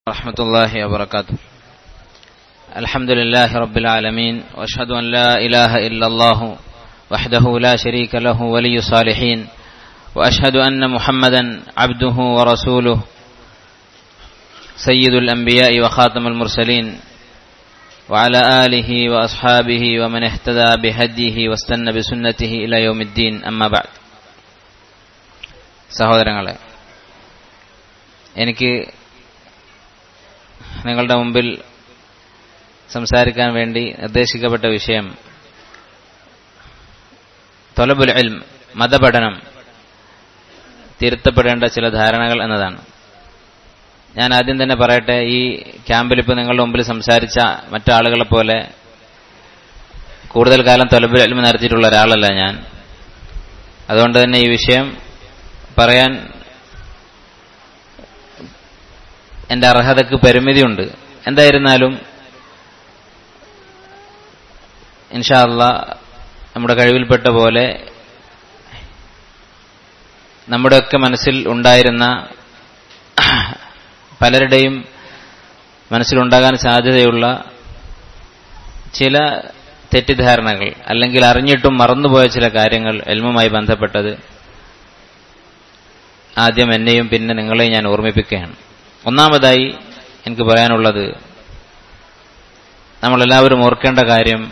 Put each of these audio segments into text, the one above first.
ورحمة الله وبركاته الحمد لله رب العالمين واشهد ان لا اله الا الله وحده لا شريك له ولي الصالحين واشهد ان محمدا عبده ورسوله سيد الانبياء وخاتم المرسلين وعلى اله واصحابه ومن اهتدى بهديه واستنى بسنته الى يوم الدين اما بعد സഹോദരങ്ങളെ എനിക്ക് നിങ്ങളുടെ മുമ്പിൽ സംസാരിക്കാൻ വേണ്ടി നിർദ്ദേശിക്കപ്പെട്ട വിഷയം തൊലബുൽ ഇൽം മതപഠനം തിരുത്തപ്പെടേണ്ട ചില ധാരണകൾ എന്നതാണ് ഞാൻ ആദ്യം തന്നെ പറയട്ടെ ഈ ക്യാമ്പിൽ ഇപ്പോൾ നിങ്ങളുടെ മുമ്പിൽ സംസാരിച്ച മറ്റാളുകളെ പോലെ കൂടുതൽ കാലം തൊലബുൽ ഇൽം നടത്തിയിട്ടുള്ള ഒരാളല്ല ഞാൻ അതുകൊണ്ട് തന്നെ ഈ വിഷയം പറയാൻ എന്റെ അർഹതക്ക് പരിമിതിയുണ്ട് എന്തായിരുന്നാലും ഇൻഷാല്ല നമ്മുടെ കഴിവിൽപ്പെട്ട പോലെ നമ്മുടെയൊക്കെ മനസ്സിൽ ഉണ്ടായിരുന്ന പലരുടെയും മനസ്സിലുണ്ടാകാൻ സാധ്യതയുള്ള ചില തെറ്റിദ്ധാരണകൾ അല്ലെങ്കിൽ അറിഞ്ഞിട്ടും മറന്നുപോയ ചില കാര്യങ്ങൾ എൽമുമായി ബന്ധപ്പെട്ടത് ആദ്യം എന്നെയും പിന്നെ നിങ്ങളെയും ഞാൻ ഓർമ്മിപ്പിക്കുകയാണ് ഒന്നാമതായി എനിക്ക് പറയാനുള്ളത് നമ്മളെല്ലാവരും ഓർക്കേണ്ട കാര്യം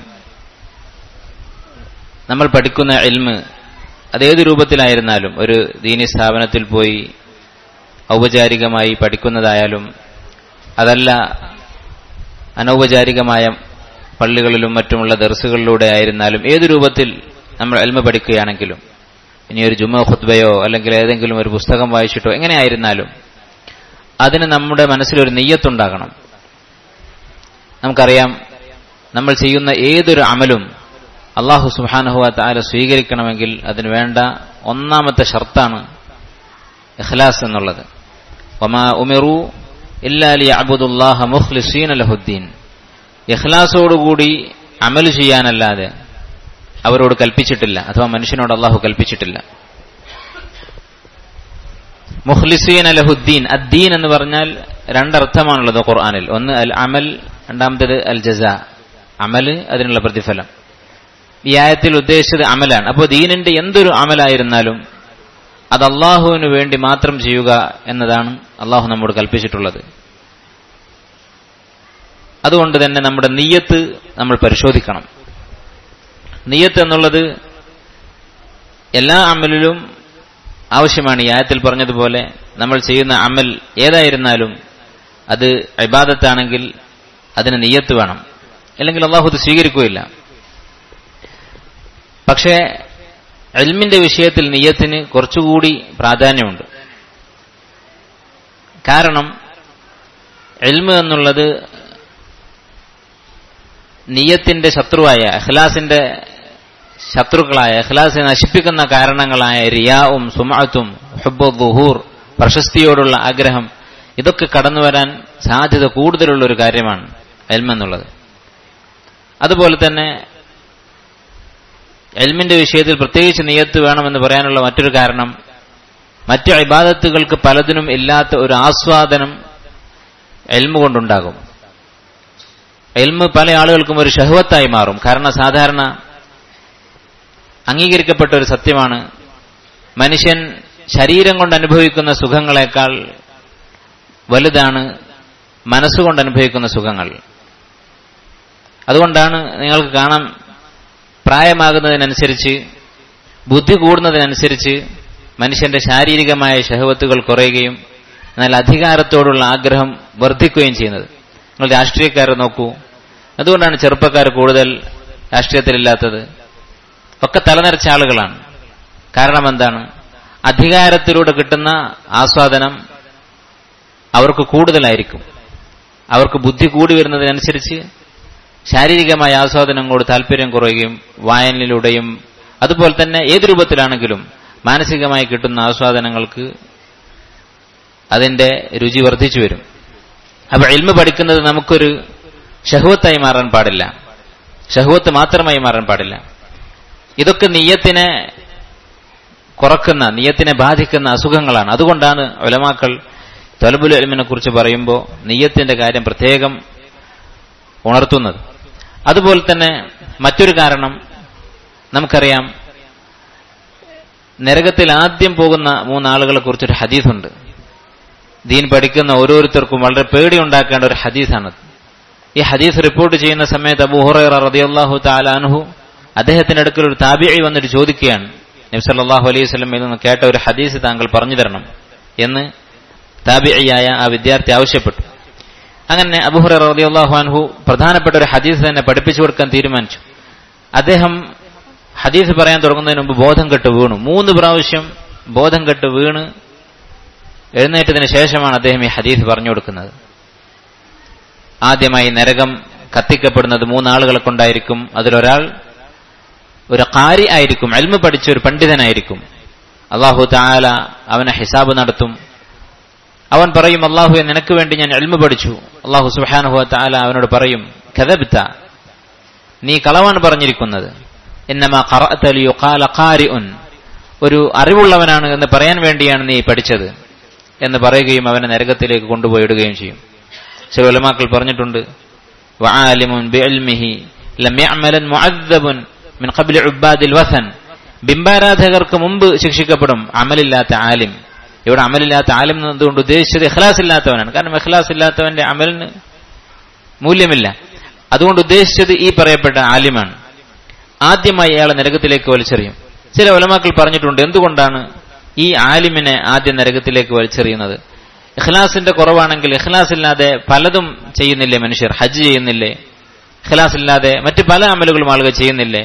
നമ്മൾ പഠിക്കുന്ന എൽമ് അതേത് രൂപത്തിലായിരുന്നാലും ഒരു ദീനി സ്ഥാപനത്തിൽ പോയി ഔപചാരികമായി പഠിക്കുന്നതായാലും അതല്ല അനൗപചാരികമായ പള്ളികളിലും മറ്റുമുള്ള ദർസുകളിലൂടെ ആയിരുന്നാലും ഏത് രൂപത്തിൽ നമ്മൾ എൽമ പഠിക്കുകയാണെങ്കിലും ഇനി ഒരു ജുമ ഖുദ്ബയോ അല്ലെങ്കിൽ ഏതെങ്കിലും ഒരു പുസ്തകം വായിച്ചിട്ടോ എങ്ങനെയായിരുന്നാലും അതിന് നമ്മുടെ മനസ്സിലൊരു നെയ്യത്തുണ്ടാകണം നമുക്കറിയാം നമ്മൾ ചെയ്യുന്ന ഏതൊരു അമലും അള്ളാഹു സുബാനഹുവ താല സ്വീകരിക്കണമെങ്കിൽ അതിന് വേണ്ട ഒന്നാമത്തെ ഷർത്താണ് ഇഖ്ലാസ് എന്നുള്ളത് ഒമാ ഉമിറു ഇല്ലാലി അബുദുല്ലാഹ മുഖ്ലിസീൻ അലഹുദ്ദീൻ ഇഖ്ലാസോടുകൂടി അമൽ ചെയ്യാനല്ലാതെ അവരോട് കൽപ്പിച്ചിട്ടില്ല അഥവാ മനുഷ്യനോട് അള്ളാഹു കൽപ്പിച്ചിട്ടില്ല മുഖ്ലിസീൻ അലഹുദ്ദീൻ അദ്ദീൻ എന്ന് പറഞ്ഞാൽ രണ്ടർത്ഥമാണുള്ളത് ഖുർആാനിൽ ഒന്ന് അൽ അമൽ രണ്ടാമത്തേത് അൽ ജസ അമല് അതിനുള്ള പ്രതിഫലം ഈ ആയത്തിൽ ഉദ്ദേശിച്ചത് അമലാണ് അപ്പോൾ ദീനിന്റെ എന്തൊരു അമലായിരുന്നാലും അത് അള്ളാഹുവിന് വേണ്ടി മാത്രം ചെയ്യുക എന്നതാണ് അള്ളാഹു നമ്മോട് കൽപ്പിച്ചിട്ടുള്ളത് അതുകൊണ്ട് തന്നെ നമ്മുടെ നീയത്ത് നമ്മൾ പരിശോധിക്കണം നീയത്ത് എന്നുള്ളത് എല്ലാ അമലിലും ആവശ്യമാണ് ഈ ആയത്തിൽ പറഞ്ഞതുപോലെ നമ്മൾ ചെയ്യുന്ന അമൽ ഏതായിരുന്നാലും അത് ഇബാദത്താണെങ്കിൽ അതിന് നെയ്യത്ത് വേണം അല്ലെങ്കിൽ അള്ളാഹു ഇത് സ്വീകരിക്കുകയില്ല പക്ഷേ എൽമിന്റെ വിഷയത്തിൽ നെയ്യത്തിന് കുറച്ചുകൂടി പ്രാധാന്യമുണ്ട് കാരണം എൽമ് എന്നുള്ളത് നിയത്തിന്റെ ശത്രുവായ അഖ്ലാസിന്റെ ശത്രുക്കളായ അഖ്ലാസിനെ നശിപ്പിക്കുന്ന കാരണങ്ങളായ റിയാവും സുമാത്തും ഹുബുഹൂർ പ്രശസ്തിയോടുള്ള ആഗ്രഹം ഇതൊക്കെ കടന്നു വരാൻ സാധ്യത കൂടുതലുള്ള ഒരു കാര്യമാണ് എൽമെന്നുള്ളത് അതുപോലെ തന്നെ എൽമിന്റെ വിഷയത്തിൽ പ്രത്യേകിച്ച് നിയത്ത് വേണമെന്ന് പറയാനുള്ള മറ്റൊരു കാരണം മറ്റു ഇബാദത്തുകൾക്ക് പലതിനും ഇല്ലാത്ത ഒരു ആസ്വാദനം എൽമ കൊണ്ടുണ്ടാകും എൽമ് പല ആളുകൾക്കും ഒരു ഷഹവത്തായി മാറും കാരണം സാധാരണ അംഗീകരിക്കപ്പെട്ട ഒരു സത്യമാണ് മനുഷ്യൻ ശരീരം കൊണ്ട് അനുഭവിക്കുന്ന സുഖങ്ങളെക്കാൾ വലുതാണ് മനസ്സുകൊണ്ട് അനുഭവിക്കുന്ന സുഖങ്ങൾ അതുകൊണ്ടാണ് നിങ്ങൾക്ക് കാണാം പ്രായമാകുന്നതിനനുസരിച്ച് ബുദ്ധി കൂടുന്നതിനനുസരിച്ച് മനുഷ്യന്റെ ശാരീരികമായ ഷഹവത്തുകൾ കുറയുകയും എന്നാൽ അധികാരത്തോടുള്ള ആഗ്രഹം വർദ്ധിക്കുകയും ചെയ്യുന്നത് നിങ്ങൾ രാഷ്ട്രീയക്കാരെ നോക്കൂ അതുകൊണ്ടാണ് ചെറുപ്പക്കാർ കൂടുതൽ രാഷ്ട്രീയത്തിലില്ലാത്തത് ഒക്കെ തലനിറച്ച ആളുകളാണ് കാരണം എന്താണ് അധികാരത്തിലൂടെ കിട്ടുന്ന ആസ്വാദനം അവർക്ക് കൂടുതലായിരിക്കും അവർക്ക് ബുദ്ധി കൂടി വരുന്നതിനനുസരിച്ച് ശാരീരികമായ ആസ്വാദനങ്ങളോട് താല്പര്യം കുറയുകയും വായനയിലൂടെയും അതുപോലെ തന്നെ ഏത് രൂപത്തിലാണെങ്കിലും മാനസികമായി കിട്ടുന്ന ആസ്വാദനങ്ങൾക്ക് അതിന്റെ രുചി വർദ്ധിച്ചു വരും അപ്പൊ എൽമ പഠിക്കുന്നത് നമുക്കൊരു ഷഹുവത്തായി മാറാൻ പാടില്ല ഷഹുവത്ത് മാത്രമായി മാറാൻ പാടില്ല ഇതൊക്കെ നീയത്തിനെ കുറക്കുന്ന നിയത്തിനെ ബാധിക്കുന്ന അസുഖങ്ങളാണ് അതുകൊണ്ടാണ് ഒലമാക്കൾ തൊലബുൽ എൽമിനെ കുറിച്ച് പറയുമ്പോൾ നെയ്യത്തിന്റെ കാര്യം പ്രത്യേകം ഉണർത്തുന്നത് അതുപോലെ തന്നെ മറ്റൊരു കാരണം നമുക്കറിയാം നരകത്തിൽ ആദ്യം പോകുന്ന മൂന്നാളുകളെ കുറിച്ചൊരു ഹദീസുണ്ട് ദീൻ പഠിക്കുന്ന ഓരോരുത്തർക്കും വളരെ പേടി ഉണ്ടാക്കേണ്ട ഒരു ഹദീസാണ് ഈ ഹദീസ് റിപ്പോർട്ട് ചെയ്യുന്ന സമയത്ത് അബു ഹുറൈറ റളിയല്ലാഹു തആല അൻഹു അദ്ദേഹത്തിന്റെ അടുക്കൽ ഒരു താബിഈ വന്നിട്ട് ചോദിക്കുകയാണ് നബി സല്ലല്ലാഹു അലൈഹി വസല്ലമയിൽ നിന്ന് കേട്ട ഒരു ഹദീസ് താങ്കൾ പറഞ്ഞു തരണം എന്ന് താബിഈയായ ആ വിദ്യാർത്ഥി ആവശ്യപ്പെട്ടു അങ്ങനെ അബു ഹുറൈറ റളിയല്ലാഹു അൻഹു പ്രധാനപ്പെട്ട ഒരു ഹദീസ് തന്നെ പഠിപ്പിച്ചു കൊടുക്കാൻ തീരുമാനിച്ചു അദ്ദേഹം ഹദീസ് പറയാൻ തുടങ്ങുന്നതിന് മുമ്പ് ബോധം കെട്ട് വീണു മൂന്ന് പ്രാവശ്യം ബോധം കെട്ട് വീണ് എഴുന്നേറ്റതിന് ശേഷമാണ് അദ്ദേഹം ഈ ഹദീസ് പറഞ്ഞു കൊടുക്കുന്നത് ആദ്യമായി നരകം കത്തിക്കപ്പെടുന്നത് മൂന്നാളുകളെ കൊണ്ടായിരിക്കും അതിലൊരാൾ ഒരു കാരി ആയിരിക്കും അൽമ പഠിച്ച ഒരു പണ്ഡിതനായിരിക്കും അള്ളാഹു താല അവനെ ഹിസാബ് നടത്തും അവൻ പറയും അള്ളാഹു നിനക്ക് വേണ്ടി ഞാൻ എൽമ പഠിച്ചു അള്ളാഹു സുഹാനുഹു താല അവനോട് പറയും കഥബിത്ത നീ കളവാണ് പറഞ്ഞിരിക്കുന്നത് എന്നമാ ഖാരിഉൻ ഒരു അറിവുള്ളവനാണ് എന്ന് പറയാൻ വേണ്ടിയാണ് നീ പഠിച്ചത് എന്ന് പറയുകയും അവനെ നരകത്തിലേക്ക് കൊണ്ടുപോയി ഇടുകയും ചെയ്യും ചില ഉലമാക്കൾ പറഞ്ഞിട്ടുണ്ട് വആലിമുൻ ബിഇൽമിഹി ലം യഅമലൻ മുഅദ്ദബുൻ മിൻ ഖബ്ലി ഉബ്ബാദിൽ വസൻ ബിംബാരാധകർക്ക് മുമ്പ് ശിക്ഷിക്കപ്പെടും അമലില്ലാത്ത ആലിം ഇവിടെ അമലില്ലാത്ത ആലിം എന്നതുകൊണ്ട് ഉദ്ദേശിച്ചത് ഇഖ്ലാസ് ഇല്ലാത്തവനാണ് കാരണം ഇഖ്ലാസ് ഇല്ലാത്തവന്റെ അമലിന് മൂല്യമില്ല അതുകൊണ്ട് ഉദ്ദേശിച്ചത് ഈ പറയപ്പെട്ട ആലിമാണ് ആദ്യമായി അയാളെ നരകത്തിലേക്ക് വലിച്ചെറിയും ചില ഉലമാക്കൾ പറഞ്ഞിട്ടുണ്ട് എന്തുകൊണ്ടാണ് ഈ ആലിമിനെ ആദ്യം നരകത്തിലേക്ക് വലിച്ചെറിയുന്നത് ഇഖ്ലാസിന്റെ കുറവാണെങ്കിൽ ഇഖ്ലാസ് ഇല്ലാതെ പലതും ചെയ്യുന്നില്ലേ മനുഷ്യർ ഹജ്ജ് ചെയ്യുന്നില്ലേ ഇഖ്ലാസ് ഇല്ലാതെ മറ്റ് പല അമലുകളും ആളുകൾ ചെയ്യുന്നില്ലേ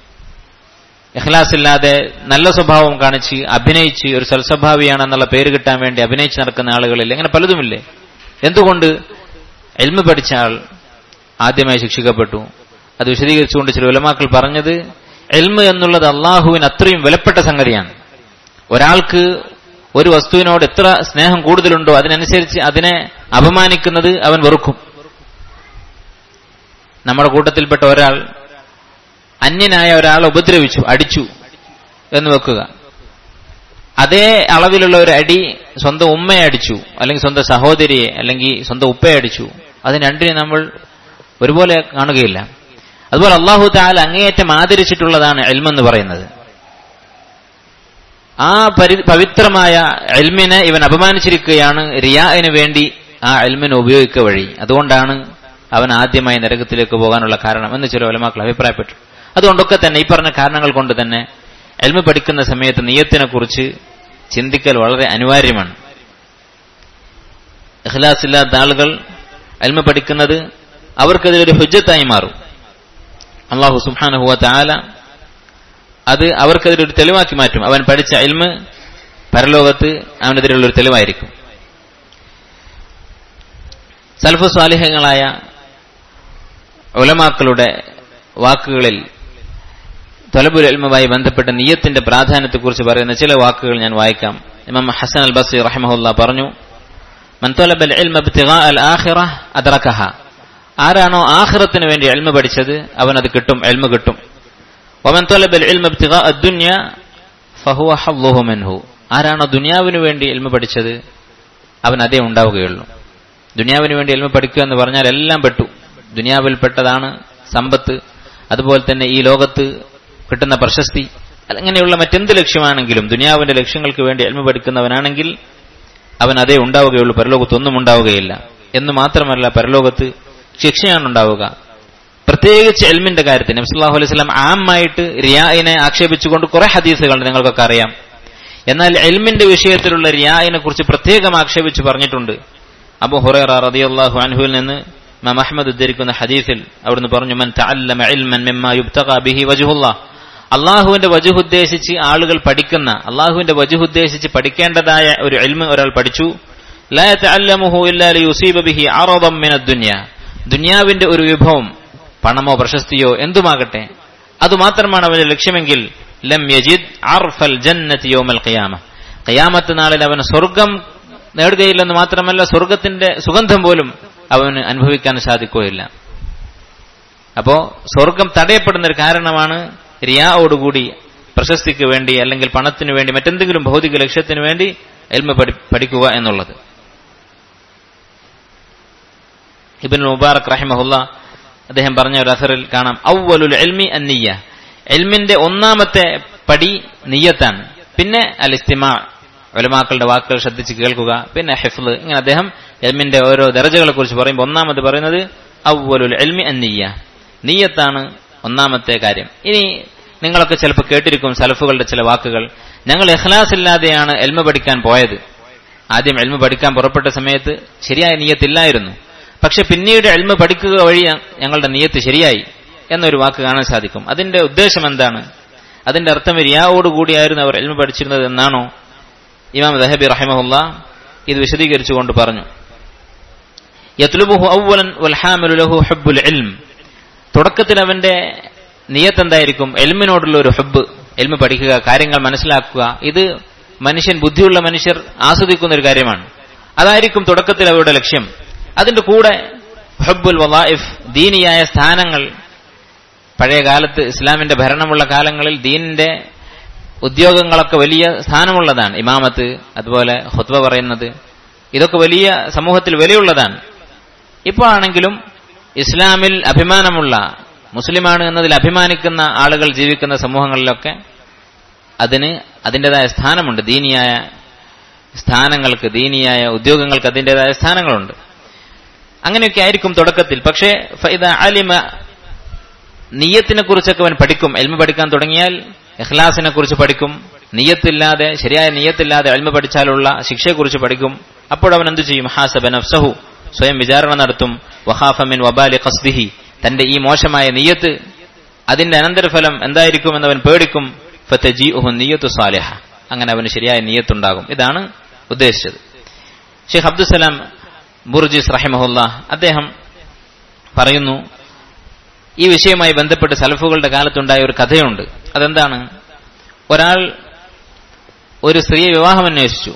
ഇഖ്ലാസ് ഇല്ലാതെ നല്ല സ്വഭാവം കാണിച്ച് അഭിനയിച്ച് ഒരു സൽസ്വഭാവിയാണെന്നുള്ള പേര് കിട്ടാൻ വേണ്ടി അഭിനയിച്ച് നടക്കുന്ന ആളുകളില്ലേ അങ്ങനെ പലതുമില്ലേ എന്തുകൊണ്ട് എൽമ പഠിച്ച ആൾ ആദ്യമായി ശിക്ഷിക്കപ്പെട്ടു അത് വിശദീകരിച്ചുകൊണ്ട് ചില ഉലമാക്കൾ പറഞ്ഞത് എൽമ എന്നുള്ളത് അള്ളാഹുവിന് അത്രയും വിലപ്പെട്ട സംഗതിയാണ് ഒരാൾക്ക് ഒരു വസ്തുവിനോട് എത്ര സ്നേഹം കൂടുതലുണ്ടോ അതിനനുസരിച്ച് അതിനെ അപമാനിക്കുന്നത് അവൻ വെറുക്കും നമ്മുടെ കൂട്ടത്തിൽപ്പെട്ട ഒരാൾ അന്യനായ ഒരാളെ ഉപദ്രവിച്ചു അടിച്ചു എന്ന് വെക്കുക അതേ അളവിലുള്ള ഒരു അടി സ്വന്തം ഉമ്മയെ അടിച്ചു അല്ലെങ്കിൽ സ്വന്തം സഹോദരിയെ അല്ലെങ്കിൽ സ്വന്തം ഉപ്പയെ അടിച്ചു അതിന് രണ്ടിനെ നമ്മൾ ഒരുപോലെ കാണുകയില്ല അതുപോലെ അള്ളാഹു താല അങ്ങേയറ്റം ആദരിച്ചിട്ടുള്ളതാണ് എൽമെന്ന് പറയുന്നത് ആ പരി പവിത്രമായ എൽമിനെ ഇവൻ അപമാനിച്ചിരിക്കുകയാണ് റിയാന് വേണ്ടി ആ എൽമിനെ ഉപയോഗിക്കുക വഴി അതുകൊണ്ടാണ് അവൻ ആദ്യമായി നരകത്തിലേക്ക് പോകാനുള്ള കാരണം എന്ന് ചില ഒലമാക്കൾ അഭിപ്രായപ്പെട്ടു അതുകൊണ്ടൊക്കെ തന്നെ ഈ പറഞ്ഞ കാരണങ്ങൾ കൊണ്ട് തന്നെ എൽമ പഠിക്കുന്ന സമയത്ത് നീയത്തിനെ കുറിച്ച് ചിന്തിക്കൽ വളരെ അനിവാര്യമാണ് ഇഖ്ലാസ് ഇല്ലാത്ത ആളുകൾ എൽമ പഠിക്കുന്നത് അവർക്കതിലൊരു ഹുജ്ജത്തായി മാറും അള്ളാഹു സുബാനഹുവ താല അത് അവർക്കതിലൊരു തെളിവാക്കി മാറ്റും അവൻ പഠിച്ച എൽമ് പരലോകത്ത് അവനെതിരെയുള്ളൊരു തെളിവായിരിക്കും സൽഫു സ്വാലിഹങ്ങളായ ഉലമാക്കളുടെ വാക്കുകളിൽ തൊലബുൽ എൽമുമായി ബന്ധപ്പെട്ട നീയത്തിന്റെ പ്രാധാന്യത്തെക്കുറിച്ച് പറയുന്ന ചില വാക്കുകൾ ഞാൻ വായിക്കാം ഇമാം ഹസൻ അൽ ബസി റഹ്മുല്ല പറഞ്ഞു മൻ തൊലബൽ എൽമ അൽ ആഖിറ അദ്റക്കഹ ആരാണോ ആഖിറത്തിന് വേണ്ടി എൽമ പഠിച്ചത് അവൻ അത് കിട്ടും എൽമ കിട്ടും വമൻ തൊലബൽ എൽമ അദ്ദുന്യ ഫഹുവ ഹല്ലുഹു മിൻഹു ആരാണോ ദുനിയാവിന് വേണ്ടി എൽമ പഠിച്ചത് അവൻ അതേ ഉണ്ടാവുകയുള്ളൂ ദുനിയാവിന് വേണ്ടി എൽമ പഠിക്കുക എന്ന് പറഞ്ഞാൽ എല്ലാം പെട്ടു ദുനിയാവിൽപ്പെട്ടതാണ് സമ്പത്ത് അതുപോലെ തന്നെ ഈ ലോകത്ത് കിട്ടുന്ന പ്രശസ്തി അങ്ങനെയുള്ള മറ്റെന്ത് ലക്ഷ്യമാണെങ്കിലും ദുനിയാവിന്റെ ലക്ഷ്യങ്ങൾക്ക് വേണ്ടി എൽമ പഠിക്കുന്നവനാണെങ്കിൽ അവൻ അതേ ഉണ്ടാവുകയുള്ളൂ പരലോകത്തൊന്നും ഉണ്ടാവുകയില്ല എന്ന് മാത്രമല്ല പരലോകത്ത് ശിക്ഷയാണ് ഉണ്ടാവുക പ്രത്യേകിച്ച് എൽമിന്റെ കാര്യത്തിൽ നബ്സുല്ലാഹു അലൈഹി സ്വലാം ആമായിട്ട് റിയായിനെ ആക്ഷേപിച്ചുകൊണ്ട് കുറെ ഹദീസുകളുണ്ട് നിങ്ങൾക്കൊക്കെ അറിയാം എന്നാൽ എൽമിന്റെ വിഷയത്തിലുള്ള റിയായിനെ കുറിച്ച് പ്രത്യേകം ആക്ഷേപിച്ച് പറഞ്ഞിട്ടുണ്ട് അബു ഹുറൈറ റളിയല്ലാഹു അൻഹുവിൽ നിന്ന് ഇമാം അഹ്മദ് ഉദ്ധരിക്കുന്ന ഹദീസിൽ അവിടുന്ന് പറഞ്ഞു മൻ തഅല്ലമ ഇൽമൻ മിമ്മാ യുബ്തഗ ബിഹി വജ്ഹുല്ലാഹ് അള്ളാഹുവിന്റെ വജുഹ് ഉദ്ദേശിച്ച് ആളുകൾ പഠിക്കുന്ന അള്ളാഹുവിന്റെ വജുഹ് ഉദ്ദേശിച്ച് പഠിക്കേണ്ടതായ ഒരു എൽമ് ഒരാൾ പഠിച്ചു ലാ തഅല്ലമുഹു ഇല്ലാ ലിയുസീബ ബിഹി അറദം മിന ദുനിയ ദുനിയാവിന്റെ ഒരു വിഭവം പണമോ പ്രശസ്തിയോ എന്തുമാകട്ടെ അതുമാത്രമാണ് അവന്റെ ലക്ഷ്യമെങ്കിൽ ലം യജിദ് അർഫൽ ജന്നതി യൗമൽ ഖിയാമ ഖിയാമത്ത് നാളിൽ അവൻ സ്വർഗം നേടുകയില്ലെന്ന് മാത്രമല്ല സ്വർഗത്തിന്റെ സുഗന്ധം പോലും അവന് അനുഭവിക്കാൻ സാധിക്കുകയില്ല അപ്പോ സ്വർഗം തടയപ്പെടുന്ന ഒരു കാരണമാണ് റിയായോടുകൂടി പ്രശസ്തിക്ക് വേണ്ടി അല്ലെങ്കിൽ പണത്തിനു വേണ്ടി മറ്റെന്തെങ്കിലും ഭൗതിക ലക്ഷ്യത്തിന് വേണ്ടി എൽമ പഠിക്കുക എന്നുള്ളത് ഇബിൻ മുബാറക് റഹിമഹുല്ല അദ്ദേഹം പറഞ്ഞ ഒരു അസറിൽ കാണാം ഔവലുൽ എൽമി അന്നിയ എൽമിന്റെ ഒന്നാമത്തെ പടി നിയ്യത്താണ് പിന്നെ അൽ ഇസ്തിമാ ഒലമാക്കളുടെ വാക്കുകൾ ശ്രദ്ധിച്ച് കേൾക്കുക പിന്നെ ഹെഫ്ല് ഇങ്ങനെ അദ്ദേഹം എൽമിന്റെ ഓരോ ദർജകളെ കുറിച്ച് പറയുമ്പോൾ ഒന്നാമത് പറയുന്നത് ഔവലുൽ എൽമി അന്നിയ നീയത്താണ് ഒന്നാമത്തെ കാര്യം ഇനി നിങ്ങളൊക്കെ ചിലപ്പോൾ കേട്ടിരിക്കും സലഫുകളുടെ ചില വാക്കുകൾ ഞങ്ങൾ ഇഖ്ലാസ് ഇല്ലാതെയാണ് എൽമ പഠിക്കാൻ പോയത് ആദ്യം എൽമ പഠിക്കാൻ പുറപ്പെട്ട സമയത്ത് ശരിയായ നീയത്തില്ലായിരുന്നു പക്ഷെ പിന്നീട് എൽമ പഠിക്കുക വഴി ഞങ്ങളുടെ നീയത്ത് ശരിയായി എന്നൊരു വാക്ക് കാണാൻ സാധിക്കും അതിന്റെ ഉദ്ദേശം എന്താണ് അതിന്റെ അർത്ഥം റിയാവോടുകൂടിയായിരുന്നു അവർ എൽമ പഠിച്ചിരുന്നത് എന്നാണോ ഇമാം ദഹബി റഹിമഹുല്ല ഇത് വിശദീകരിച്ചുകൊണ്ട് പറഞ്ഞു യത്ലുബുഹു ഔവലൻ വൽഹാമിലു ലഹു ഹബ്ബുൽ ഇൽം തുടക്കത്തിൽ അവന്റെ നിയത്ത് എന്തായിരിക്കും എൽമിനോടുള്ള ഒരു ഹബ്ബ് എൽമ പഠിക്കുക കാര്യങ്ങൾ മനസ്സിലാക്കുക ഇത് മനുഷ്യൻ ബുദ്ധിയുള്ള മനുഷ്യർ ആസ്വദിക്കുന്ന ഒരു കാര്യമാണ് അതായിരിക്കും തുടക്കത്തിൽ അവരുടെ ലക്ഷ്യം അതിന്റെ കൂടെ ഹബ്ബുൽ വലായിഫ് ദീനിയായ സ്ഥാനങ്ങൾ പഴയ കാലത്ത് ഇസ്ലാമിന്റെ ഭരണമുള്ള കാലങ്ങളിൽ ദീനിന്റെ ഉദ്യോഗങ്ങളൊക്കെ വലിയ സ്ഥാനമുള്ളതാണ് ഇമാമത്ത് അതുപോലെ ഹുത്വ പറയുന്നത് ഇതൊക്കെ വലിയ സമൂഹത്തിൽ വിലയുള്ളതാണ് ഇപ്പോൾ ആണെങ്കിലും ഇസ്ലാമിൽ അഭിമാനമുള്ള മുസ്ലിമാണ് എന്നതിൽ അഭിമാനിക്കുന്ന ആളുകൾ ജീവിക്കുന്ന സമൂഹങ്ങളിലൊക്കെ അതിന് അതിൻ്റെതായ സ്ഥാനമുണ്ട് ദീനിയായ സ്ഥാനങ്ങൾക്ക് ദീനിയായ ഉദ്യോഗങ്ങൾക്ക് അതിൻ്റെതായ സ്ഥാനങ്ങളുണ്ട് അങ്ങനെയൊക്കെ ആയിരിക്കും തുടക്കത്തിൽ പക്ഷേ ഫൈദ അലിമ നീയത്തിനെ കുറിച്ചൊക്കെ അവൻ പഠിക്കും എൽമ പഠിക്കാൻ തുടങ്ങിയാൽ ഇഖ്ലാസിനെ കുറിച്ച് പഠിക്കും നീയത്തില്ലാതെ ശരിയായ നീയത്തില്ലാതെ എൽമ പഠിച്ചാലുള്ള ശിക്ഷയെക്കുറിച്ച് പഠിക്കും അപ്പോൾ അവൻ എന്തു ചെയ്യും ഹാസബ നഫ്സഹു സ്വയം വിചാരണ നടത്തും വഹാഫമിൻ വബാലി ഖസ്ദിഹി തന്റെ ഈ മോശമായ നീയത്ത് അതിന്റെ അനന്തരഫലം എന്തായിരിക്കും എന്നവൻ പേടിക്കും ഫത്തജീഉഹു നീയത്തു സാലിഹ അങ്ങനെ അവന് ശരിയായ നീയത്തുണ്ടാകും ഇതാണ് ഉദ്ദേശിച്ചത് ഷെയ്ഖ് അബ്ദുസലാം ബുർജിസ് റഹിമഹുല്ല അദ്ദേഹം പറയുന്നു ഈ വിഷയവുമായി ബന്ധപ്പെട്ട് സലഫുകളുടെ കാലത്തുണ്ടായ ഒരു കഥയുണ്ട് അതെന്താണ് ഒരാൾ ഒരു സ്ത്രീയെ വിവാഹം അന്വേഷിച്ചു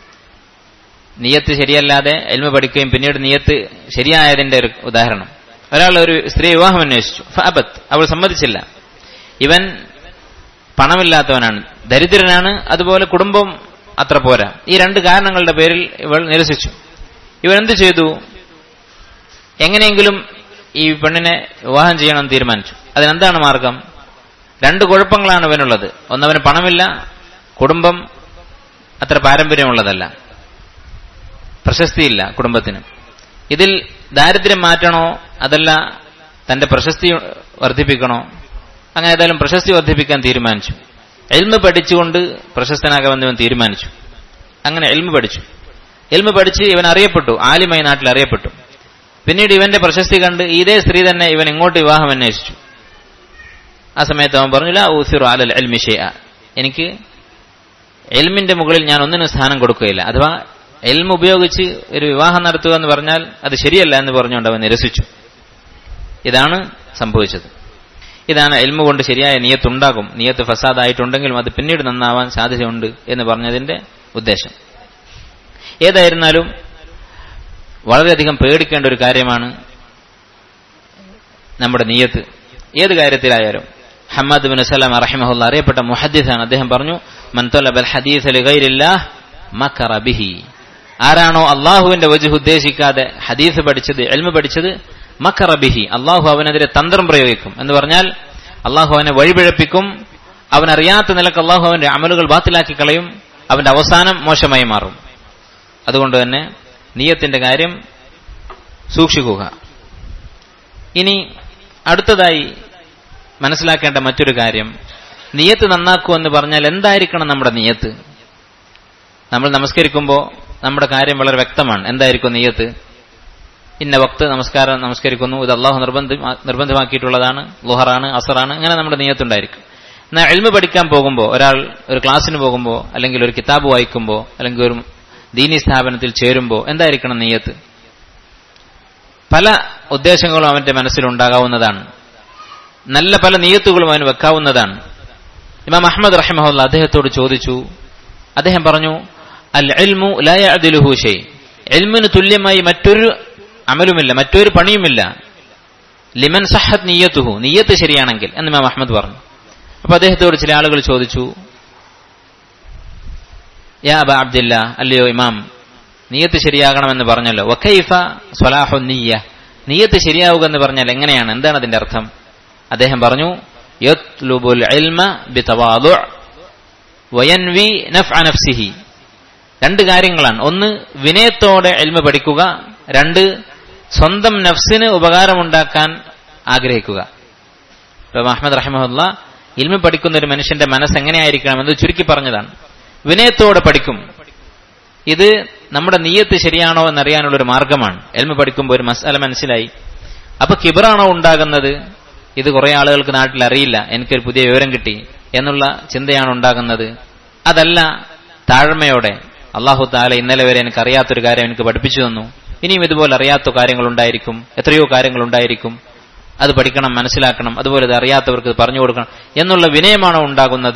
നിയത്ത് ശരിയല്ലാതെ എൽമ പഠിക്കുകയും പിന്നീട് നിയത്ത് ശരിയായതിന്റെ ഒരു ഉദാഹരണം ഒരാൾ ഒരു സ്ത്രീയെ വിവാഹം അന്വേഷിച്ചു ഫഅബത്ത് അവൾ സമ്മതിച്ചില്ല ഇവൻ പണമില്ലാത്തവനാണ് ദരിദ്രനാണ് അതുപോലെ കുടുംബം അത്ര പോരാ ഈ രണ്ട് കാരണങ്ങളുടെ പേരിൽ ഇവൾ നിരസിച്ചു ഇവൻ എന്ത് ചെയ്തു എങ്ങനെയെങ്കിലും ഈ പെണ്ണിനെ വിവാഹം ചെയ്യണം തീരുമാനിച്ചു അതിനെന്താണ് മാർഗം രണ്ട് കുഴപ്പങ്ങളാണ് ഇവനുള്ളത് ഒന്നവന് പണമില്ല കുടുംബം അത്ര പാരമ്പര്യമുള്ളതല്ല പ്രശസ്തിയില്ല കുടുംബത്തിന് ഇതിൽ ദാരിദ്ര്യം മാറ്റണോ അതല്ല തന്റെ പ്രശസ്തി വർദ്ധിപ്പിക്കണോ അങ്ങനെ ഏതായാലും പ്രശസ്തി വർദ്ധിപ്പിക്കാൻ തീരുമാനിച്ചു എൽമ പഠിച്ചുകൊണ്ട് പ്രശസ്തനാകാമെന്ന് ഇവൻ തീരുമാനിച്ചു അങ്ങനെ എൽമ പഠിച്ചു എൽമ പഠിച്ച് ഇവൻ അറിയപ്പെട്ടു ആലിമായി നാട്ടിൽ അറിയപ്പെട്ടു പിന്നീട് ഇവന്റെ പ്രശസ്തി കണ്ട് ഇതേ സ്ത്രീ തന്നെ ഇവൻ ഇങ്ങോട്ട് വിവാഹം അന്വേഷിച്ചു ആ സമയത്ത് അവൻ പറഞ്ഞില്ല ഊസിറു അലൽ എൽമിഷയ എനിക്ക് എൽമിന്റെ മുകളിൽ ഞാൻ ഒന്നിനും സ്ഥാനം കൊടുക്കുകയില്ല അഥവാ എൽമ ഉപയോഗിച്ച് ഒരു വിവാഹം നടത്തുക എന്ന് പറഞ്ഞാൽ അത് ശരിയല്ല എന്ന് പറഞ്ഞുകൊണ്ട് അവൻ നിരസിച്ചു ഇതാണ് സംഭവിച്ചത് ഇതാണ് എൽമ കൊണ്ട് ശരിയായ നിയത്തുണ്ടാകും നിയത്ത് ഫസാദായിട്ടുണ്ടെങ്കിലും അത് പിന്നീട് നന്നാവാൻ സാധ്യതയുണ്ട് എന്ന് പറഞ്ഞതിന്റെ ഉദ്ദേശം ഏതായിരുന്നാലും വളരെയധികം പേടിക്കേണ്ട ഒരു കാര്യമാണ് നമ്മുടെ നീയത്ത് ഏത് കാര്യത്തിലായാലും ഹമ്മദ് ബിൻ സലാം റഹിമഹുല്ല അറിയപ്പെട്ട മുഹദ്ദിസാണ് അദ്ദേഹം പറഞ്ഞു മൻതൊലബൽ ഹദീസ് ലിഗൈരില്ലാഹ് മക്കറ ബിഹി ആരാണോ അള്ളാഹുവിന്റെ വജുഹ് ഉദ്ദേശിക്കാതെ ഹദീസ് പഠിച്ചത് എൽമ പഠിച്ചത് മക്കറ ബിഹി അള്ളാഹു അവനെതിരെ തന്ത്രം പ്രയോഗിക്കും എന്ന് പറഞ്ഞാൽ അള്ളാഹു അവനെ വഴിപിഴപ്പിക്കും അവനറിയാത്ത നിലക്ക് അള്ളാഹു അവന്റെ അമലുകൾ ബാത്തിലാക്കി കളയും അവന്റെ അവസാനം മോശമായി മാറും അതുകൊണ്ട് തന്നെ നീയത്തിന്റെ കാര്യം സൂക്ഷിക്കുക ഇനി അടുത്തതായി മനസ്സിലാക്കേണ്ട മറ്റൊരു കാര്യം നിയത്ത് നന്നാക്കൂ എന്ന് പറഞ്ഞാൽ എന്തായിരിക്കണം നമ്മുടെ നിയത്ത് നമ്മൾ നമസ്കരിക്കുമ്പോൾ നമ്മുടെ കാര്യം വളരെ വ്യക്തമാണ് എന്തായിരിക്കും നിയത്ത് ഇന്ന വക്ത് നമസ്കാരം നമസ്കരിക്കുന്നു ഇത് അള്ളാഹു നിർബന്ധ നിർബന്ധമാക്കിയിട്ടുള്ളതാണ് ലുഹറാണ് അസറാണ് അങ്ങനെ നമ്മുടെ നിയത്തുണ്ടായിരിക്കും എന്നാൽ എൽമ പഠിക്കാൻ പോകുമ്പോൾ ഒരാൾ ഒരു ക്ലാസ്സിന് പോകുമ്പോൾ അല്ലെങ്കിൽ ഒരു കിതാബ് വായിക്കുമ്പോൾ അല്ലെങ്കിൽ ഒരു ദീനി സ്ഥാപനത്തിൽ ചേരുമ്പോൾ എന്തായിരിക്കണം നെയ്യത്ത് പല ഉദ്ദേശങ്ങളും അവന്റെ മനസ്സിലുണ്ടാകാവുന്നതാണ് നല്ല പല നീയത്തുകളും അവന് വെക്കാവുന്നതാണ് ഇമാം അഹമ്മദ് റഹിമഹുല്ല അദ്ദേഹത്തോട് ചോദിച്ചു അദ്ദേഹം പറഞ്ഞു അൽ എൽമു ലയ അതിലുഹൂഷെ എൽമിന് തുല്യമായി മറ്റൊരു അമലുമില്ല മറ്റൊരു പണിയുമില്ല ലിമൻ സഹദ് നീയത്തുഹു നീയത്ത് ശരിയാണെങ്കിൽ എന്ന് ഇമാം അഹമ്മദ് പറഞ്ഞു അപ്പൊ അദ്ദേഹത്തോട് ചില ആളുകൾ ചോദിച്ചു യാ അബ അബ്ദില്ല അല്ലയോ ഇമാം നീയത്ത് ശരിയാകണമെന്ന് പറഞ്ഞല്ലോ വക്കൈഫ സ്വലാഹു നീയ നീയത്ത് ശരിയാവുക എന്ന് പറഞ്ഞാൽ എങ്ങനെയാണ് എന്താണ് അതിന്റെ അർത്ഥം അദ്ദേഹം പറഞ്ഞു യത്ലുബുൽ ഇൽമ ബിതവാദു വയൻവി നഫ്അ നഫ്സിഹി രണ്ട് കാര്യങ്ങളാണ് ഒന്ന് വിനയത്തോടെ എൽമ പഠിക്കുക രണ്ട് സ്വന്തം നഫ്സിന് ഉപകാരമുണ്ടാക്കാൻ ആഗ്രഹിക്കുക ഇപ്പൊ അഹമ്മദ് റഹ്മുല്ല ഇൽമ പഠിക്കുന്ന ഒരു മനുഷ്യന്റെ മനസ്സ് എങ്ങനെയായിരിക്കണം എന്ന് ചുരുക്കി പറഞ്ഞതാണ് വിനയത്തോടെ പഠിക്കും ഇത് നമ്മുടെ നീയത്ത് ശരിയാണോ എന്നറിയാനുള്ള ഒരു മാർഗമാണ് എൽമ പഠിക്കുമ്പോൾ ഒരു മസാല മനസ്സിലായി അപ്പൊ കിബറാണോ ഉണ്ടാകുന്നത് ഇത് കുറെ ആളുകൾക്ക് നാട്ടിൽ അറിയില്ല എനിക്കൊരു പുതിയ വിവരം കിട്ടി എന്നുള്ള ചിന്തയാണ് ഉണ്ടാകുന്നത് അതല്ല താഴ്മയോടെ അള്ളാഹു താല ഇന്നലെ വരെ എനിക്ക് അറിയാത്തൊരു കാര്യം എനിക്ക് പഠിപ്പിച്ചു തന്നു ഇനിയും ഇതുപോലെ അറിയാത്ത കാര്യങ്ങൾ ഉണ്ടായിരിക്കും എത്രയോ കാര്യങ്ങൾ ഉണ്ടായിരിക്കും അത് പഠിക്കണം മനസ്സിലാക്കണം അതുപോലെ ഇത് അറിയാത്തവർക്ക് പറഞ്ഞു കൊടുക്കണം എന്നുള്ള വിനയമാണോ ഉണ്ടാകുന്നത്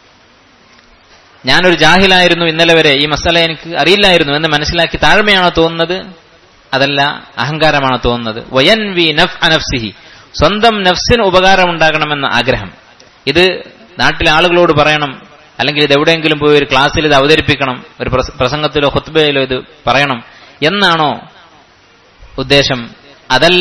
ഞാനൊരു ജാഹിലായിരുന്നു ഇന്നലെ വരെ ഈ മസാല എനിക്ക് അറിയില്ലായിരുന്നു എന്ന് മനസ്സിലാക്കി താഴ്മയാണോ തോന്നുന്നത് അതല്ല അഹങ്കാരമാണോ തോന്നുന്നത് വയൻ വി നഫ് അനഫ്സിഹി സ്വന്തം നഫ്സിന് ഉപകാരമുണ്ടാകണമെന്ന ആഗ്രഹം ഇത് നാട്ടിലെ ആളുകളോട് പറയണം അല്ലെങ്കിൽ ഇത് എവിടെയെങ്കിലും പോയി ഒരു ക്ലാസ്സിൽ ഇത് അവതരിപ്പിക്കണം ഒരു പ്രസംഗത്തിലോ ഹുത്ബയിലോ ഇത് പറയണം എന്നാണോ ഉദ്ദേശം അതല്ല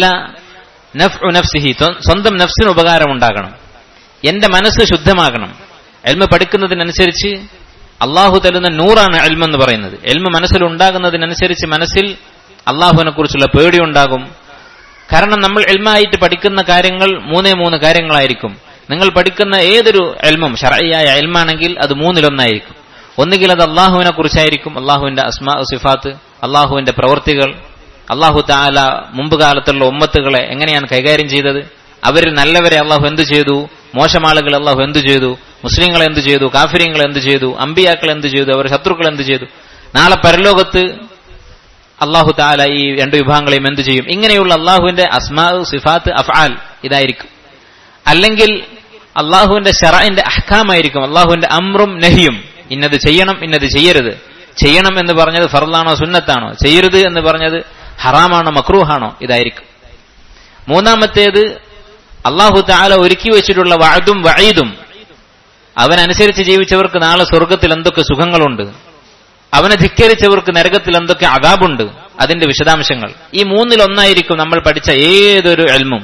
നഫ് നഫ്സിഹി സ്വന്തം നഫ്സിന് ഉപകാരമുണ്ടാകണം എന്റെ മനസ്സ് ശുദ്ധമാകണം എൽമ പഠിക്കുന്നതിനനുസരിച്ച് അള്ളാഹു തരുന്ന നൂറാണ് എൽമ എന്ന് പറയുന്നത് എൽമ മനസ്സിൽ ഉണ്ടാകുന്നതിനനുസരിച്ച് മനസ്സിൽ അള്ളാഹുവിനെ കുറിച്ചുള്ള പേടിയുണ്ടാകും കാരണം നമ്മൾ എൽമായിട്ട് പഠിക്കുന്ന കാര്യങ്ങൾ മൂന്നേ മൂന്ന് കാര്യങ്ങളായിരിക്കും നിങ്ങൾ പഠിക്കുന്ന ഏതൊരു എൽമും ഷറയായ എൽമാണെങ്കിൽ അത് മൂന്നിലൊന്നായിരിക്കും ഒന്നുകിൽ അത് അള്ളാഹുവിനെ കുറിച്ചായിരിക്കും അള്ളാഹുവിന്റെ അസ്മാ സിഫാത്ത് അള്ളാഹുവിന്റെ പ്രവൃത്തികൾ അള്ളാഹു താല മുമ്പ് കാലത്തുള്ള ഉമ്മത്തുകളെ എങ്ങനെയാണ് കൈകാര്യം ചെയ്തത് അവരിൽ നല്ലവരെ അള്ളാഹു എന്തു ചെയ്തു മോശമാളുകൾ അള്ളാഹു എന്തു ചെയ്തു മുസ്ലിങ്ങൾ എന്തു ചെയ്തു കാഫിര്യങ്ങൾ എന്തു ചെയ്തു അമ്പിയാക്കൾ എന്തു ചെയ്തു അവർ ശത്രുക്കൾ എന്തു ചെയ്തു നാളെ പരലോകത്ത് അള്ളാഹു താല ഈ രണ്ട് വിഭാഗങ്ങളെയും എന്തു ചെയ്യും ഇങ്ങനെയുള്ള അള്ളാഹുവിന്റെ അസ്മാ സിഫാത്ത് അഫ്ആൽ ഇതായിരിക്കും അല്ലെങ്കിൽ അള്ളാഹുവിന്റെ ഷറൈന്റെ അഹ്കാമായിരിക്കും അള്ളാഹുവിന്റെ അമ്രും നഹിയും ഇന്നത് ചെയ്യണം ഇന്നത് ചെയ്യരുത് ചെയ്യണം എന്ന് പറഞ്ഞത് ഫർലാണോ സുന്നത്താണോ ചെയ്യരുത് എന്ന് പറഞ്ഞത് ഹറാമാണോ മക്രൂഹാണോ ഇതായിരിക്കും മൂന്നാമത്തേത് അള്ളാഹു താല ഒരുക്കി വെച്ചിട്ടുള്ള വഴുതും വഴീതും അവനനുസരിച്ച് ജീവിച്ചവർക്ക് നാളെ സ്വർഗത്തിൽ എന്തൊക്കെ സുഖങ്ങളുണ്ട് അവനെ ധിക്കരിച്ചവർക്ക് നരകത്തിൽ എന്തൊക്കെ അതാബുണ്ട് അതിന്റെ വിശദാംശങ്ങൾ ഈ മൂന്നിലൊന്നായിരിക്കും നമ്മൾ പഠിച്ച ഏതൊരു എൽമും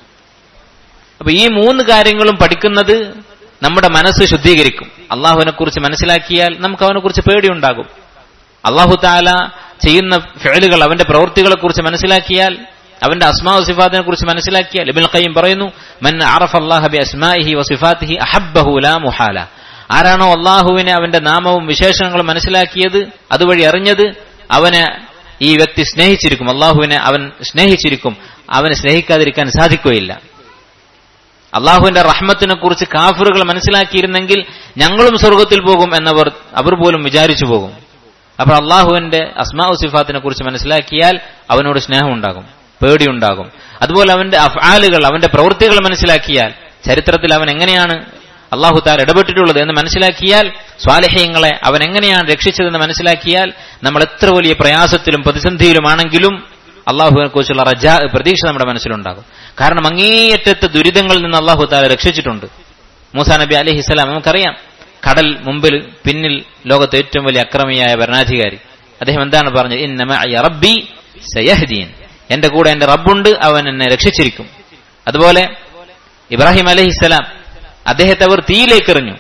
അപ്പൊ ഈ മൂന്ന് കാര്യങ്ങളും പഠിക്കുന്നത് നമ്മുടെ മനസ്സ് ശുദ്ധീകരിക്കും അള്ളാഹുവിനെ കുറിച്ച് മനസ്സിലാക്കിയാൽ നമുക്ക് അവനെ കുറിച്ച് പേടിയുണ്ടാകും അള്ളാഹു താല ചെയ്യുന്ന ഫേലുകൾ അവന്റെ പ്രവൃത്തികളെ കുറിച്ച് മനസ്സിലാക്കിയാൽ അവന്റെ അസ്മാ സിഫാത്തിനെ കുറിച്ച് മനസ്സിലാക്കിയാൽ ഇബിൻ ഖയ്യം പറയുന്നു മൻ അറഫ് അള്ളാഹ ബി അസ്മാഇഹി വസിഫാത്തിഹി അഹബ്ബഹു ലാ മുഹാല ആരാണോ അള്ളാഹുവിനെ അവന്റെ നാമവും വിശേഷണങ്ങളും മനസ്സിലാക്കിയത് അതുവഴി അറിഞ്ഞത് അവന് ഈ വ്യക്തി സ്നേഹിച്ചിരിക്കും അള്ളാഹുവിനെ അവൻ സ്നേഹിച്ചിരിക്കും അവനെ സ്നേഹിക്കാതിരിക്കാൻ സാധിക്കുകയില്ല അള്ളാഹുവിന്റെ റഹ്മത്തിനെ കുറിച്ച് കാഫറുകൾ മനസ്സിലാക്കിയിരുന്നെങ്കിൽ ഞങ്ങളും സ്വർഗത്തിൽ പോകും എന്നവർ അവർ പോലും വിചാരിച്ചു പോകും അപ്പോൾ അള്ളാഹുവിന്റെ അസ്മാ സിഫാത്തിനെ കുറിച്ച് മനസ്സിലാക്കിയാൽ അവനോട് സ്നേഹമുണ്ടാകും പേടിയുണ്ടാകും അതുപോലെ അവന്റെ അഫ്ആലുകൾ അവന്റെ പ്രവൃത്തികൾ മനസ്സിലാക്കിയാൽ ചരിത്രത്തിൽ അവൻ എങ്ങനെയാണ് അള്ളാഹു താൽ ഇടപെട്ടിട്ടുള്ളത് എന്ന് മനസ്സിലാക്കിയാൽ സ്വാലഹ്യങ്ങളെ അവൻ എങ്ങനെയാണ് രക്ഷിച്ചതെന്ന് മനസ്സിലാക്കിയാൽ നമ്മൾ എത്ര വലിയ പ്രയാസത്തിലും പ്രതിസന്ധിയിലുമാണെങ്കിലും അള്ളാഹുവിനെ കുറിച്ചുള്ള റജാ പ്രതീക്ഷ നമ്മുടെ മനസ്സിലുണ്ടാകും കാരണം അങ്ങേയറ്റത്തെ ദുരിതങ്ങളിൽ നിന്ന് അള്ളാഹു താല രക്ഷിച്ചിട്ടുണ്ട് മൂസാ നബി അലഹിസ്സലാം നമുക്കറിയാം കടൽ മുമ്പിൽ പിന്നിൽ ലോകത്തെ ഏറ്റവും വലിയ അക്രമിയായ ഭരണാധികാരി അദ്ദേഹം എന്താണ് പറഞ്ഞത് ഇന്നമ റബ്ബി സയഹദീൻ എന്റെ കൂടെ എന്റെ റബ്ബുണ്ട് അവൻ എന്നെ രക്ഷിച്ചിരിക്കും അതുപോലെ ഇബ്രാഹിം അലഹിസ്സലാം അദ്ദേഹത്തെ അവർ തീയിലേക്ക് എറിഞ്ഞു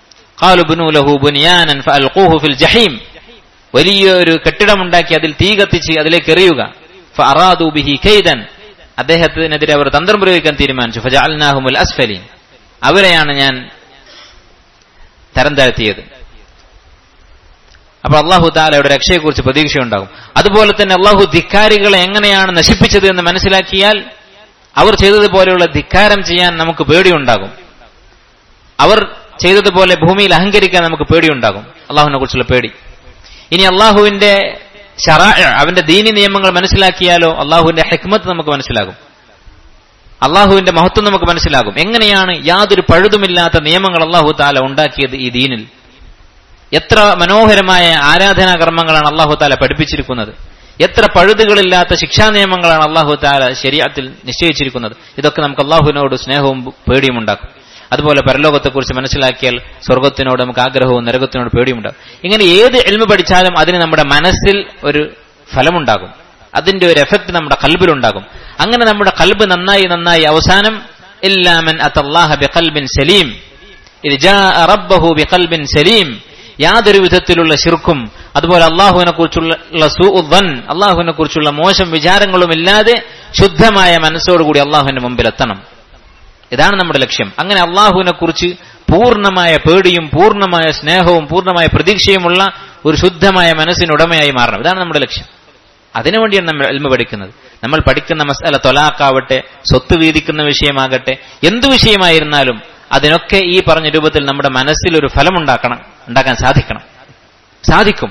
ഫിൽ ജഹീം വലിയൊരു കെട്ടിടമുണ്ടാക്കി അതിൽ തീ കത്തിച്ച് അതിലേക്ക് എറിയുക ഫഅറാദു ബിഹി കൈദൻ അദ്ദേഹത്തിനെതിരെ അവർ തന്ത്രം പ്രയോഗിക്കാൻ തീരുമാനിച്ചു ഫജഅൽനാഹുമുൽ അസ്ഫലീൻ അവരെയാണ് ഞാൻ തരം താഴ്ത്തിയത് അപ്പൊ അള്ളാഹു താലയുടെ രക്ഷയെക്കുറിച്ച് പ്രതീക്ഷയുണ്ടാകും അതുപോലെ തന്നെ അള്ളാഹു ധിക്കാരികളെ എങ്ങനെയാണ് നശിപ്പിച്ചത് എന്ന് മനസ്സിലാക്കിയാൽ അവർ ചെയ്തതുപോലെയുള്ള ധിക്കാരം ചെയ്യാൻ നമുക്ക് പേടിയുണ്ടാകും അവർ ചെയ്തതുപോലെ ഭൂമിയിൽ അഹങ്കരിക്കാൻ നമുക്ക് പേടിയുണ്ടാകും അള്ളാഹുവിനെ കുറിച്ചുള്ള പേടി ഇനി അള്ളാഹുവിന്റെ ഷറാ അവന്റെ ദീനി നിയമങ്ങൾ മനസ്സിലാക്കിയാലോ അള്ളാഹുവിന്റെ ഹെക്മത്ത് നമുക്ക് മനസ്സിലാകും അള്ളാഹുവിന്റെ മഹത്വം നമുക്ക് മനസ്സിലാകും എങ്ങനെയാണ് യാതൊരു പഴുതുമില്ലാത്ത നിയമങ്ങൾ അള്ളാഹു താല ഉണ്ടാക്കിയത് ഈ ദീനിൽ എത്ര മനോഹരമായ ആരാധനാ കർമ്മങ്ങളാണ് അള്ളാഹു താല പഠിപ്പിച്ചിരിക്കുന്നത് എത്ര പഴുതുകളില്ലാത്ത ശിക്ഷാ നിയമങ്ങളാണ് അള്ളാഹു താല ശരീരത്തിൽ നിശ്ചയിച്ചിരിക്കുന്നത് ഇതൊക്കെ നമുക്ക് അള്ളാഹുവിനോട് സ്നേഹവും പേടിയും ഉണ്ടാക്കും അതുപോലെ പരലോകത്തെക്കുറിച്ച് മനസ്സിലാക്കിയാൽ സ്വർഗത്തിനോട് നമുക്ക് ആഗ്രഹവും നരകത്തിനോട് പേടിയുണ്ടാകും ഇങ്ങനെ ഏത് എൽമ പഠിച്ചാലും അതിന് നമ്മുടെ മനസ്സിൽ ഒരു ഫലമുണ്ടാകും അതിന്റെ ഒരു എഫക്ട് നമ്മുടെ കൽബിലുണ്ടാകും അങ്ങനെ നമ്മുടെ കൽബ് നന്നായി നന്നായി അവസാനം ഇല്ലാമൻ അത്തല്ലാഹ ബിഖൽബിൻ സലീം ഇത് ജാ റബ്ബഹു ബിഖൽബിൻ സലീം യാതൊരു വിധത്തിലുള്ള ശിർക്കും അതുപോലെ അള്ളാഹുവിനെ കുറിച്ചുള്ള സൂഉദ്വൻ അള്ളാഹുവിനെ കുറിച്ചുള്ള മോശം വിചാരങ്ങളും ഇല്ലാതെ ശുദ്ധമായ മനസ്സോടുകൂടി അള്ളാഹുവിന്റെ മുമ്പിൽ എത്തണം ഇതാണ് നമ്മുടെ ലക്ഷ്യം അങ്ങനെ അള്ളാഹുവിനെ കുറിച്ച് പൂർണ്ണമായ പേടിയും പൂർണ്ണമായ സ്നേഹവും പൂർണ്ണമായ പ്രതീക്ഷയുമുള്ള ഒരു ശുദ്ധമായ മനസ്സിനുടമയായി മാറണം ഇതാണ് നമ്മുടെ ലക്ഷ്യം അതിനുവേണ്ടിയാണ് നമ്മൾ എൽമ പഠിക്കുന്നത് നമ്മൾ പഠിക്കുന്ന മസാല തൊലാക്കാവട്ടെ സ്വത്ത് വീതിക്കുന്ന വിഷയമാകട്ടെ എന്തു വിഷയമായിരുന്നാലും അതിനൊക്കെ ഈ പറഞ്ഞ രൂപത്തിൽ നമ്മുടെ മനസ്സിൽ ഒരു ഫലമുണ്ടാക്കണം ഉണ്ടാക്കാൻ സാധിക്കണം സാധിക്കും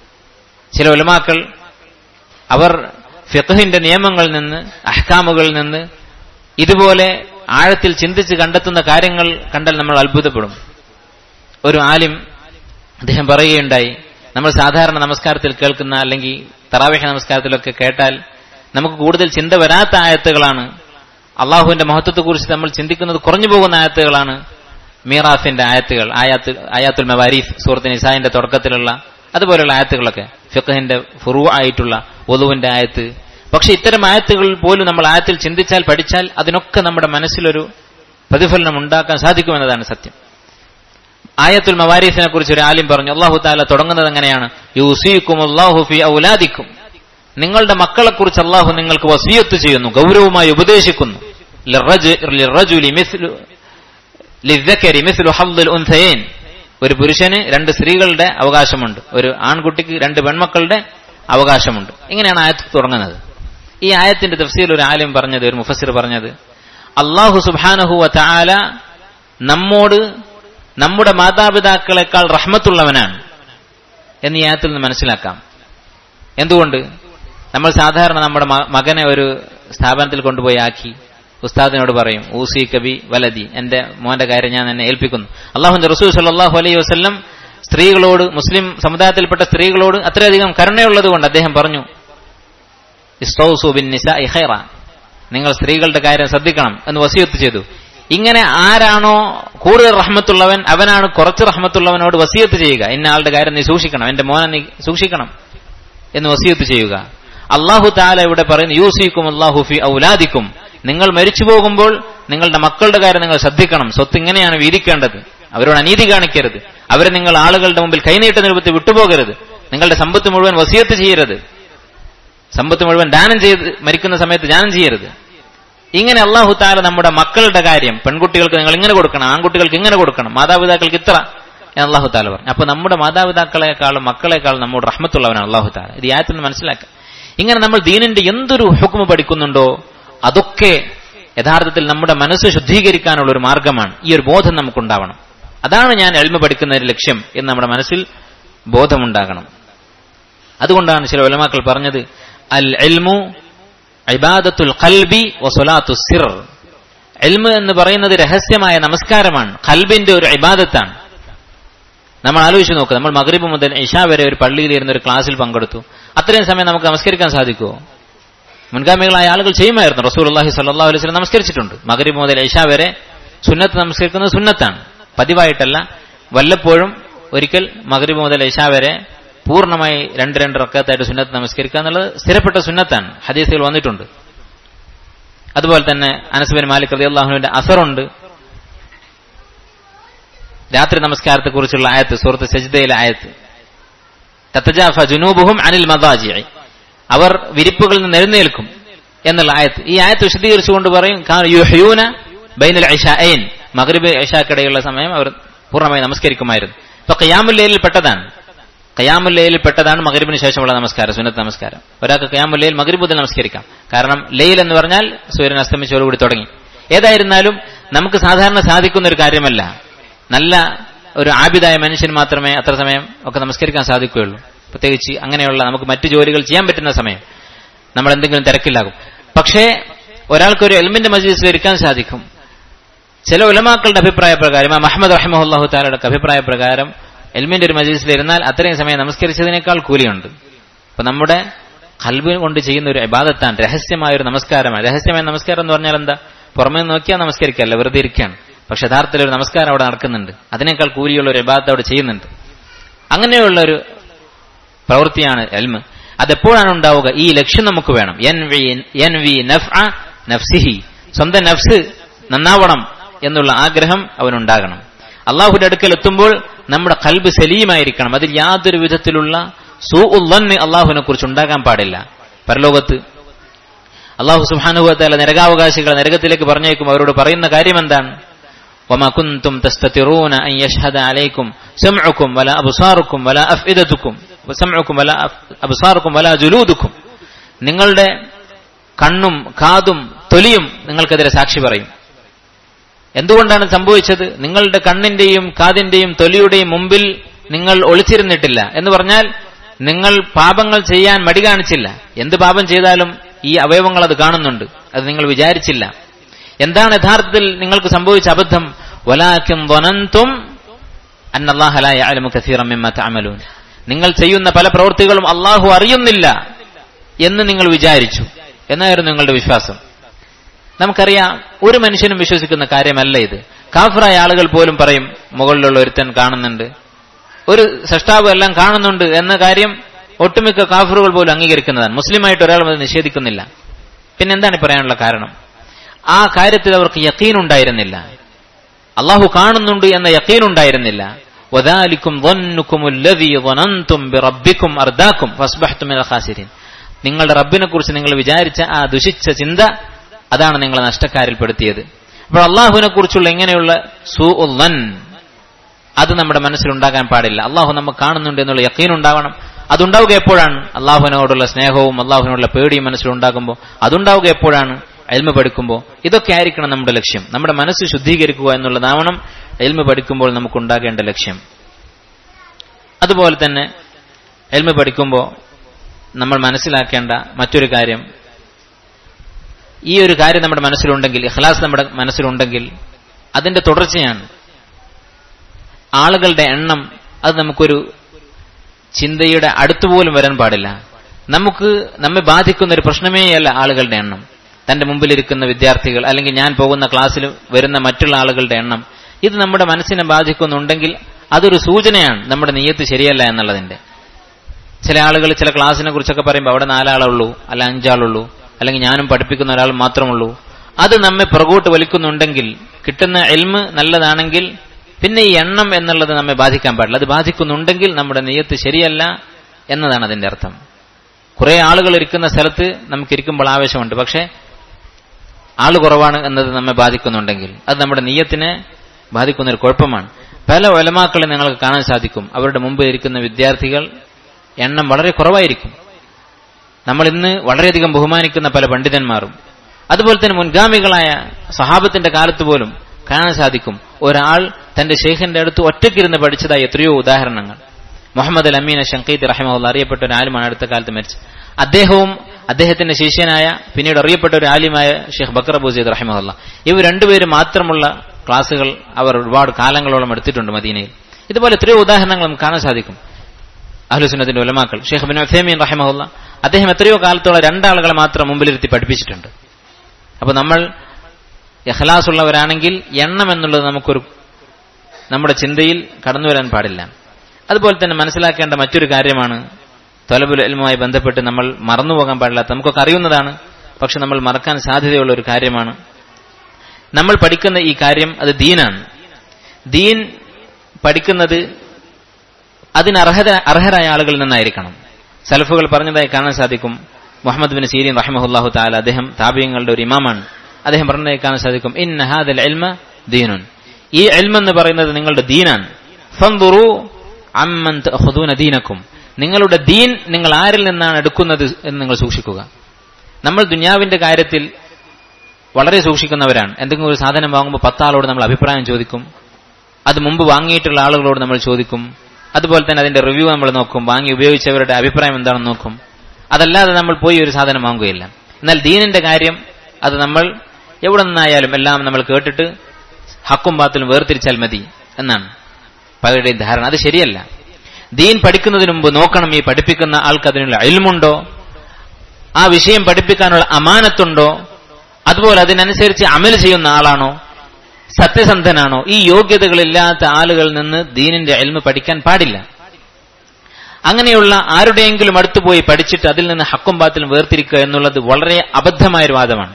ചില ഉലമാക്കൾ അവർ ഫിഖഹിന്റെ നിയമങ്ങളിൽ നിന്ന് അഹ്കാമുകളിൽ നിന്ന് ഇതുപോലെ ആഴത്തിൽ ചിന്തിച്ച് കണ്ടെത്തുന്ന കാര്യങ്ങൾ കണ്ടാൽ നമ്മൾ അത്ഭുതപ്പെടും ഒരു ആലിം അദ്ദേഹം പറയുകയുണ്ടായി നമ്മൾ സാധാരണ നമസ്കാരത്തിൽ കേൾക്കുന്ന അല്ലെങ്കിൽ തറാവേഹ നമസ്കാരത്തിലൊക്കെ കേട്ടാൽ നമുക്ക് കൂടുതൽ ചിന്ത വരാത്ത ആയത്തുകളാണ് അള്ളാഹുവിന്റെ മഹത്വത്തെക്കുറിച്ച് നമ്മൾ ചിന്തിക്കുന്നത് കുറഞ്ഞു പോകുന്ന ആയത്തുകളാണ് മീറാഫിന്റെ ആയത്തുകൾ ആയാത്ത് ആയാത്തുൽ മവാരീഫ് സൂറത്ത് നിസാഹിന്റെ തുടക്കത്തിലുള്ള അതുപോലെയുള്ള ആയത്തുകളൊക്കെ ഫിഖഹിന്റെ ഫുറു ആയിട്ടുള്ള ഒതുവിന്റെ ആയത്ത് പക്ഷെ ഇത്തരം ആയത്തുകൾ പോലും നമ്മൾ ആയത്തിൽ ചിന്തിച്ചാൽ പഠിച്ചാൽ അതിനൊക്കെ നമ്മുടെ മനസ്സിലൊരു പ്രതിഫലനം ഉണ്ടാക്കാൻ സാധിക്കുമെന്നതാണ് സത്യം ആയത്തുൽ മവാരീഫിനെ കുറിച്ച് ഒരു ആലിം പറഞ്ഞു അള്ളാഹു താല തുടങ്ങുന്നത് എങ്ങനെയാണ് യൂസീക്കും അള്ളാഹു ഫി ഔലാദിക്കും നിങ്ങളുടെ മക്കളെക്കുറിച്ച് അള്ളാഹു നിങ്ങൾക്ക് വസീയത്ത് ചെയ്യുന്നു ഗൗരവമായി ഉപദേശിക്കുന്നു ലിറജുലി മിസ്ലു ലിദ്ദക്കരി മിസ്ലു ഹദ്ദുൽ ഉൻഥയൈൻ ഒരു പുരുഷന് രണ്ട് സ്ത്രീകളുടെ അവകാശമുണ്ട് ഒരു ആൺകുട്ടിക്ക് രണ്ട് പെൺമക്കളുടെ അവകാശമുണ്ട് ഇങ്ങനെയാണ് ആയത്ത് തുടങ്ങുന്നത് ഈ ആയത്തിന്റെ തഫ്സീൽ ഒരു ആലിം പറഞ്ഞത് ഒരു മുഫസിർ പറഞ്ഞത് അള്ളാഹു സുബാനഹുവ താല നമ്മോട് നമ്മുടെ മാതാപിതാക്കളെക്കാൾ റഹ്മത്തുള്ളവനാണ് എന്ന് ഈ ആയത്തിൽ നിന്ന് മനസ്സിലാക്കാം എന്തുകൊണ്ട് നമ്മൾ സാധാരണ നമ്മുടെ മകനെ ഒരു സ്ഥാപനത്തിൽ കൊണ്ടുപോയി ആക്കി ഉസ്താദിനോട് പറയും ഊസി കബി വലതി എന്റെ മോന്റെ കാര്യം ഞാൻ എന്നെ ഏൽപ്പിക്കുന്നു അള്ളാഹുന്റെ റസൂൽ സല്ലാഹു അലൈഹി വസ്ല്ലം സ്ത്രീകളോട് മുസ്ലിം സമുദായത്തിൽപ്പെട്ട സ്ത്രീകളോട് അത്രയധികം കരുണയുള്ളത് കൊണ്ട് അദ്ദേഹം പറഞ്ഞു നിങ്ങൾ സ്ത്രീകളുടെ കാര്യം ശ്രദ്ധിക്കണം എന്ന് വസിയത്ത് ചെയ്തു ഇങ്ങനെ ആരാണോ കൂടുതൽ റഹ്മത്തുള്ളവൻ അവനാണ് കുറച്ച് റഹ്മത്തുള്ളവനോട് വസിയത്ത് ചെയ്യുക ഇന്ന ആളുടെ കാര്യം നീ സൂക്ഷിക്കണം എന്റെ മോനെ നീ സൂക്ഷിക്കണം എന്ന് വസിയത്ത് ചെയ്യുക അള്ളാഹു താല ഇവിടെ പറയുന്നു യൂസിക്കും അള്ളാഹു ഫി ഔലാദിക്കും നിങ്ങൾ മരിച്ചു പോകുമ്പോൾ നിങ്ങളുടെ മക്കളുടെ കാര്യം നിങ്ങൾ ശ്രദ്ധിക്കണം സ്വത്ത് ഇങ്ങനെയാണ് വീതിക്കേണ്ടത് അവരോട് അനീതി കാണിക്കരുത് അവരെ നിങ്ങൾ ആളുകളുടെ മുമ്പിൽ കൈനീട്ട രൂപത്തിൽ വിട്ടുപോകരുത് നിങ്ങളുടെ സമ്പത്ത് മുഴുവൻ വസിയത്ത് ചെയ്യരുത് സമ്പത്ത് മുഴുവൻ ദാനം ചെയ്ത് മരിക്കുന്ന സമയത്ത് ദാനം ചെയ്യരുത് ഇങ്ങനെ അള്ളാഹു താല നമ്മുടെ മക്കളുടെ കാര്യം പെൺകുട്ടികൾക്ക് നിങ്ങൾ ഇങ്ങനെ കൊടുക്കണം ആൺകുട്ടികൾക്ക് ഇങ്ങനെ കൊടുക്കണം മാതാപിതാക്കൾക്ക് ഇത്ര എന്ന് അള്ളാഹു താല പറഞ്ഞു അപ്പൊ നമ്മുടെ മാതാപിതാക്കളെക്കാളും മക്കളെക്കാളും നമ്മോട് റഹ്മത്തുള്ളവനാണ് അള്ളാഹു താല ഇത് യാത്തിൽ നിന്ന് മനസ്സിലാക്കാം ഇങ്ങനെ നമ്മൾ ദീനിന്റെ എന്തൊരു ഹുക്കുമ പഠിക്കുന്നുണ്ടോ അതൊക്കെ യഥാർത്ഥത്തിൽ നമ്മുടെ മനസ്സ് ശുദ്ധീകരിക്കാനുള്ള ഒരു മാർഗമാണ് ഈ ഒരു ബോധം നമുക്കുണ്ടാവണം അതാണ് ഞാൻ എൽമ പഠിക്കുന്നതിന്റെ ലക്ഷ്യം എന്ന് നമ്മുടെ മനസ്സിൽ ബോധമുണ്ടാകണം അതുകൊണ്ടാണ് ചില ഒലമാക്കൾ പറഞ്ഞത് അൽ എൽമു ഇബാദത്തുൽ ഖൽബി വസൊലാത്തു സിർ എൽമ എന്ന് പറയുന്നത് രഹസ്യമായ നമസ്കാരമാണ് ഖൽബിന്റെ ഒരു ഇബാദത്താണ് നമ്മൾ ആലോചിച്ച് നോക്കുക നമ്മൾ മഗ്രിബ് മുതൽ ഇഷ വരെ ഒരു പള്ളിയിൽ ഇരുന്ന ഒരു ക്ലാസ്സിൽ പങ്കെടുത്തു അത്രയും സമയം നമുക്ക് നമസ്കരിക്കാൻ സാധിക്കുമോ മുൻഗാമികളായ ആളുകൾ ചെയ്യുമായിരുന്നു റസൂൽ അള്ളാഹി സല്ലാ അലൈഹി സ്വലം നമസ്കരിച്ചിട്ടുണ്ട് മഗ്രിബ് മുതൽ ഇഷ വരെ സുന്നത്ത് നമസ്കരിക്കുന്നത് സുന്നത്താണ് പതിവായിട്ടല്ല വല്ലപ്പോഴും ഒരിക്കൽ മഗ്രിബ് മുതൽ ഇഷ വരെ പൂർണ്ണമായി രണ്ട് രണ്ട് റക്കത്തായിട്ട് സുന്നത്ത് നമസ്കരിക്കുക എന്നുള്ളത് സ്ഥിരപ്പെട്ട സുന്നത്താണ് ഹദീസുകൾ വന്നിട്ടുണ്ട് അതുപോലെ തന്നെ അനസുബിൻ മാലിക് റതി അള്ളാഹുവിന്റെ അസറുണ്ട് രാത്രി നമസ്കാരത്തെക്കുറിച്ചുള്ള ആയത്ത് സുഹൃത്ത് സജിദയിലെ ആയത്ത് തത്തജാഫ ജുനൂബുഹും അനിൽ മദാജി അവർ വിരിപ്പുകളിൽ നിന്ന് എഴുന്നേൽക്കും എന്നുള്ള ആയത്ത് ഈ ആയത്ത് വിശദീകരിച്ചുകൊണ്ട് പറയും യുഹ്യൂന ബൈനൽ ഐഷായൻ മഗ്രിബ് ഐഷാക്കിടയുള്ള സമയം അവർ പൂർണ്ണമായി നമസ്കരിക്കുമായിരുന്നു ഇപ്പൊ കയാമുല്ലയിൽ പെട്ടതാണ് കയാമുല്ലയിൽ പെട്ടതാണ് മകരിബിന് ശേഷമുള്ള നമസ്കാരം സുന്നത്ത് നമസ്കാരം ഒരാൾക്ക് കയാമുല്ലയിൽ മകരിബ് മുതൽ നമസ്കരിക്കാം കാരണം ലെയിൽ എന്ന് പറഞ്ഞാൽ സൂര്യൻ അസ്തമിച്ചോടുകൂടി തുടങ്ങി ഏതായിരുന്നാലും നമുക്ക് സാധാരണ സാധിക്കുന്ന ഒരു കാര്യമല്ല നല്ല ഒരു ആബിദായ മനുഷ്യൻ മാത്രമേ അത്ര സമയം ഒക്കെ നമസ്കരിക്കാൻ സാധിക്കുകയുള്ളൂ പ്രത്യേകിച്ച് അങ്ങനെയുള്ള നമുക്ക് മറ്റു ജോലികൾ ചെയ്യാൻ പറ്റുന്ന സമയം നമ്മൾ എന്തെങ്കിലും തിരക്കില്ലാകും പക്ഷേ ഒരാൾക്കൊരു എൽമിന്റെ മജീസിൽ ഇരിക്കാൻ സാധിക്കും ചില ഉലമാക്കളുടെ അഭിപ്രായ പ്രകാരം അഹമ്മദ് റഹ്മുല്ലാഹു താലയുടെ അഭിപ്രായ പ്രകാരം എൽമിന്റെ ഒരു മജീസിൽ ഇരുന്നാൽ അത്രയും സമയം നമസ്കരിച്ചതിനേക്കാൾ കൂലിയുണ്ട് അപ്പൊ നമ്മുടെ കൽബ് കൊണ്ട് ചെയ്യുന്ന ഒരു ഇബാദത്താണ് രഹസ്യമായ ഒരു നമസ്കാരമാണ് രഹസ്യമായ നമസ്കാരം എന്ന് പറഞ്ഞാൽ എന്താ പുറമേ നോക്കിയാൽ നമസ്കരിക്കല്ല വെറുതെ ഇരിക്കുകയാണ് പക്ഷെ യഥാർത്ഥത്തിൽ ഒരു നമസ്കാരം അവിടെ നടക്കുന്നുണ്ട് അതിനേക്കാൾ കൂലിയുള്ള ഒരു ഇബാദത്ത് അവിടെ ചെയ്യുന്നുണ്ട് അങ്ങനെയുള്ള ഒരു പ്രവൃത്തിയാണ് എൽമ് അതെപ്പോഴാണ് ഉണ്ടാവുക ഈ ലക്ഷ്യം നമുക്ക് വേണം യൻവി യൻവി നഫ്അ നഫ്സിഹി സ്വന്തം നഫ്സ് നന്നാവണം എന്നുള്ള ആഗ്രഹം അവനുണ്ടാകണം അള്ളാഹുന്റെ അടുക്കൽ എത്തുമ്പോൾ നമ്മുടെ കൽബ് സലീമായിരിക്കണം അതിൽ യാതൊരു വിധത്തിലുള്ള സൂ ഉള്ളന്ന് അള്ളാഹുവിനെ കുറിച്ച് ഉണ്ടാകാൻ പാടില്ല പരലോകത്ത് അള്ളാഹു സുഹാനുഭവത്താല നരകാവകാശികളെ നരകത്തിലേക്ക് പറഞ്ഞേക്കും അവരോട് പറയുന്ന കാര്യം എന്താണ് وما كنتم تستترون أن يشهد عليكم سمعكم ولا أبصاركم ولا أفئدتكم وسمعكم ولا أبصاركم ولا جلودكم നിങ്ങളുടെ കണ്ണും കാതും തൊലിയും നിങ്ങൾക്കെതിരെ സാക്ഷി പറയും എന്തുകൊണ്ടാണ് സംഭവിച്ചത് നിങ്ങളുടെ കണ്ണിന്റെയും കാതിന്റെയും തൊലിയുടെയും മുമ്പിൽ നിങ്ങൾ ഒളിച്ചിരുന്നിട്ടില്ല എന്ന് പറഞ്ഞാൽ നിങ്ങൾ പാപങ്ങൾ ചെയ്യാൻ മടി കാണിച്ചില്ല എന്ത് പാപം ചെയ്താലും ഈ അവയവങ്ങൾ അത് കാണുന്നുണ്ട് അത് നിങ്ങൾ വിചാരിച്ചില്ല എന്താണ് യഥാർത്ഥത്തിൽ നിങ്ങൾക്ക് സംഭവിച്ച അബദ്ധം വലാക്കും വനന്തും അന്നല്ലാഹലൂൻ നിങ്ങൾ ചെയ്യുന്ന പല പ്രവൃത്തികളും അള്ളാഹു അറിയുന്നില്ല എന്ന് നിങ്ങൾ വിചാരിച്ചു എന്നായിരുന്നു നിങ്ങളുടെ വിശ്വാസം നമുക്കറിയാം ഒരു മനുഷ്യനും വിശ്വസിക്കുന്ന കാര്യമല്ല ഇത് കാഫറായ ആളുകൾ പോലും പറയും മുകളിലുള്ള ഒരുത്തൻ കാണുന്നുണ്ട് ഒരു സൃഷ്ടാവ് എല്ലാം കാണുന്നുണ്ട് എന്ന കാര്യം ഒട്ടുമിക്ക കാഫറുകൾ പോലും അംഗീകരിക്കുന്നതാണ് മുസ്ലിമായിട്ട് ഒരാളും അത് നിഷേധിക്കുന്നില്ല പിന്നെ എന്താണ് പറയാനുള്ള കാരണം ആ കാര്യത്തിൽ അവർക്ക് യക്കീൻ ഉണ്ടായിരുന്നില്ല അള്ളാഹു കാണുന്നുണ്ട് എന്ന യക്കീൻ ഉണ്ടായിരുന്നില്ല വദാലിക്കും നിങ്ങളുടെ റബ്ബിനെ കുറിച്ച് നിങ്ങൾ വിചാരിച്ച ആ ദുഷിച്ച ചിന്ത അതാണ് നിങ്ങളെ നഷ്ടക്കാരിൽ പെടുത്തിയത് അപ്പോൾ അള്ളാഹുവിനെ കുറിച്ചുള്ള ഇങ്ങനെയുള്ള സൂ ഉല്ലൻ അത് നമ്മുടെ മനസ്സിലുണ്ടാകാൻ പാടില്ല അള്ളാഹു നമ്മൾ കാണുന്നുണ്ട് എന്നുള്ള യക്കീൻ ഉണ്ടാവണം അതുണ്ടാവുക എപ്പോഴാണ് അള്ളാഹുവിനോടുള്ള സ്നേഹവും അള്ളാഹുവിനോടുള്ള പേടിയും മനസ്സിലുണ്ടാകുമ്പോൾ അതുണ്ടാവുക എപ്പോഴാണ് എൽമ പഠിക്കുമ്പോൾ ഇതൊക്കെ ആയിരിക്കണം നമ്മുടെ ലക്ഷ്യം നമ്മുടെ മനസ്സ് ശുദ്ധീകരിക്കുക എന്നുള്ളതാവണം എൽമ പഠിക്കുമ്പോൾ നമുക്കുണ്ടാകേണ്ട ലക്ഷ്യം അതുപോലെ തന്നെ എൽമ പഠിക്കുമ്പോൾ നമ്മൾ മനസ്സിലാക്കേണ്ട മറ്റൊരു കാര്യം ഈ ഒരു കാര്യം നമ്മുടെ മനസ്സിലുണ്ടെങ്കിൽ ഇഖ്ലാസ് നമ്മുടെ മനസ്സിലുണ്ടെങ്കിൽ അതിന്റെ തുടർച്ചയാണ് ആളുകളുടെ എണ്ണം അത് നമുക്കൊരു ചിന്തയുടെ അടുത്തുപോലും വരാൻ പാടില്ല നമുക്ക് നമ്മെ ബാധിക്കുന്ന ഒരു പ്രശ്നമേയല്ല ആളുകളുടെ എണ്ണം തന്റെ മുമ്പിലിരിക്കുന്ന വിദ്യാർത്ഥികൾ അല്ലെങ്കിൽ ഞാൻ പോകുന്ന ക്ലാസ്സിൽ വരുന്ന മറ്റുള്ള ആളുകളുടെ എണ്ണം ഇത് നമ്മുടെ മനസ്സിനെ ബാധിക്കുന്നുണ്ടെങ്കിൽ അതൊരു സൂചനയാണ് നമ്മുടെ നെയ്യത്ത് ശരിയല്ല എന്നുള്ളതിന്റെ ചില ആളുകൾ ചില ക്ലാസ്സിനെ കുറിച്ചൊക്കെ പറയുമ്പോൾ അവിടെ നാലാളുള്ളൂ അല്ല അഞ്ചാളുള്ളൂ അല്ലെങ്കിൽ ഞാനും പഠിപ്പിക്കുന്ന ഒരാൾ മാത്രമുള്ളൂ അത് നമ്മെ പുറകോട്ട് വലിക്കുന്നുണ്ടെങ്കിൽ കിട്ടുന്ന എൽമ് നല്ലതാണെങ്കിൽ പിന്നെ ഈ എണ്ണം എന്നുള്ളത് നമ്മെ ബാധിക്കാൻ പാടില്ല അത് ബാധിക്കുന്നുണ്ടെങ്കിൽ നമ്മുടെ നെയ്യത്ത് ശരിയല്ല എന്നതാണ് അതിന്റെ അർത്ഥം കുറെ ആളുകൾ ഇരിക്കുന്ന സ്ഥലത്ത് നമുക്ക് ഇരിക്കുമ്പോൾ ആവേശമുണ്ട് പക്ഷേ ആള് കുറവാണ് എന്നത് നമ്മെ ബാധിക്കുന്നുണ്ടെങ്കിൽ അത് നമ്മുടെ നീയത്തിനെ ബാധിക്കുന്ന ഒരു കുഴപ്പമാണ് പല ഒലമാക്കളെ നിങ്ങൾക്ക് കാണാൻ സാധിക്കും അവരുടെ മുമ്പിൽ ഇരിക്കുന്ന വിദ്യാർത്ഥികൾ എണ്ണം വളരെ കുറവായിരിക്കും നമ്മൾ ഇന്ന് വളരെയധികം ബഹുമാനിക്കുന്ന പല പണ്ഡിതന്മാരും അതുപോലെ തന്നെ മുൻഗാമികളായ സഹാബത്തിന്റെ കാലത്ത് പോലും കാണാൻ സാധിക്കും ഒരാൾ തന്റെ ഷെയ്ഖിന്റെ അടുത്ത് ഒറ്റയ്ക്കിരുന്ന് പഠിച്ചതായി എത്രയോ ഉദാഹരണങ്ങൾ മുഹമ്മദ് അൽ അമീൻ ഷങ്കീദ് റഹിമുള്ള അറിയപ്പെട്ട ഒരു ആലിമാണ് അടുത്ത കാലത്ത് മരിച്ചത് അദ്ദേഹവും അദ്ദേഹത്തിന്റെ ശിഷ്യനായ പിന്നീട് അറിയപ്പെട്ട ഒരു ആലിമായ ഷെയ്ഖ് ബക്കർ അബൂസീദ് റഹിമുള്ള ഇവർ രണ്ടുപേരും മാത്രമുള്ള ക്ലാസുകൾ അവർ ഒരുപാട് കാലങ്ങളോളം എടുത്തിട്ടുണ്ട് മദീനയിൽ ഇതുപോലെ എത്രയോ ഉദാഹരണങ്ങൾ നമുക്ക് കാണാൻ സാധിക്കും അഹ്ലുസുന്നത്തിന്റെ ഉലമാക്കൾ ഷെയ്ഖ് ബിൻ ഉഫേമീൻ റഹിമുള്ള അദ്ദേഹം എത്രയോ കാലത്തോളം രണ്ടാളുകളെ മാത്രം മുമ്പിലിരുത്തി പഠിപ്പിച്ചിട്ടുണ്ട് അപ്പൊ നമ്മൾ ഇഖ്ലാസ് ഉള്ളവരാണെങ്കിൽ എണ്ണം എന്നുള്ളത് നമുക്കൊരു നമ്മുടെ ചിന്തയിൽ കടന്നു വരാൻ പാടില്ല അതുപോലെ തന്നെ മനസ്സിലാക്കേണ്ട മറ്റൊരു കാര്യമാണ് തൊലബുൽ എൽമുമായി ബന്ധപ്പെട്ട് നമ്മൾ മറന്നുപോകാൻ പാടില്ലാത്ത നമുക്കൊക്കെ അറിയുന്നതാണ് പക്ഷെ നമ്മൾ മറക്കാൻ സാധ്യതയുള്ള ഒരു കാര്യമാണ് നമ്മൾ പഠിക്കുന്ന ഈ കാര്യം അത് ദീനാണ് ദീൻ പഠിക്കുന്നത് അതിന് അർഹത അർഹരായ ആളുകളിൽ നിന്നായിരിക്കണം സലഫുകൾ പറഞ്ഞതായി കാണാൻ സാധിക്കും മുഹമ്മദ് ബിൻ സീരീൻ റഹിമഹുല്ലാഹു താല അദ്ദേഹം താപീയങ്ങളുടെ ഒരു ഇമാമാണ് അദ്ദേഹം പറഞ്ഞതായി കാണാൻ സാധിക്കും ഇൻ ഹാദൽ എൽമ ദീനുൻ ഈ എൽമ എന്ന് പറയുന്നത് നിങ്ങളുടെ ദീനാണ് ഫന്തുറു അമ്മൻ തഅഖുദൂന ദീനക്കും നിങ്ങളുടെ ദീൻ നിങ്ങൾ ആരിൽ നിന്നാണ് എടുക്കുന്നത് എന്ന് നിങ്ങൾ സൂക്ഷിക്കുക നമ്മൾ ദുനിയാവിന്റെ കാര്യത്തിൽ വളരെ സൂക്ഷിക്കുന്നവരാണ് എന്തെങ്കിലും ഒരു സാധനം വാങ്ങുമ്പോൾ പത്താളോട് നമ്മൾ അഭിപ്രായം ചോദിക്കും അത് മുമ്പ് വാങ്ങിയിട്ടുള്ള ആളുകളോട് നമ്മൾ ചോദിക്കും അതുപോലെ തന്നെ അതിന്റെ റിവ്യൂ നമ്മൾ നോക്കും വാങ്ങി ഉപയോഗിച്ചവരുടെ അഭിപ്രായം എന്താണെന്ന് നോക്കും അതല്ലാതെ നമ്മൾ പോയി ഒരു സാധനം വാങ്ങുകയില്ല എന്നാൽ ദീനിന്റെ കാര്യം അത് നമ്മൾ എവിടെ നിന്നായാലും എല്ലാം നമ്മൾ കേട്ടിട്ട് ഹക്കും ബാത്തിലും വേർതിരിച്ചാൽ മതി എന്നാണ് പലരുടെയും ധാരണ അത് ശരിയല്ല ദീൻ പഠിക്കുന്നതിന് മുമ്പ് നോക്കണം ഈ പഠിപ്പിക്കുന്ന ആൾക്ക് അതിനുള്ള അയൽമുണ്ടോ ആ വിഷയം പഠിപ്പിക്കാനുള്ള അമാനത്തുണ്ടോ അതുപോലെ അതിനനുസരിച്ച് അമൽ ചെയ്യുന്ന ആളാണോ സത്യസന്ധനാണോ ഈ യോഗ്യതകളില്ലാത്ത ആളുകളിൽ നിന്ന് ദീനിന്റെ അയൽമ പഠിക്കാൻ പാടില്ല അങ്ങനെയുള്ള ആരുടെയെങ്കിലും അടുത്ത് പോയി പഠിച്ചിട്ട് അതിൽ നിന്ന് ഹക്കും ബാത്തിലും വേർതിരിക്കുക എന്നുള്ളത് വളരെ അബദ്ധമായൊരു വാദമാണ്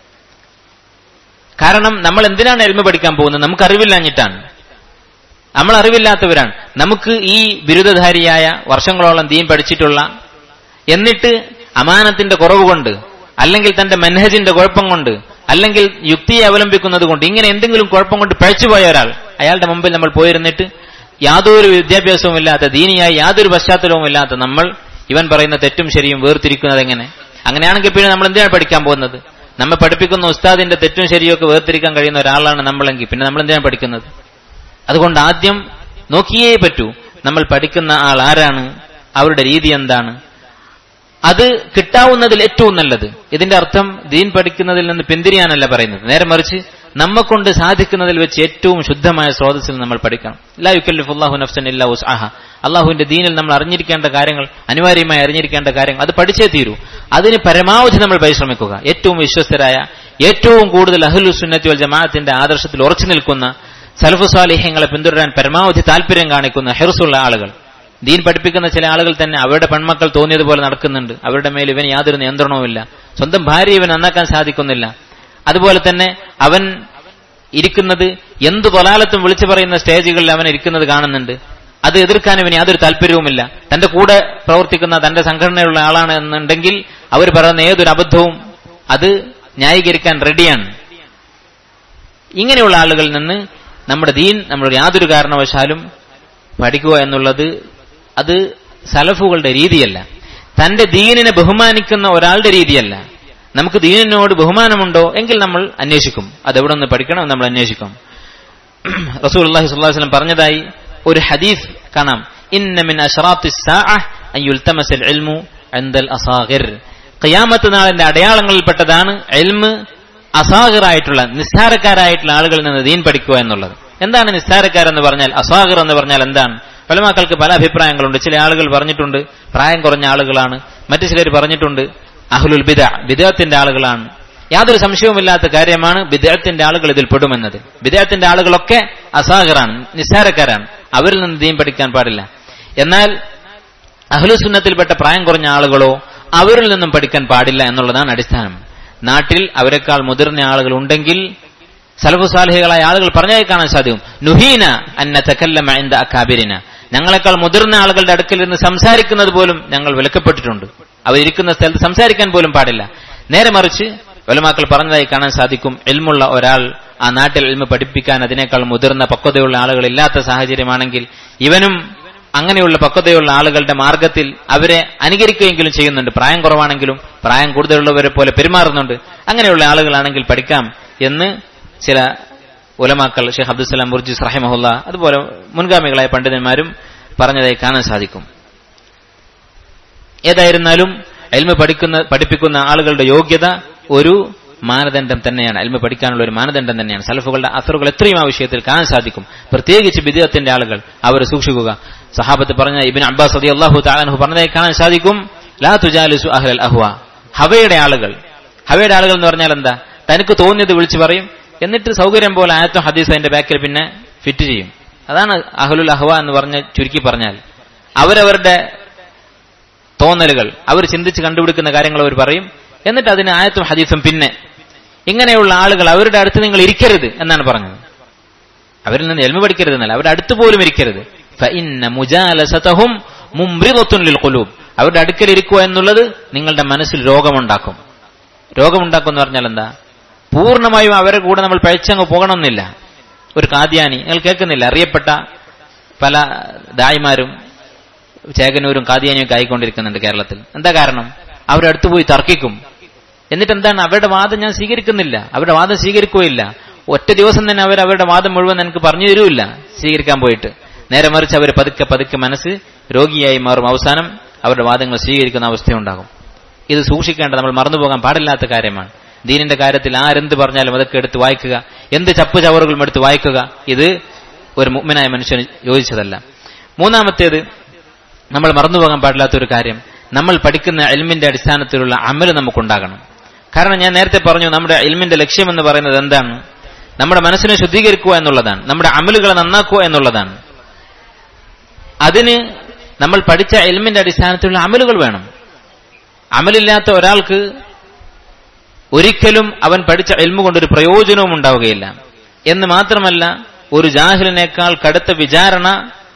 കാരണം നമ്മൾ എന്തിനാണ് എൽമ പഠിക്കാൻ പോകുന്നത് നമുക്ക് അറിവില്ലാഞ്ഞിട്ടാണ് നമ്മൾ അറിവില്ലാത്തവരാണ് നമുക്ക് ഈ ബിരുദധാരിയായ വർഷങ്ങളോളം ദീൻ പഠിച്ചിട്ടുള്ള എന്നിട്ട് അമാനത്തിന്റെ കുറവ് കൊണ്ട് അല്ലെങ്കിൽ തന്റെ മെൻഹജിന്റെ കുഴപ്പം കൊണ്ട് അല്ലെങ്കിൽ യുക്തിയെ അവലംബിക്കുന്നത് കൊണ്ട് ഇങ്ങനെ എന്തെങ്കിലും കുഴപ്പം കൊണ്ട് പഴച്ചുപോയ ഒരാൾ അയാളുടെ മുമ്പിൽ നമ്മൾ പോയിരുന്നിട്ട് യാതൊരു വിദ്യാഭ്യാസവും ഇല്ലാത്ത ദീനിയായി യാതൊരു പശ്ചാത്തലവും ഇല്ലാത്ത നമ്മൾ ഇവൻ പറയുന്ന തെറ്റും ശരിയും വേർതിരിക്കുന്നത് എങ്ങനെ അങ്ങനെയാണെങ്കിൽ പിന്നെ നമ്മൾ എന്തിനാണ് പഠിക്കാൻ പോകുന്നത് നമ്മെ പഠിപ്പിക്കുന്ന ഉസ്താദിന്റെ തെറ്റും ശരിയും ഒക്കെ വേർതിരിക്കാൻ കഴിയുന്ന ഒരാളാണ് നമ്മളെങ്കിൽ പിന്നെ നമ്മൾ എന്തിനാണ് പഠിക്കുന്നത് അതുകൊണ്ട് ആദ്യം നോക്കിയേ പറ്റൂ നമ്മൾ പഠിക്കുന്ന ആൾ ആരാണ് അവരുടെ രീതി എന്താണ് അത് കിട്ടാവുന്നതിൽ ഏറ്റവും നല്ലത് ഇതിന്റെ അർത്ഥം ദീൻ പഠിക്കുന്നതിൽ നിന്ന് പിന്തിരിയാനല്ല പറയുന്നത് നേരെ മറിച്ച് നമ്മെ കൊണ്ട് സാധിക്കുന്നതിൽ വെച്ച് ഏറ്റവും ശുദ്ധമായ സ്രോതസ്സിൽ നമ്മൾ പഠിക്കണം ലാ യുക്കല്ലിഫുല്ലാഹു നഫ്സൻ ഇല്ലാ ഉസ്ആഹ അള്ളാഹുവിന്റെ ദീനിൽ നമ്മൾ അറിഞ്ഞിരിക്കേണ്ട കാര്യങ്ങൾ അനിവാര്യമായി അറിഞ്ഞിരിക്കേണ്ട കാര്യങ്ങൾ അത് പഠിച്ചേ തീരൂ അതിന് പരമാവധി നമ്മൾ പരിശ്രമിക്കുക ഏറ്റവും വിശ്വസ്തരായ ഏറ്റവും കൂടുതൽ അഹ്ലു സുന്നത്തി വൽ ജമാഅത്തിന്റെ ആദർശത്തിൽ ഉറച്ചു നിൽക്കുന്ന സലഫു സ്വാലിഹ്യങ്ങളെ പിന്തുടരാൻ പരമാവധി താല്പര്യം കാണിക്കുന്ന ഹെറുസുള്ള ആളുകൾ ദീൻ പഠിപ്പിക്കുന്ന ചില ആളുകൾ തന്നെ അവരുടെ പെൺമക്കൾ തോന്നിയതുപോലെ നടക്കുന്നുണ്ട് അവരുടെ മേൽ ഇവന് യാതൊരു നിയന്ത്രണവുമില്ല സ്വന്തം ഭാര്യ ഇവൻ നന്നാക്കാൻ സാധിക്കുന്നില്ല അതുപോലെ തന്നെ അവൻ ഇരിക്കുന്നത് എന്ത് തൊലാലത്തും വിളിച്ചു പറയുന്ന സ്റ്റേജുകളിൽ അവൻ ഇരിക്കുന്നത് കാണുന്നുണ്ട് അത് എതിർക്കാൻ ഇവന് യാതൊരു താല്പര്യവുമില്ല തന്റെ കൂടെ പ്രവർത്തിക്കുന്ന തന്റെ സംഘടനയുള്ള ആളാണ് എന്നുണ്ടെങ്കിൽ അവർ പറയുന്ന ഏതൊരു അബദ്ധവും അത് ന്യായീകരിക്കാൻ റെഡിയാണ് ഇങ്ങനെയുള്ള ആളുകളിൽ നിന്ന് നമ്മുടെ ദീൻ നമ്മൾ യാതൊരു കാരണവശാലും പഠിക്കുക എന്നുള്ളത് അത് സലഫുകളുടെ രീതിയല്ല തന്റെ ദീനിനെ ബഹുമാനിക്കുന്ന ഒരാളുടെ രീതിയല്ല നമുക്ക് ദീനിനോട് ബഹുമാനമുണ്ടോ എങ്കിൽ നമ്മൾ അന്വേഷിക്കും അത് എവിടെ നിന്ന് പഠിക്കണം നമ്മൾ അന്വേഷിക്കും റസൂൽ അള്ളാഹി സ്വല്ലം പറഞ്ഞതായി ഒരു ഹദീസ് കാണാം ഇന്ന മിൻ അഷ്റാത്തി അൻ യുൽതമസൽ ഇൽമു അൻദൽ അസാഗിർ ഖിയാമത്ത് നാളിന്റെ അടയാളങ്ങളിൽപ്പെട്ടതാണ് എൽമ് അസാഗിറായിട്ടുള്ള നിസ്സാരക്കാരായിട്ടുള്ള ആളുകളിൽ നിന്ന് ദീൻ പഠിക്കുക എന്നുള്ളത് എന്താണ് നിസ്സാരക്കാരെന്ന് പറഞ്ഞാൽ അസാഗിർ എന്ന് പറഞ്ഞാൽ എന്താണ് പലമാക്കൾക്ക് പല അഭിപ്രായങ്ങളുണ്ട് ചില ആളുകൾ പറഞ്ഞിട്ടുണ്ട് പ്രായം കുറഞ്ഞ ആളുകളാണ് മറ്റു ചിലർ പറഞ്ഞിട്ടുണ്ട് അഹ്ലുൽ ബിദ ബിദത്തിന്റെ ആളുകളാണ് യാതൊരു സംശയവുമില്ലാത്ത കാര്യമാണ് ബിദത്തിന്റെ ആളുകൾ ഇതിൽ പെടുമെന്നത് ബിദത്തിന്റെ ആളുകളൊക്കെ അസാഗറാണ് നിസ്സാരക്കാരാണ് അവരിൽ നിന്ന് ദീൻ പഠിക്കാൻ പാടില്ല എന്നാൽ അഹ്ലുസുന്നത്തിൽപ്പെട്ട പ്രായം കുറഞ്ഞ ആളുകളോ അവരിൽ നിന്നും പഠിക്കാൻ പാടില്ല എന്നുള്ളതാണ് അടിസ്ഥാനം നാട്ടിൽ അവരെക്കാൾ മുതിർന്ന ആളുകൾ ഉണ്ടെങ്കിൽ സലഫു സാലിഹികളായ ആളുകൾ പറഞ്ഞായി കാണാൻ സാധിക്കും നുഹീന അന്ന തക്കല്ലമ എന്ത അക്കാബിരിന ഞങ്ങളെക്കാൾ മുതിർന്ന ആളുകളുടെ അടുക്കൽ നിന്ന് സംസാരിക്കുന്നത് പോലും ഞങ്ങൾ വിലക്കപ്പെട്ടിട്ടുണ്ട് അവരിയ്ക്കുന്ന സ്ഥലത്ത് സംസാരിക്കാൻ പോലും പാടില്ല നേരെ മറിച്ച് വലമാക്കൾ പറഞ്ഞതായി കാണാൻ സാധിക്കും എൽമുള്ള ഒരാൾ ആ നാട്ടിൽ എൽമ പഠിപ്പിക്കാൻ അതിനേക്കാൾ മുതിർന്ന പക്വതയുള്ള ആളുകൾ ഇല്ലാത്ത സാഹചര്യമാണെങ്കിൽ ഇവനും അങ്ങനെയുള്ള പക്വതയുള്ള ആളുകളുടെ മാർഗത്തിൽ അവരെ അനുകരിക്കുകയെങ്കിലും ചെയ്യുന്നുണ്ട് പ്രായം കുറവാണെങ്കിലും പ്രായം കൂടുതലുള്ളവരെ പോലെ പെരുമാറുന്നുണ്ട് അങ്ങനെയുള്ള ആളുകളാണെങ്കിൽ പഠിക്കാം എന്ന് ചില ഉലമാക്കൾ ഷെയ്ഖ് അബ്ദുസലാം ബുർജിസ് റഹിമഹുല്ല അതുപോലെ മുൻഗാമികളായ പണ്ഡിതന്മാരും പറഞ്ഞതായി കാണാൻ സാധിക്കും ഏതായിരുന്നാലും എൽമ പഠിക്കുന്ന പഠിപ്പിക്കുന്ന ആളുകളുടെ യോഗ്യത ഒരു മാനദണ്ഡം തന്നെയാണ് എൽമ പഠിക്കാനുള്ള ഒരു മാനദണ്ഡം തന്നെയാണ് സലഫുകളുടെ അസറുകൾ എത്രയും ആ വിഷയത്തിൽ കാണാൻ സാധിക്കും പ്രത്യേകിച്ച് ബിദത്തിന്റെ ആളുകൾ അവർ സൂക്ഷിക്കുക സഹാബത്ത് പറഞ്ഞ ഇബിൻ അബ്ബാസ് അതി അള്ളാഹു താലാൻഹു പറഞ്ഞതായി കാണാൻ സാധിക്കും ലാ തുജാലിസു അഹ്ലൽ അഹ്വ ഹവയുടെ ആളുകൾ ഹവയുടെ ആളുകൾ എന്ന് പറഞ്ഞാൽ എന്താ തനിക്ക് തോന്നിയത് വിളിച്ചു പറയും എന്നിട്ട് സൗകര്യം പോലെ ആയത്തും ഹദീസ് അതിന്റെ ബാക്കിൽ പിന്നെ ഫിറ്റ് ചെയ്യും അതാണ് അഹ്ലുൽ അഹ്വ എന്ന് പറഞ്ഞ ചുരുക്കി പറഞ്ഞാൽ അവരവരുടെ തോന്നലുകൾ അവർ ചിന്തിച്ച് കണ്ടുപിടിക്കുന്ന കാര്യങ്ങൾ അവർ പറയും എന്നിട്ട് അതിന് ആയത്തും ഹദീസും പിന്നെ ഇങ്ങനെയുള്ള ആളുകൾ അവരുടെ അടുത്ത് നിങ്ങൾ ഇരിക്കരുത് എന്നാണ് പറഞ്ഞത് അവരിൽ നിന്ന് എൽമ പഠിക്കരുത് എന്നല്ല അവരുടെ അടുത്ത് പോലും ഇരിക്കരുത് അവരുടെ അടുക്കൽ ഇരിക്കുക എന്നുള്ളത് നിങ്ങളുടെ മനസ്സിൽ രോഗമുണ്ടാക്കും രോഗമുണ്ടാക്കും എന്ന് പറഞ്ഞാൽ എന്താ പൂർണ്ണമായും അവരെ കൂടെ നമ്മൾ പഴിച്ചങ്ങ് പോകണമെന്നില്ല ഒരു കാദ്യാനി നിങ്ങൾ കേൾക്കുന്നില്ല അറിയപ്പെട്ട പല ദായിമാരും ചേകനൂരും കാദ്യാനിയും ഒക്കെ ആയിക്കൊണ്ടിരിക്കുന്നുണ്ട് കേരളത്തിൽ എന്താ കാരണം അവരുടെ അടുത്ത് പോയി തർക്കിക്കും എന്നിട്ട് എന്താണ് അവരുടെ വാദം ഞാൻ സ്വീകരിക്കുന്നില്ല അവരുടെ വാദം സ്വീകരിക്കുകയില്ല ഒറ്റ ദിവസം തന്നെ അവർ അവരുടെ വാദം മുഴുവൻ എനിക്ക് പറഞ്ഞു തരൂല്ല സ്വീകരിക്കാൻ പോയിട്ട് നേരെ മറിച്ച് അവർ പതുക്കെ പതുക്കെ മനസ്സ് രോഗിയായി മാറും അവസാനം അവരുടെ വാദങ്ങൾ സ്വീകരിക്കുന്ന അവസ്ഥയുണ്ടാകും ഇത് സൂക്ഷിക്കേണ്ട നമ്മൾ മറന്നുപോകാൻ പാടില്ലാത്ത കാര്യമാണ് ദീനിന്റെ കാര്യത്തിൽ ആരെന്ത് പറഞ്ഞാലും അതൊക്കെ എടുത്ത് വായിക്കുക എന്ത് ചപ്പ് ചവറുകളും എടുത്ത് വായിക്കുക ഇത് ഒരു മുഗ്മനായ മനുഷ്യന് യോജിച്ചതല്ല മൂന്നാമത്തേത് നമ്മൾ മറന്നുപോകാൻ പാടില്ലാത്ത ഒരു കാര്യം നമ്മൾ പഠിക്കുന്ന എൽമിന്റെ അടിസ്ഥാനത്തിലുള്ള അമല് നമുക്കുണ്ടാകണം കാരണം ഞാൻ നേരത്തെ പറഞ്ഞു നമ്മുടെ എൽമിന്റെ ലക്ഷ്യം എന്ന് പറയുന്നത് എന്താണ് നമ്മുടെ മനസ്സിനെ ശുദ്ധീകരിക്കുക എന്നുള്ളതാണ് നമ്മുടെ അമലുകളെ നന്നാക്കുക എന്നുള്ളതാണ് അതിന് നമ്മൾ പഠിച്ച എൽമിന്റെ അടിസ്ഥാനത്തിലുള്ള അമലുകൾ വേണം അമലില്ലാത്ത ഒരാൾക്ക് ഒരിക്കലും അവൻ പഠിച്ച എൽമു കൊണ്ടൊരു പ്രയോജനവും ഉണ്ടാവുകയില്ല എന്ന് മാത്രമല്ല ഒരു ജാഹിലിനേക്കാൾ കടുത്ത വിചാരണ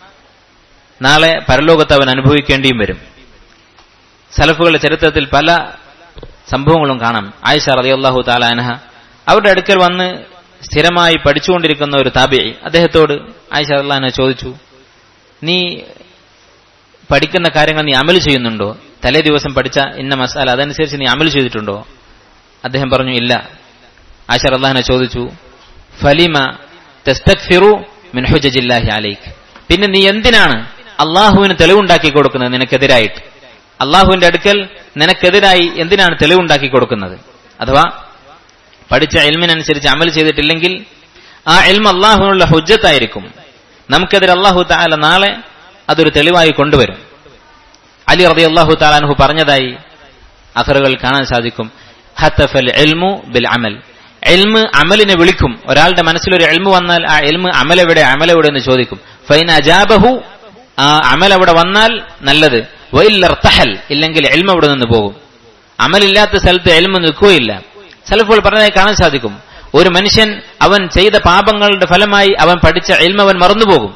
നാളെ പരലോകത്ത് അവൻ അനുഭവിക്കേണ്ടിയും വരും സലഫുകളുടെ ചരിത്രത്തിൽ പല സംഭവങ്ങളും കാണാം ആയിഷ റളിയല്ലാഹു താല അനഹ അവരുടെ അടുക്കൽ വന്ന് സ്ഥിരമായി പഠിച്ചുകൊണ്ടിരിക്കുന്ന ഒരു താബി അദ്ദേഹത്തോട് ആയിഷ അള്ളഹാന ചോദിച്ചു നീ പഠിക്കുന്ന കാര്യങ്ങൾ നീ അമൽ ചെയ്യുന്നുണ്ടോ തലേ ദിവസം പഠിച്ച ഇന്ന മസാല അതനുസരിച്ച് നീ അമൽ ചെയ്തിട്ടുണ്ടോ അദ്ദേഹം പറഞ്ഞു ഇല്ല ആയിഷ അള്ളഹാനെ ചോദിച്ചു ഫലിമ തെസ്തക്ഫിറു മിൻ ഹുജജില്ലാഹി അലൈക്ക് പിന്നെ നീ എന്തിനാണ് അള്ളാഹുവിന് തെളിവുണ്ടാക്കി കൊടുക്കുന്നത് നിനക്കെതിരായിട്ട് അള്ളാഹുവിന്റെ അടുക്കൽ നിനക്കെതിരായി എന്തിനാണ് തെളിവുണ്ടാക്കി കൊടുക്കുന്നത് അഥവാ പഠിച്ച എൽമിനനുസരിച്ച് അമൽ ചെയ്തിട്ടില്ലെങ്കിൽ ആ എൽമ അള്ളാഹുവിനുള്ള ഹുജ്ജത്തായിരിക്കും നമുക്കെതിരെ അള്ളാഹു താല നാളെ അതൊരു തെളിവായി കൊണ്ടുവരും അലി റബി അള്ളാഹു താലാൻഹു പറഞ്ഞതായി അഖറുകൾ കാണാൻ സാധിക്കും ഹത്തഫൽ എൽമു ബിൽ അമൽ എൽമ് അമലിനെ വിളിക്കും ഒരാളുടെ മനസ്സിലൊരു എൽമു വന്നാൽ ആ എൽമ് അമലെവിടെ അമലെവിടെ എന്ന് ചോദിക്കും ഫൈൻ അജാബഹു ആ അമൽ അവിടെ വന്നാൽ നല്ലത് വൈലർത്തഹൽ ഇല്ലെങ്കിൽ എൽമ അവിടെ നിന്ന് പോകും അമലില്ലാത്ത സ്ഥലത്ത് എൽമ നിൽക്കുകയില്ല ചിലപ്പോൾ പറഞ്ഞതായി കാണാൻ സാധിക്കും ഒരു മനുഷ്യൻ അവൻ ചെയ്ത പാപങ്ങളുടെ ഫലമായി അവൻ പഠിച്ച എൽമ അവൻ മറന്നുപോകും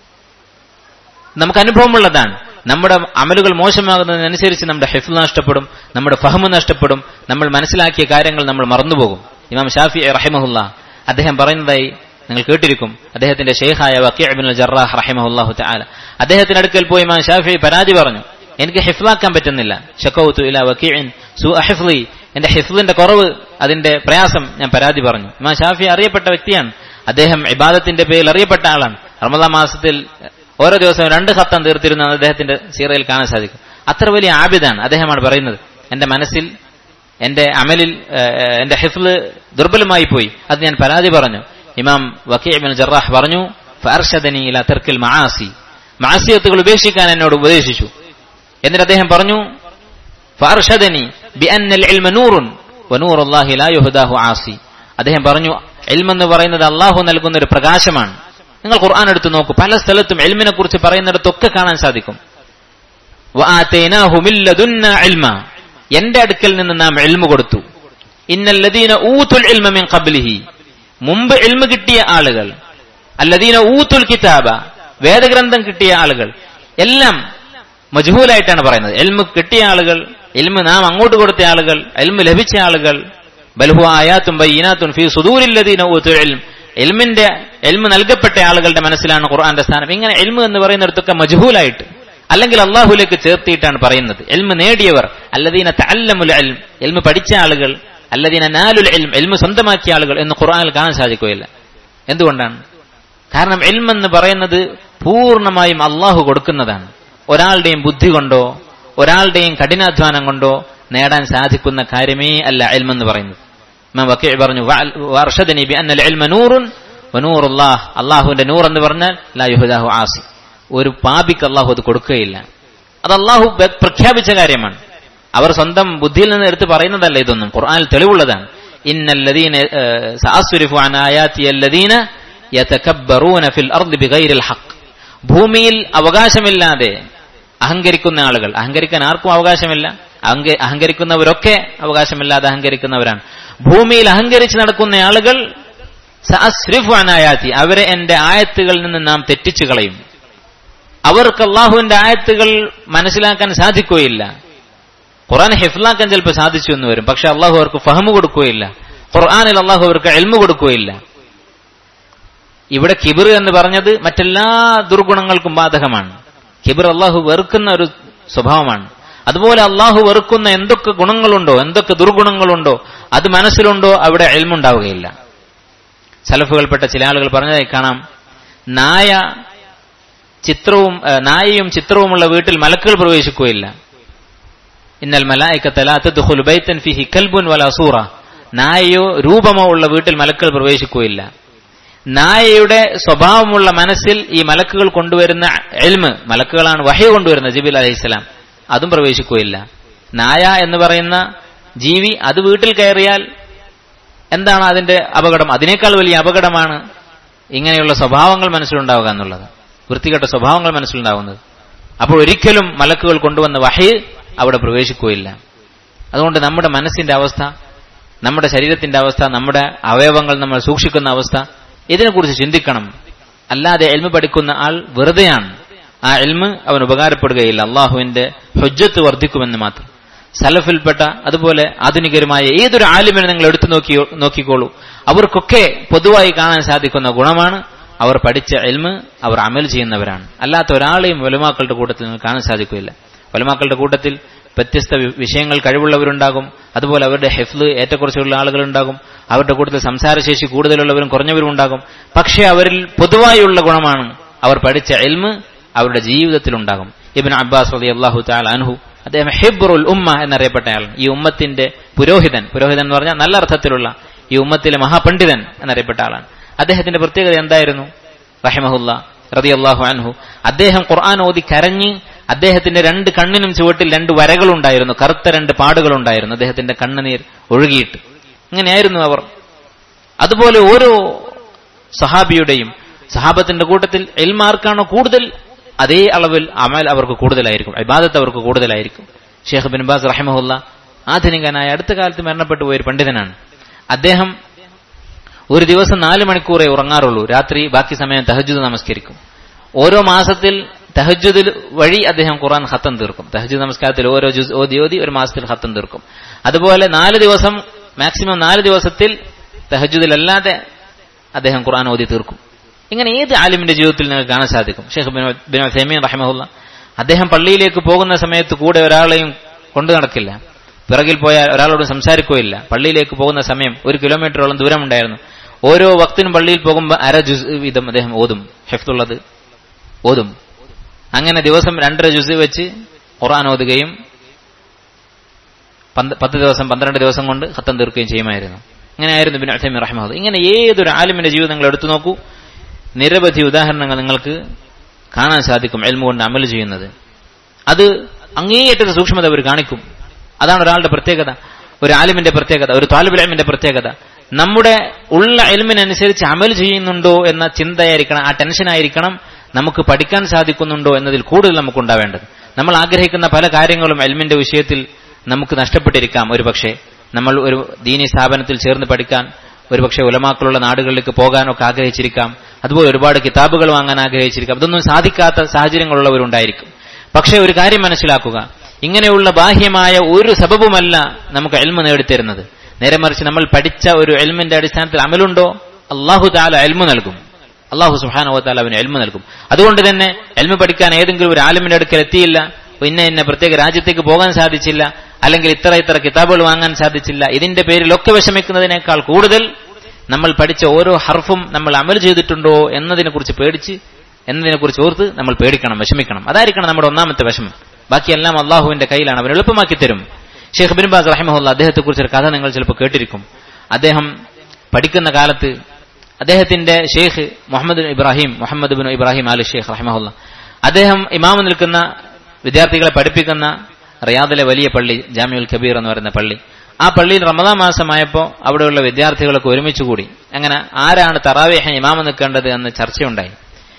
നമുക്ക് അനുഭവമുള്ളതാണ് നമ്മുടെ അമലുകൾ മോശമാകുന്നതിനനുസരിച്ച് നമ്മുടെ ഹെഫിൽ നഷ്ടപ്പെടും നമ്മുടെ ഫഹമ് നഷ്ടപ്പെടും നമ്മൾ മനസ്സിലാക്കിയ കാര്യങ്ങൾ നമ്മൾ മറന്നുപോകും ഇമാം ഷാഫി റഹിമഹുല്ല അദ്ദേഹം പറയുന്നതായി നിങ്ങൾ കേട്ടിരിക്കും അദ്ദേഹത്തിന്റെ ഷെയ്ഖായ വക്കീഅബിൻ ജറാഹ് റഹിമഹുല്ലാഹു തആല അദ്ദേഹത്തിന്റെ അടുക്കൽ പോയി ഇമാം ഷാഫി പരാതി പറഞ്ഞു എനിക്ക് ഹിഫ്ലാക്കാൻ പറ്റുന്നില്ല ഷക്കൗത്തു ഇല വക്കീഇൻ സു അഹിഫ്ലി എന്റെ ഹിഫ്ലിന്റെ കുറവ് അതിന്റെ പ്രയാസം ഞാൻ പരാതി പറഞ്ഞു ഇമാം ഷാഫി അറിയപ്പെട്ട വ്യക്തിയാണ് അദ്ദേഹം ഇബാദത്തിന്റെ പേരിൽ അറിയപ്പെട്ട ആളാണ് റമദാ മാസത്തിൽ ഓരോ ദിവസവും രണ്ട് ഖത്തം തീർത്തിരുന്ന അദ്ദേഹത്തിന്റെ സീറയിൽ കാണാൻ സാധിക്കും അത്ര വലിയ ആബിദാണ് അദ്ദേഹമാണ് പറയുന്നത് എന്റെ മനസ്സിൽ എന്റെ അമലിൽ എന്റെ ഹിഫ്ല് ദുർബലമായി പോയി അത് ഞാൻ പരാതി പറഞ്ഞു ഇമാം വക്കീബിൻ ജറാഹ് പറഞ്ഞു ഫർഷദനി ഇല തെർക്കിൽ മഹാസി മാസിയത്തുകൾ ഉപേക്ഷിക്കാൻ എന്നോട് ഉപദേശിച്ചു എന്നിട്ട് അദ്ദേഹം പറഞ്ഞു ഫർഷദനി ബി അന്നൽ ഇൽമ നൂറുൻ വനൂറുല്ലാഹി ലാ യുഹദാഹു ആസി അദ്ദേഹം പറഞ്ഞു എൽമെന്ന് പറയുന്നത് അള്ളാഹു നൽകുന്ന ഒരു പ്രകാശമാണ് നിങ്ങൾ ഖുർആൻ എടുത്തു നോക്കൂ പല സ്ഥലത്തും എൽമിനെ കുറിച്ച് പറയുന്നിടത്തൊക്കെ കാണാൻ സാധിക്കും എന്റെ അടുക്കൽ നിന്ന് നാം എൽമു കൊടുത്തു ഇന്നല്ലദീന ഊത്തുൽ ഇൽമ മിൻ ഖബ്ലിഹി മുമ്പ് എൽമ കിട്ടിയ ആളുകൾ അല്ലദീന ഊത്തുൽ കിതാബ വേദഗ്രന്ഥം കിട്ടിയ ആളുകൾ എല്ലാം മജ്ഹൂലായിട്ടാണ് പറയുന്നത് എൽമ് കിട്ടിയ ആളുകൾ എൽമ് നാം അങ്ങോട്ട് കൊടുത്ത ആളുകൾ എൽമ് ലഭിച്ച ആളുകൾ ബൽഹു ആയാത്തും ബയ്യനാത്തും ഫീ സുദൂരില്ലദീന ഊത്തുൽ ഇൽം എൽമിന്റെ എൽമ് നൽകപ്പെട്ട ആളുകളുടെ മനസ്സിലാണ് ഖുർആന്റെ സ്ഥാനം ഇങ്ങനെ എൽമ് എന്ന് പറയുന്നിടത്തൊക്കെ മജ്ഹൂലായിട്ട് അല്ലെങ്കിൽ അള്ളാഹുലേക്ക് ചേർത്തിയിട്ടാണ് പറയുന്നത് എൽമ് നേടിയവർ അല്ലദീന തഅല്ലമുൽ എൽം എൽമ് പഠിച്ച ആളുകൾ അല്ലദീന നാലുൽ എൽം എൽമ് സ്വന്തമാക്കിയ ആളുകൾ എന്ന് ഖുർആനിൽ കാണാൻ സാധിക്കുകയില്ല എന്തുകൊണ്ടാണ് കാരണം എൽം എന്ന് പറയുന്നത് പൂർണ്ണമായും അള്ളാഹു കൊടുക്കുന്നതാണ് ഒരാളുടെയും ബുദ്ധി കൊണ്ടോ ഒരാളുടെയും കഠിനാധ്വാനം കൊണ്ടോ നേടാൻ സാധിക്കുന്ന കാര്യമേ അല്ല എൽമെന്ന് പറയുന്നത് ഇമാം വക്കീ പറഞ്ഞു വർഷദനി ബി അന്നൽ ഇൽമ നൂറുൻ വനൂറുല്ലാഹ് അള്ളാഹുവിന്റെ നൂർ എന്ന് പറഞ്ഞാൽ ലാ യുഹദാഹു ആസി ഒരു പാപിക്ക് അള്ളാഹു അത് കൊടുക്കുകയില്ല അത് അള്ളാഹു പ്രഖ്യാപിച്ച കാര്യമാണ് അവർ സ്വന്തം ബുദ്ധിയിൽ നിന്ന് എടുത്ത് പറയുന്നതല്ല ഇതൊന്നും ഖുർആനിൽ തെളിവുള്ളതാണ് ഇന്നല്ലദീന സഅസ്രിഫു അൻ ആയാതി അല്ലദീന യതകബ്ബറൂന ഫിൽ അർദി ബിഗൈരിൽ ഹഖ് ഭൂമിയിൽ അവകാശമില്ലാതെ അഹങ്കരിക്കുന്ന ആളുകൾ അഹങ്കരിക്കാൻ ആർക്കും അവകാശമില്ല അഹങ്കരിക്കുന്നവരൊക്കെ അവകാശമില്ലാതെ അഹങ്കരിക്കുന്നവരാണ് ഭൂമിയിൽ അഹങ്കരിച്ച് നടക്കുന്ന ആളുകൾ സഅസ്രിഫു അൻ ആയാതി അവരെ എന്റെ ആയത്തുകളിൽ നിന്ന് നാം തെറ്റിച്ചു കളയും അവർക്ക് അള്ളാഹുവിന്റെ ആയത്തുകൾ മനസ്സിലാക്കാൻ സാധിക്കുകയില്ല ഖുറാൻ ഹിഫ്ലാക്കാൻ ചിലപ്പോൾ സാധിച്ചു എന്ന് വരും പക്ഷെ അള്ളാഹു അവർക്ക് ഫഹമ് കൊടുക്കുകയില്ല ഖുർആാനിൽ അള്ളാഹു അവർക്ക് എൽമു കൊടുക്കുകയില്ല ഇവിടെ കിബിർ എന്ന് പറഞ്ഞത് മറ്റെല്ലാ ദുർഗുണങ്ങൾക്കും ബാധകമാണ് കിബിർ അള്ളാഹു വെറുക്കുന്ന ഒരു സ്വഭാവമാണ് അതുപോലെ അള്ളാഹു വെറുക്കുന്ന എന്തൊക്കെ ഗുണങ്ങളുണ്ടോ എന്തൊക്കെ ദുർഗുണങ്ങളുണ്ടോ അത് മനസ്സിലുണ്ടോ അവിടെ എൽമുണ്ടാവുകയില്ല സലഫുകൾപ്പെട്ട ചില ആളുകൾ പറഞ്ഞതായി കാണാം നായ ചിത്രവും നായയും ചിത്രവുമുള്ള വീട്ടിൽ മലക്കുകൾ പ്രവേശിക്കുകയില്ല ഇന്നൽ മലായിക്കത്തലാത്തൻ ഫിഹി കൽബുൻ വല സൂറ നായയോ രൂപമോ ഉള്ള വീട്ടിൽ മലക്കുകൾ പ്രവേശിക്കുകയില്ല നായയുടെ സ്വഭാവമുള്ള മനസ്സിൽ ഈ മലക്കുകൾ കൊണ്ടുവരുന്ന എൽമ് മലക്കുകളാണ് വഹയ കൊണ്ടുവരുന്നത് ജിബിൽ അലഹിസ്സലാം അതും പ്രവേശിക്കുകയില്ല നായ എന്ന് പറയുന്ന ജീവി അത് വീട്ടിൽ കയറിയാൽ എന്താണ് അതിന്റെ അപകടം അതിനേക്കാൾ വലിയ അപകടമാണ് ഇങ്ങനെയുള്ള സ്വഭാവങ്ങൾ മനസ്സിലുണ്ടാവുക എന്നുള്ളത് വൃത്തികെട്ട സ്വഭാവങ്ങൾ മനസ്സിലുണ്ടാവുന്നത് അപ്പോൾ ഒരിക്കലും മലക്കുകൾ കൊണ്ടുവന്ന വഹി അവിടെ പ്രവേശിക്കുകയില്ല അതുകൊണ്ട് നമ്മുടെ മനസ്സിന്റെ അവസ്ഥ നമ്മുടെ ശരീരത്തിന്റെ അവസ്ഥ നമ്മുടെ അവയവങ്ങൾ നമ്മൾ സൂക്ഷിക്കുന്ന അവസ്ഥ ഇതിനെക്കുറിച്ച് ചിന്തിക്കണം അല്ലാതെ എൽമ പഠിക്കുന്ന ആൾ വെറുതെയാണ് ആ എൽമ് അവൻ ഉപകാരപ്പെടുകയില്ല അള്ളാഹുവിന്റെ ഹൊജ്ജത്ത് വർദ്ധിക്കുമെന്ന് മാത്രം സലഫിൽപ്പെട്ട അതുപോലെ ആധുനികരുമായ ഏതൊരു ആലിമിനെ നിങ്ങൾ എടുത്തു നോക്കി നോക്കിക്കോളൂ അവർക്കൊക്കെ പൊതുവായി കാണാൻ സാധിക്കുന്ന ഗുണമാണ് അവർ പഠിച്ച എൽമ് അവർ അമൽ ചെയ്യുന്നവരാണ് അല്ലാത്ത ഒരാളെയും വലുമാക്കളുടെ കൂട്ടത്തിൽ നിങ്ങൾക്ക് കാണാൻ സാധിക്കില്ല വലുമാക്കളുടെ കൂട്ടത്തിൽ വ്യത്യസ്ത വിഷയങ്ങൾ കഴിവുള്ളവരുണ്ടാകും അതുപോലെ അവരുടെ ഹെഫ്ല് ഏറ്റക്കുറച്ചുള്ള ആളുകളുണ്ടാകും അവരുടെ കൂട്ടത്തിൽ സംസാരശേഷി കൂടുതലുള്ളവരും കുറഞ്ഞവരും ഉണ്ടാകും പക്ഷേ അവരിൽ പൊതുവായുള്ള ഗുണമാണ് അവർ പഠിച്ച എൽമ് അവരുടെ ജീവിതത്തിലുണ്ടാകും ഇബിൻ അബ്ബാസ് റതി അള്ളാഹു താൽ അൻഹു അദ്ദേഹം ഹിബ്റുൽ ഉമ്മ എന്നറിയപ്പെട്ടയാൾ ഈ ഉമ്മത്തിന്റെ പുരോഹിതൻ പുരോഹിതൻ എന്ന് പറഞ്ഞാൽ നല്ല അർത്ഥത്തിലുള്ള ഈ ഉമ്മത്തിലെ മഹാപണ്ഡിതൻ എന്നറിയപ്പെട്ട ആളാണ് അദ്ദേഹത്തിന്റെ പ്രത്യേകത എന്തായിരുന്നു റഹിമഹുല്ല റതി അള്ളാഹു അൻഹു അദ്ദേഹം ഖുർആൻ ഓതി കരഞ്ഞ് അദ്ദേഹത്തിന്റെ രണ്ട് കണ്ണിനും ചുവട്ടിൽ രണ്ട് വരകളുണ്ടായിരുന്നു കറുത്ത രണ്ട് പാടുകളുണ്ടായിരുന്നു അദ്ദേഹത്തിന്റെ കണ്ണുനീർ ഒഴുകിയിട്ട് ഇങ്ങനെയായിരുന്നു അവർ അതുപോലെ ഓരോ സഹാബിയുടെയും സഹാബത്തിന്റെ കൂട്ടത്തിൽ എൽമാർക്കാണോ കൂടുതൽ അതേ അളവിൽ അമൽ അവർക്ക് കൂടുതലായിരിക്കും ഇബാദത്ത് അവർക്ക് കൂടുതലായിരിക്കും ഷേഖ് ബിൻബാസ് റഹിമഹുല്ല ആധുനികനായ അടുത്ത കാലത്ത് മരണപ്പെട്ടു പോയ ഒരു പണ്ഡിതനാണ് അദ്ദേഹം ഒരു ദിവസം നാല് മണിക്കൂറേ ഉറങ്ങാറുള്ളൂ രാത്രി ബാക്കി സമയം തഹജുദ് നമസ്കരിക്കും ഓരോ മാസത്തിൽ തഹജുദിൽ വഴി അദ്ദേഹം ഖുറാൻ ഖത്തം തീർക്കും തഹജുദ് നമസ്കാരത്തിൽ ഓരോ ജുസ് ഓതി ഓതി ഒരു മാസത്തിൽ ഖത്തം തീർക്കും അതുപോലെ നാല് ദിവസം മാക്സിമം നാല് ദിവസത്തിൽ തഹജുദിലല്ലാതെ അദ്ദേഹം ഖുറാൻ ഓതി തീർക്കും ഇങ്ങനെ ഏത് ആലിമിന്റെ ജീവിതത്തിൽ നിങ്ങൾക്ക് കാണാൻ സാധിക്കും ഷെയ്ഖ് ബിൻ സെമീൻ റഹ്മഹുല്ല അദ്ദേഹം പള്ളിയിലേക്ക് പോകുന്ന സമയത്ത് കൂടെ ഒരാളെയും കൊണ്ടു നടക്കില്ല പിറകിൽ പോയാൽ ഒരാളോട് സംസാരിക്കുകയില്ല പള്ളിയിലേക്ക് പോകുന്ന സമയം ഒരു കിലോമീറ്ററോളം ദൂരമുണ്ടായിരുന്നു ഓരോ വക്തിനും പള്ളിയിൽ പോകുമ്പോൾ അര ജുസ് വീതം അദ്ദേഹം ഓതും ഹെഫ്തുള്ളത് ഓതും അങ്ങനെ ദിവസം രണ്ടര ജുസ് വെച്ച് ഖുറാൻ ഓതുകയും പത്ത് ദിവസം പന്ത്രണ്ട് ദിവസം കൊണ്ട് ഖത്തം തീർക്കുകയും ചെയ്യുമായിരുന്നു ഇങ്ങനെയായിരുന്നു ബിൻ അസമി റഹ്മദ് ഇങ്ങനെ ഏതൊരു ആലിമിന്റെ ജീവിതം നിങ്ങൾ എടുത്തു നോക്കൂ നിരവധി ഉദാഹരണങ്ങൾ നിങ്ങൾക്ക് കാണാൻ സാധിക്കും എൽമ കൊണ്ട് അമൽ ചെയ്യുന്നത് അത് അങ്ങേയറ്റത്തെ സൂക്ഷ്മത അവർ കാണിക്കും അതാണ് ഒരാളുടെ പ്രത്യേകത ഒരു ആലിമിന്റെ പ്രത്യേകത ഒരു താലിബുലമിന്റെ പ്രത്യേകത നമ്മുടെ ഉള്ള എൽമിനനുസരിച്ച് അമൽ ചെയ്യുന്നുണ്ടോ എന്ന ചിന്തയായിരിക്കണം ആ ടെൻഷനായിരിക്കണം നമുക്ക് പഠിക്കാൻ സാധിക്കുന്നുണ്ടോ എന്നതിൽ കൂടുതൽ നമുക്ക് ഉണ്ടാവേണ്ടത് നമ്മൾ ആഗ്രഹിക്കുന്ന പല കാര്യങ്ങളും എൽമിന്റെ വിഷയത്തിൽ നമുക്ക് നഷ്ടപ്പെട്ടിരിക്കാം ഒരുപക്ഷെ നമ്മൾ ഒരു ദീനി സ്ഥാപനത്തിൽ ചേർന്ന് പഠിക്കാൻ ഒരുപക്ഷെ ഉലമാക്കളുള്ള നാടുകളിലേക്ക് പോകാനൊക്കെ ആഗ്രഹിച്ചിരിക്കാം അതുപോലെ ഒരുപാട് കിതാബുകൾ വാങ്ങാൻ ആഗ്രഹിച്ചിരിക്കാം ഇതൊന്നും സാധിക്കാത്ത സാഹചര്യങ്ങളുള്ളവരുണ്ടായിരിക്കും പക്ഷേ ഒരു കാര്യം മനസ്സിലാക്കുക ഇങ്ങനെയുള്ള ബാഹ്യമായ ഒരു സബബുമല്ല നമുക്ക് എൽമ നേടിത്തരുന്നത് നേരെ മറിച്ച് നമ്മൾ പഠിച്ച ഒരു എൽമിന്റെ അടിസ്ഥാനത്തിൽ അമലുണ്ടോ അള്ളാഹു താല എൽമ നൽകും അള്ളാഹു സുഹാനുവത്താൽ അവന് എൽമ നൽകും അതുകൊണ്ട് തന്നെ എൽമ പഠിക്കാൻ ഏതെങ്കിലും ഒരു ആലിമിന്റെ അടുക്കൽ എത്തിയില്ല ഇന്ന ഇന്ന പ്രത്യേക രാജ്യത്തേക്ക് പോകാൻ സാധിച്ചില്ല അല്ലെങ്കിൽ ഇത്ര ഇത്ര കിതാബുകൾ വാങ്ങാൻ സാധിച്ചില്ല ഇതിന്റെ പേരിലൊക്കെ വിഷമിക്കുന്നതിനേക്കാൾ കൂടുതൽ നമ്മൾ പഠിച്ച ഓരോ ഹർഫും നമ്മൾ അമൽ ചെയ്തിട്ടുണ്ടോ എന്നതിനെ കുറിച്ച് പേടിച്ച് എന്നതിനെ കുറിച്ച് ഓർത്ത് നമ്മൾ പേടിക്കണം വിഷമിക്കണം അതായിരിക്കണം നമ്മുടെ ഒന്നാമത്തെ വിഷമം ബാക്കിയെല്ലാം അള്ളാഹുവിന്റെ കയ്യിലാണ് അവൻ എളുപ്പമാക്കി തരും ഷെയ്ഖ് ബിൻ ബാസ് റഹിമഹുല്ല അദ്ദേഹത്തെ കുറിച്ചൊരു കഥ നിങ്ങൾ ചിലപ്പോൾ കേട്ടിരിക്കും അദ്ദേഹം പഠിക്കുന്ന കാലത്ത് അദ്ദേഹത്തിന്റെ ഷെയ്ഖ് മുഹമ്മദ് ഇബ്രാഹിം മുഹമ്മദ് ബിൻ ഇബ്രാഹിം അലി ഷെയ്ഖ് റഹിമഹുല്ല അദ്ദേഹം ഇമാമ് നിൽക്കുന്ന വിദ്യാർത്ഥികളെ പഠിപ്പിക്കുന്ന റിയാദിലെ വലിയ പള്ളി ജാമ്യുൽ കബീർ എന്ന് പറയുന്ന പള്ളി ആ പള്ളിയിൽ റമദാൻ മാസമായപ്പോൾ അവിടെയുള്ള വിദ്യാർത്ഥികളൊക്കെ ഒരുമിച്ച് കൂടി അങ്ങനെ ആരാണ് തറാവേഹ ഇമാമ നിൽക്കേണ്ടത് എന്ന് ചർച്ചയുണ്ടായി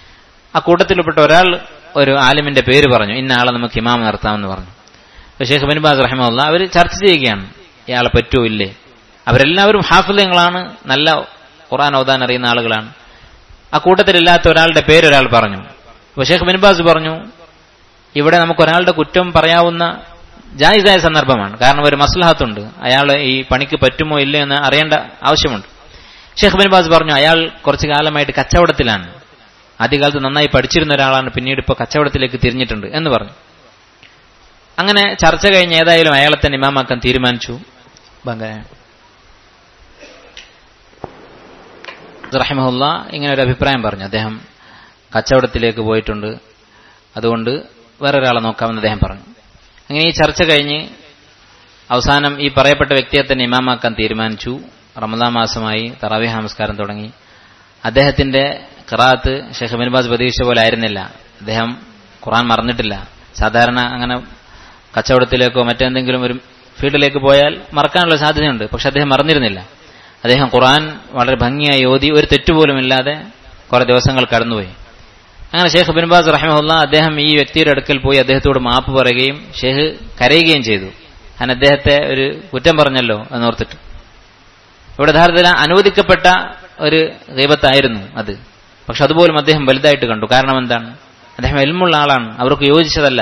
ആ കൂട്ടത്തിൽപ്പെട്ട ഒരാൾ ഒരു ആലിമിന്റെ പേര് പറഞ്ഞു ഇന്ന ആളെ നമുക്ക് ഇമാമ നിർത്താമെന്ന് പറഞ്ഞു ഷെയ്ഖ് ബിൻബാസ് റഹിമുള്ള അവർ ചർച്ച ചെയ്യുകയാണ് ഇയാളെ പറ്റുമോ ഇല്ലേ അവരെല്ലാവരും ഹാഫിലങ്ങളാണ് നല്ല ഖുറാൻ ഓതാൻ അറിയുന്ന ആളുകളാണ് ആ കൂട്ടത്തിലില്ലാത്ത ഒരാളുടെ പേര് ഒരാൾ പറഞ്ഞു അപ്പൊ ഷെയ്ഖ് ബിൻബാസ് പറഞ്ഞു ഇവിടെ നമുക്ക് ഒരാളുടെ കുറ്റം പറയാവുന്ന ജായിസായ സന്ദർഭമാണ് കാരണം ഒരു മസ്ലഹത്തുണ്ട് അയാൾ ഈ പണിക്ക് പറ്റുമോ ഇല്ലയോ എന്ന് അറിയേണ്ട ആവശ്യമുണ്ട് ഷെയ്ഖ് ബിൻബാസ് പറഞ്ഞു അയാൾ കുറച്ചു കാലമായിട്ട് കച്ചവടത്തിലാണ് ആദ്യകാലത്ത് നന്നായി പഠിച്ചിരുന്ന ഒരാളാണ് പിന്നീട് ഇപ്പോൾ കച്ചവടത്തിലേക്ക് തിരിഞ്ഞിട്ടുണ്ട് എന്ന് പറഞ്ഞു അങ്ങനെ ചർച്ച കഴിഞ്ഞ് ഏതായാലും അയാളെ തന്നെ ഇമാമാക്കാൻ തീരുമാനിച്ചു റഹിമഹുല്ല ഇങ്ങനെ ഒരു അഭിപ്രായം പറഞ്ഞു അദ്ദേഹം കച്ചവടത്തിലേക്ക് പോയിട്ടുണ്ട് അതുകൊണ്ട് വേറൊരാളെ നോക്കാമെന്ന് അദ്ദേഹം പറഞ്ഞു അങ്ങനെ ഈ ചർച്ച കഴിഞ്ഞ് അവസാനം ഈ പറയപ്പെട്ട വ്യക്തിയെ തന്നെ ഇമാമാക്കാൻ തീരുമാനിച്ചു റമദാ മാസമായി തറാവി നമസ്കാരം തുടങ്ങി അദ്ദേഹത്തിന്റെ ഖറാത്ത് ഷെയ്ഖ് ബിൻബാസ് പ്രതീക്ഷിച്ച പോലെ ആയിരുന്നില്ല അദ്ദേഹം ഖുറാൻ മറന്നിട്ടില്ല സാധാരണ അങ്ങനെ കച്ചവടത്തിലേക്കോ മറ്റെന്തെങ്കിലും ഒരു ഫീൽഡിലേക്ക് പോയാൽ മറക്കാനുള്ള സാധ്യതയുണ്ട് പക്ഷെ അദ്ദേഹം മറന്നിരുന്നില്ല അദ്ദേഹം ഖുറാൻ വളരെ ഭംഗിയായി ഓതി ഒരു തെറ്റുപോലും ഇല്ലാതെ കുറെ ദിവസങ്ങൾ കടന്നുപോയി അങ്ങനെ ഷെയ്ഖ് ബിൻബാസ് റഹ്മുല്ല അദ്ദേഹം ഈ വ്യക്തിയുടെ അടുക്കൽ പോയി അദ്ദേഹത്തോട് മാപ്പ് പറയുകയും ഷെയ്ഖ് കരയുകയും ചെയ്തു ഞാൻ അദ്ദേഹത്തെ ഒരു കുറ്റം പറഞ്ഞല്ലോ എന്നോർത്തിട്ട് ഇവിടെ യഥാർത്ഥത്തിൽ അനുവദിക്കപ്പെട്ട ഒരു ദൈവത്തായിരുന്നു അത് പക്ഷെ അതുപോലും അദ്ദേഹം വലുതായിട്ട് കണ്ടു കാരണം എന്താണ് അദ്ദേഹം എൽമുള്ള ആളാണ് അവർക്ക് യോജിച്ചതല്ല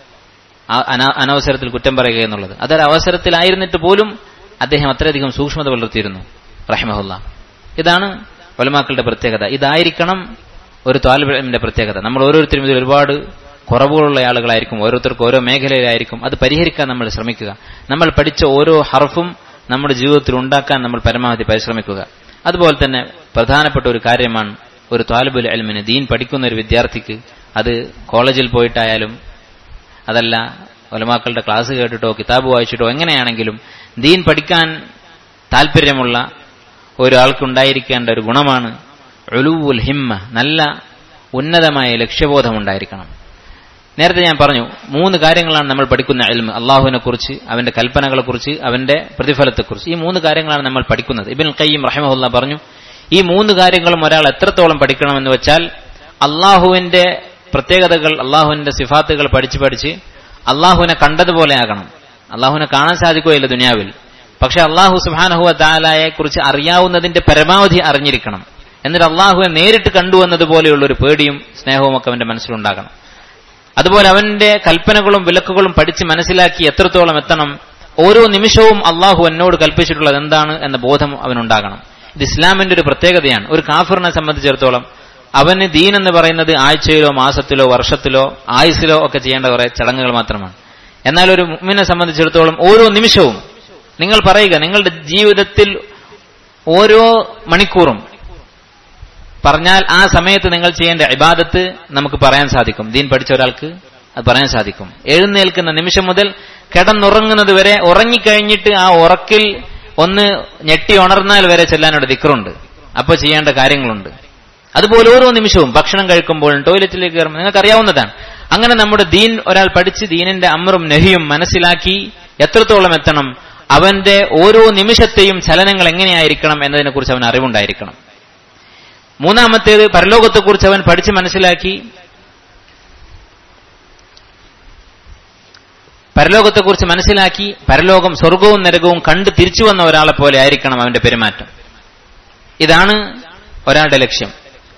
അനവസരത്തിൽ കുറ്റം പറയുക എന്നുള്ളത് അതൊരു അവസരത്തിലായിരുന്നിട്ട് പോലും അദ്ദേഹം അത്രയധികം സൂക്ഷ്മത പുലർത്തിയിരുന്നു റഹ്മഹുല്ല ഇതാണ് വലമാക്കളുടെ പ്രത്യേകത ഇതായിരിക്കണം ഒരു താലിബിന്റെ പ്രത്യേകത നമ്മൾ ഓരോരുത്തരും ഇതിൽ ഒരുപാട് കുറവുകളുള്ള ആളുകളായിരിക്കും ഓരോരുത്തർക്കും ഓരോ മേഖലയിലായിരിക്കും അത് പരിഹരിക്കാൻ നമ്മൾ ശ്രമിക്കുക നമ്മൾ പഠിച്ച ഓരോ ഹർഫും നമ്മുടെ ജീവിതത്തിൽ ഉണ്ടാക്കാൻ നമ്മൾ പരമാവധി പരിശ്രമിക്കുക അതുപോലെ തന്നെ പ്രധാനപ്പെട്ട ഒരു കാര്യമാണ് ഒരു താലിബുൽ അൽമിന് ദീൻ പഠിക്കുന്ന ഒരു വിദ്യാർത്ഥിക്ക് അത് കോളേജിൽ പോയിട്ടായാലും അതല്ല ഒലമാക്കളുടെ ക്ലാസ് കേട്ടിട്ടോ കിതാബ് വായിച്ചിട്ടോ എങ്ങനെയാണെങ്കിലും ദീൻ പഠിക്കാൻ താല്പര്യമുള്ള ഒരാൾക്കുണ്ടായിരിക്കേണ്ട ഒരു ഗുണമാണ് ഒലുവുൽ ഹിമ്മ നല്ല ഉന്നതമായ ലക്ഷ്യബോധം ഉണ്ടായിരിക്കണം നേരത്തെ ഞാൻ പറഞ്ഞു മൂന്ന് കാര്യങ്ങളാണ് നമ്മൾ പഠിക്കുന്ന എൽമ് അള്ളാഹുവിനെ കുറിച്ച് അവന്റെ കൽപ്പനകളെക്കുറിച്ച് അവന്റെ പ്രതിഫലത്തെക്കുറിച്ച് ഈ മൂന്ന് കാര്യങ്ങളാണ് നമ്മൾ പഠിക്കുന്നത് ഇബിൻ കയ്യം റഹ്മുല്ല പറഞ്ഞു ഈ മൂന്ന് കാര്യങ്ങളും ഒരാൾ എത്രത്തോളം പഠിക്കണമെന്ന് വെച്ചാൽ അള്ളാഹുവിന്റെ പ്രത്യേകതകൾ അള്ളാഹുവിന്റെ സിഫാത്തുകൾ പഠിച്ച് പഠിച്ച് അള്ളാഹുവിനെ കണ്ടതുപോലെ ആകണം അള്ളാഹുവിനെ കാണാൻ സാധിക്കുകയില്ല ദുനിയാവിൽ പക്ഷെ അള്ളാഹു സുബാനഹുവ താലായെ കുറിച്ച് അറിയാവുന്നതിന്റെ പരമാവധി അറിഞ്ഞിരിക്കണം എന്നിട്ട് അള്ളാഹുവിനെ നേരിട്ട് കണ്ടു എന്നതുപോലെയുള്ള ഒരു പേടിയും സ്നേഹവും ഒക്കെ അവന്റെ മനസ്സിലുണ്ടാകണം അതുപോലെ അവന്റെ കൽപ്പനകളും വിലക്കുകളും പഠിച്ച് മനസ്സിലാക്കി എത്രത്തോളം എത്തണം ഓരോ നിമിഷവും അള്ളാഹു എന്നോട് കൽപ്പിച്ചിട്ടുള്ളത് എന്താണ് എന്ന ബോധം അവനുണ്ടാകണം ഇത് ഇസ്ലാമിന്റെ ഒരു പ്രത്യേകതയാണ് ഒരു കാഫിറിനെ സംബന്ധിച്ചിടത്തോളം അവന് ദീൻ എന്ന് പറയുന്നത് ആഴ്ചയിലോ മാസത്തിലോ വർഷത്തിലോ ആയുസിലോ ഒക്കെ ചെയ്യേണ്ട കുറെ ചടങ്ങുകൾ മാത്രമാണ് എന്നാൽ ഒരു മുമ്മിനെ സംബന്ധിച്ചിടത്തോളം ഓരോ നിമിഷവും നിങ്ങൾ പറയുക നിങ്ങളുടെ ജീവിതത്തിൽ ഓരോ മണിക്കൂറും പറഞ്ഞാൽ ആ സമയത്ത് നിങ്ങൾ ചെയ്യേണ്ട ഇബാദത്ത് നമുക്ക് പറയാൻ സാധിക്കും ദീൻ പഠിച്ച ഒരാൾക്ക് അത് പറയാൻ സാധിക്കും എഴുന്നേൽക്കുന്ന നിമിഷം മുതൽ കിടന്നുറങ്ങുന്നത് വരെ ഉറങ്ങിക്കഴിഞ്ഞിട്ട് ആ ഉറക്കിൽ ഒന്ന് ഞെട്ടി ഉണർന്നാൽ വരെ ചെല്ലാനൊരു ദിക്കറുണ്ട് അപ്പൊ ചെയ്യേണ്ട കാര്യങ്ങളുണ്ട് അതുപോലെ ഓരോ നിമിഷവും ഭക്ഷണം കഴിക്കുമ്പോഴും ടോയ്ലറ്റിലേക്ക് കയറുമ്പോൾ നിങ്ങൾക്ക് അറിയാവുന്നതാണ് അങ്ങനെ നമ്മുടെ ദീൻ ഒരാൾ പഠിച്ച് ദീനിന്റെ അമറും നെഹിയും മനസ്സിലാക്കി എത്രത്തോളം എത്തണം അവന്റെ ഓരോ നിമിഷത്തെയും ചലനങ്ങൾ എങ്ങനെയായിരിക്കണം എന്നതിനെക്കുറിച്ച് അവൻ അറിവുണ്ടായിരിക്കണം മൂന്നാമത്തേത് പരലോകത്തെക്കുറിച്ച് അവൻ പഠിച്ച് മനസ്സിലാക്കി പരലോകത്തെക്കുറിച്ച് മനസ്സിലാക്കി പരലോകം സ്വർഗവും നരകവും കണ്ട് തിരിച്ചു വന്ന ഒരാളെ പോലെ ആയിരിക്കണം അവന്റെ പെരുമാറ്റം ഇതാണ് ഒരാളുടെ ലക്ഷ്യം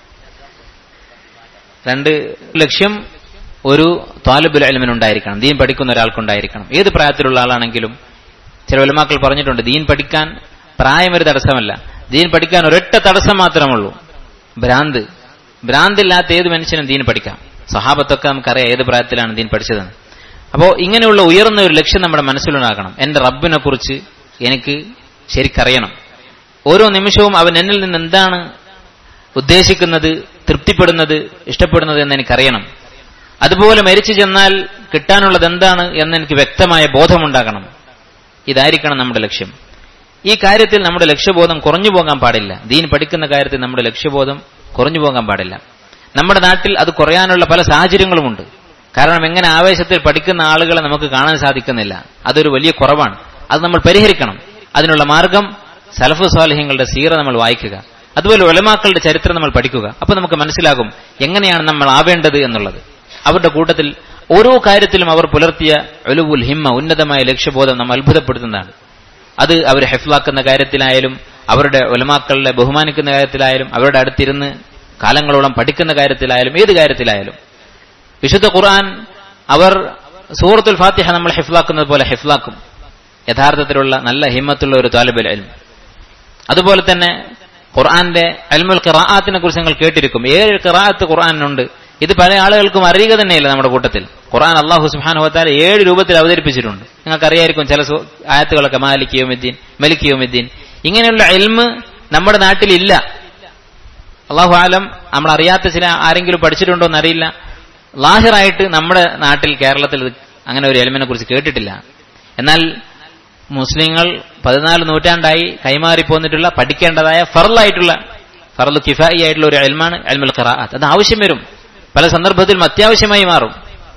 രണ്ട് ലക്ഷ്യം ഒരു താലിബുൽ അലിമിനുണ്ടായിരിക്കണം ദീൻ പഠിക്കുന്ന ഒരാൾക്കുണ്ടായിരിക്കണം ഏത് പ്രായത്തിലുള്ള ആളാണെങ്കിലും ചില ഒലമാക്കൾ പറഞ്ഞിട്ടുണ്ട് ദീൻ പഠിക്കാൻ പ്രായം ഒരു തടസ്സമല്ല ദീൻ പഠിക്കാൻ ഒരൊറ്റ തടസ്സം മാത്രമുള്ളൂ ഭ്രാന്ത് ഭ്രാന്തില്ലാത്ത ഏത് മനുഷ്യനും ദീൻ പഠിക്കാം സഹാബത്തൊക്കെ നമുക്കറിയാം ഏത് പ്രായത്തിലാണ് ദീൻ പഠിച്ചതെന്ന് അപ്പോൾ ഇങ്ങനെയുള്ള ഉയർന്ന ഒരു ലക്ഷ്യം നമ്മുടെ മനസ്സിലുണ്ടാകണം എന്റെ റബ്ബിനെ കുറിച്ച് എനിക്ക് ശരിക്കറിയണം ഓരോ നിമിഷവും അവൻ എന്നിൽ നിന്ന് എന്താണ് ഉദ്ദേശിക്കുന്നത് തൃപ്തിപ്പെടുന്നത് ഇഷ്ടപ്പെടുന്നത് എന്ന് എനിക്കറിയണം അതുപോലെ മരിച്ചു ചെന്നാൽ കിട്ടാനുള്ളത് എന്താണ് എന്ന് എനിക്ക് വ്യക്തമായ ബോധമുണ്ടാകണം ഇതായിരിക്കണം നമ്മുടെ ലക്ഷ്യം ഈ കാര്യത്തിൽ നമ്മുടെ ലക്ഷ്യബോധം കുറഞ്ഞു പോകാൻ പാടില്ല ദീൻ പഠിക്കുന്ന കാര്യത്തിൽ നമ്മുടെ ലക്ഷ്യബോധം കുറഞ്ഞു പോകാൻ പാടില്ല നമ്മുടെ നാട്ടിൽ അത് കുറയാനുള്ള പല സാഹചര്യങ്ങളുമുണ്ട് കാരണം എങ്ങനെ ആവേശത്തിൽ പഠിക്കുന്ന ആളുകളെ നമുക്ക് കാണാൻ സാധിക്കുന്നില്ല അതൊരു വലിയ കുറവാണ് അത് നമ്മൾ പരിഹരിക്കണം അതിനുള്ള മാർഗം സലഫു സ്വാലഹ്യങ്ങളുടെ സീറ നമ്മൾ വായിക്കുക അതുപോലെ ഒലമാക്കളുടെ ചരിത്രം നമ്മൾ പഠിക്കുക അപ്പൊ നമുക്ക് മനസ്സിലാകും എങ്ങനെയാണ് നമ്മൾ ആവേണ്ടത് എന്നുള്ളത് അവരുടെ കൂട്ടത്തിൽ ഓരോ കാര്യത്തിലും അവർ പുലർത്തിയ ഒലുവുൽ ഹിമ്മ ഉന്നതമായ ലക്ഷ്യബോധം നമ്മൾ അത്ഭുതപ്പെടുത്തുന്നതാണ് അത് അവർ ഹെഫ്ലാക്കുന്ന കാര്യത്തിലായാലും അവരുടെ ഒലമാക്കളെ ബഹുമാനിക്കുന്ന കാര്യത്തിലായാലും അവരുടെ അടുത്തിരുന്ന് കാലങ്ങളോളം പഠിക്കുന്ന കാര്യത്തിലായാലും ഏത് കാര്യത്തിലായാലും വിശുദ്ധ ഖുർആൻ അവർ സൂറത്തുൽ ഫാത്തിഹ നമ്മൾ ഹിഫ്ലാക്കുന്നത് പോലെ ഹിഫ്ലാക്കും യഥാർത്ഥത്തിലുള്ള നല്ല ഹിമ്മത്തുള്ള ഒരു താലിബുൽ അൽം അതുപോലെ തന്നെ ഖുർആന്റെ അൽമുൽ ഖിറാഅത്തിനെ കുറിച്ച് നിങ്ങൾ കേട്ടിരിക്കും ഏഴ് ഖിറാഅത്ത് ഖുർആനുണ്ട് ഇത് പല ആളുകൾക്കും അറിയുക തന്നെയില്ല നമ്മുടെ കൂട്ടത്തിൽ ഖുർആൻ അള്ളാഹു സുബ്ഹാനഹു വതആല ഏഴ് രൂപത്തിൽ അവതരിപ്പിച്ചിട്ടുണ്ട് നിങ്ങൾക്കറിയായിരിക്കും ചില ആയത്തുകളൊക്കെ മാലിക് യൗമിദ്ദീൻ മലിക് യൗമിദ്ദീൻ ഇങ്ങനെയുള്ള എൽമ് നമ്മുടെ നാട്ടിലില്ല അള്ളാഹു ആലം നമ്മൾ അറിയാത്ത ചില ആരെങ്കിലും പഠിച്ചിട്ടുണ്ടോ എന്നറിയില്ല ലാഹിറായിട്ട് നമ്മുടെ നാട്ടിൽ കേരളത്തിൽ അങ്ങനെ ഒരു എലിമിനെ കുറിച്ച് കേട്ടിട്ടില്ല എന്നാൽ മുസ്ലിങ്ങൾ പതിനാല് നൂറ്റാണ്ടായി കൈമാറി പോന്നിട്ടുള്ള പഠിക്കേണ്ടതായ ഫറലായിട്ടുള്ള ഫറലു കിഫായി ആയിട്ടുള്ള ഒരു എൽമാണ് എൽമുൽ ഖറാഅത്ത് അത് ആവശ്യം വരും പല സന്ദർഭത്തിലും അത്യാവശ്യമായി മാറും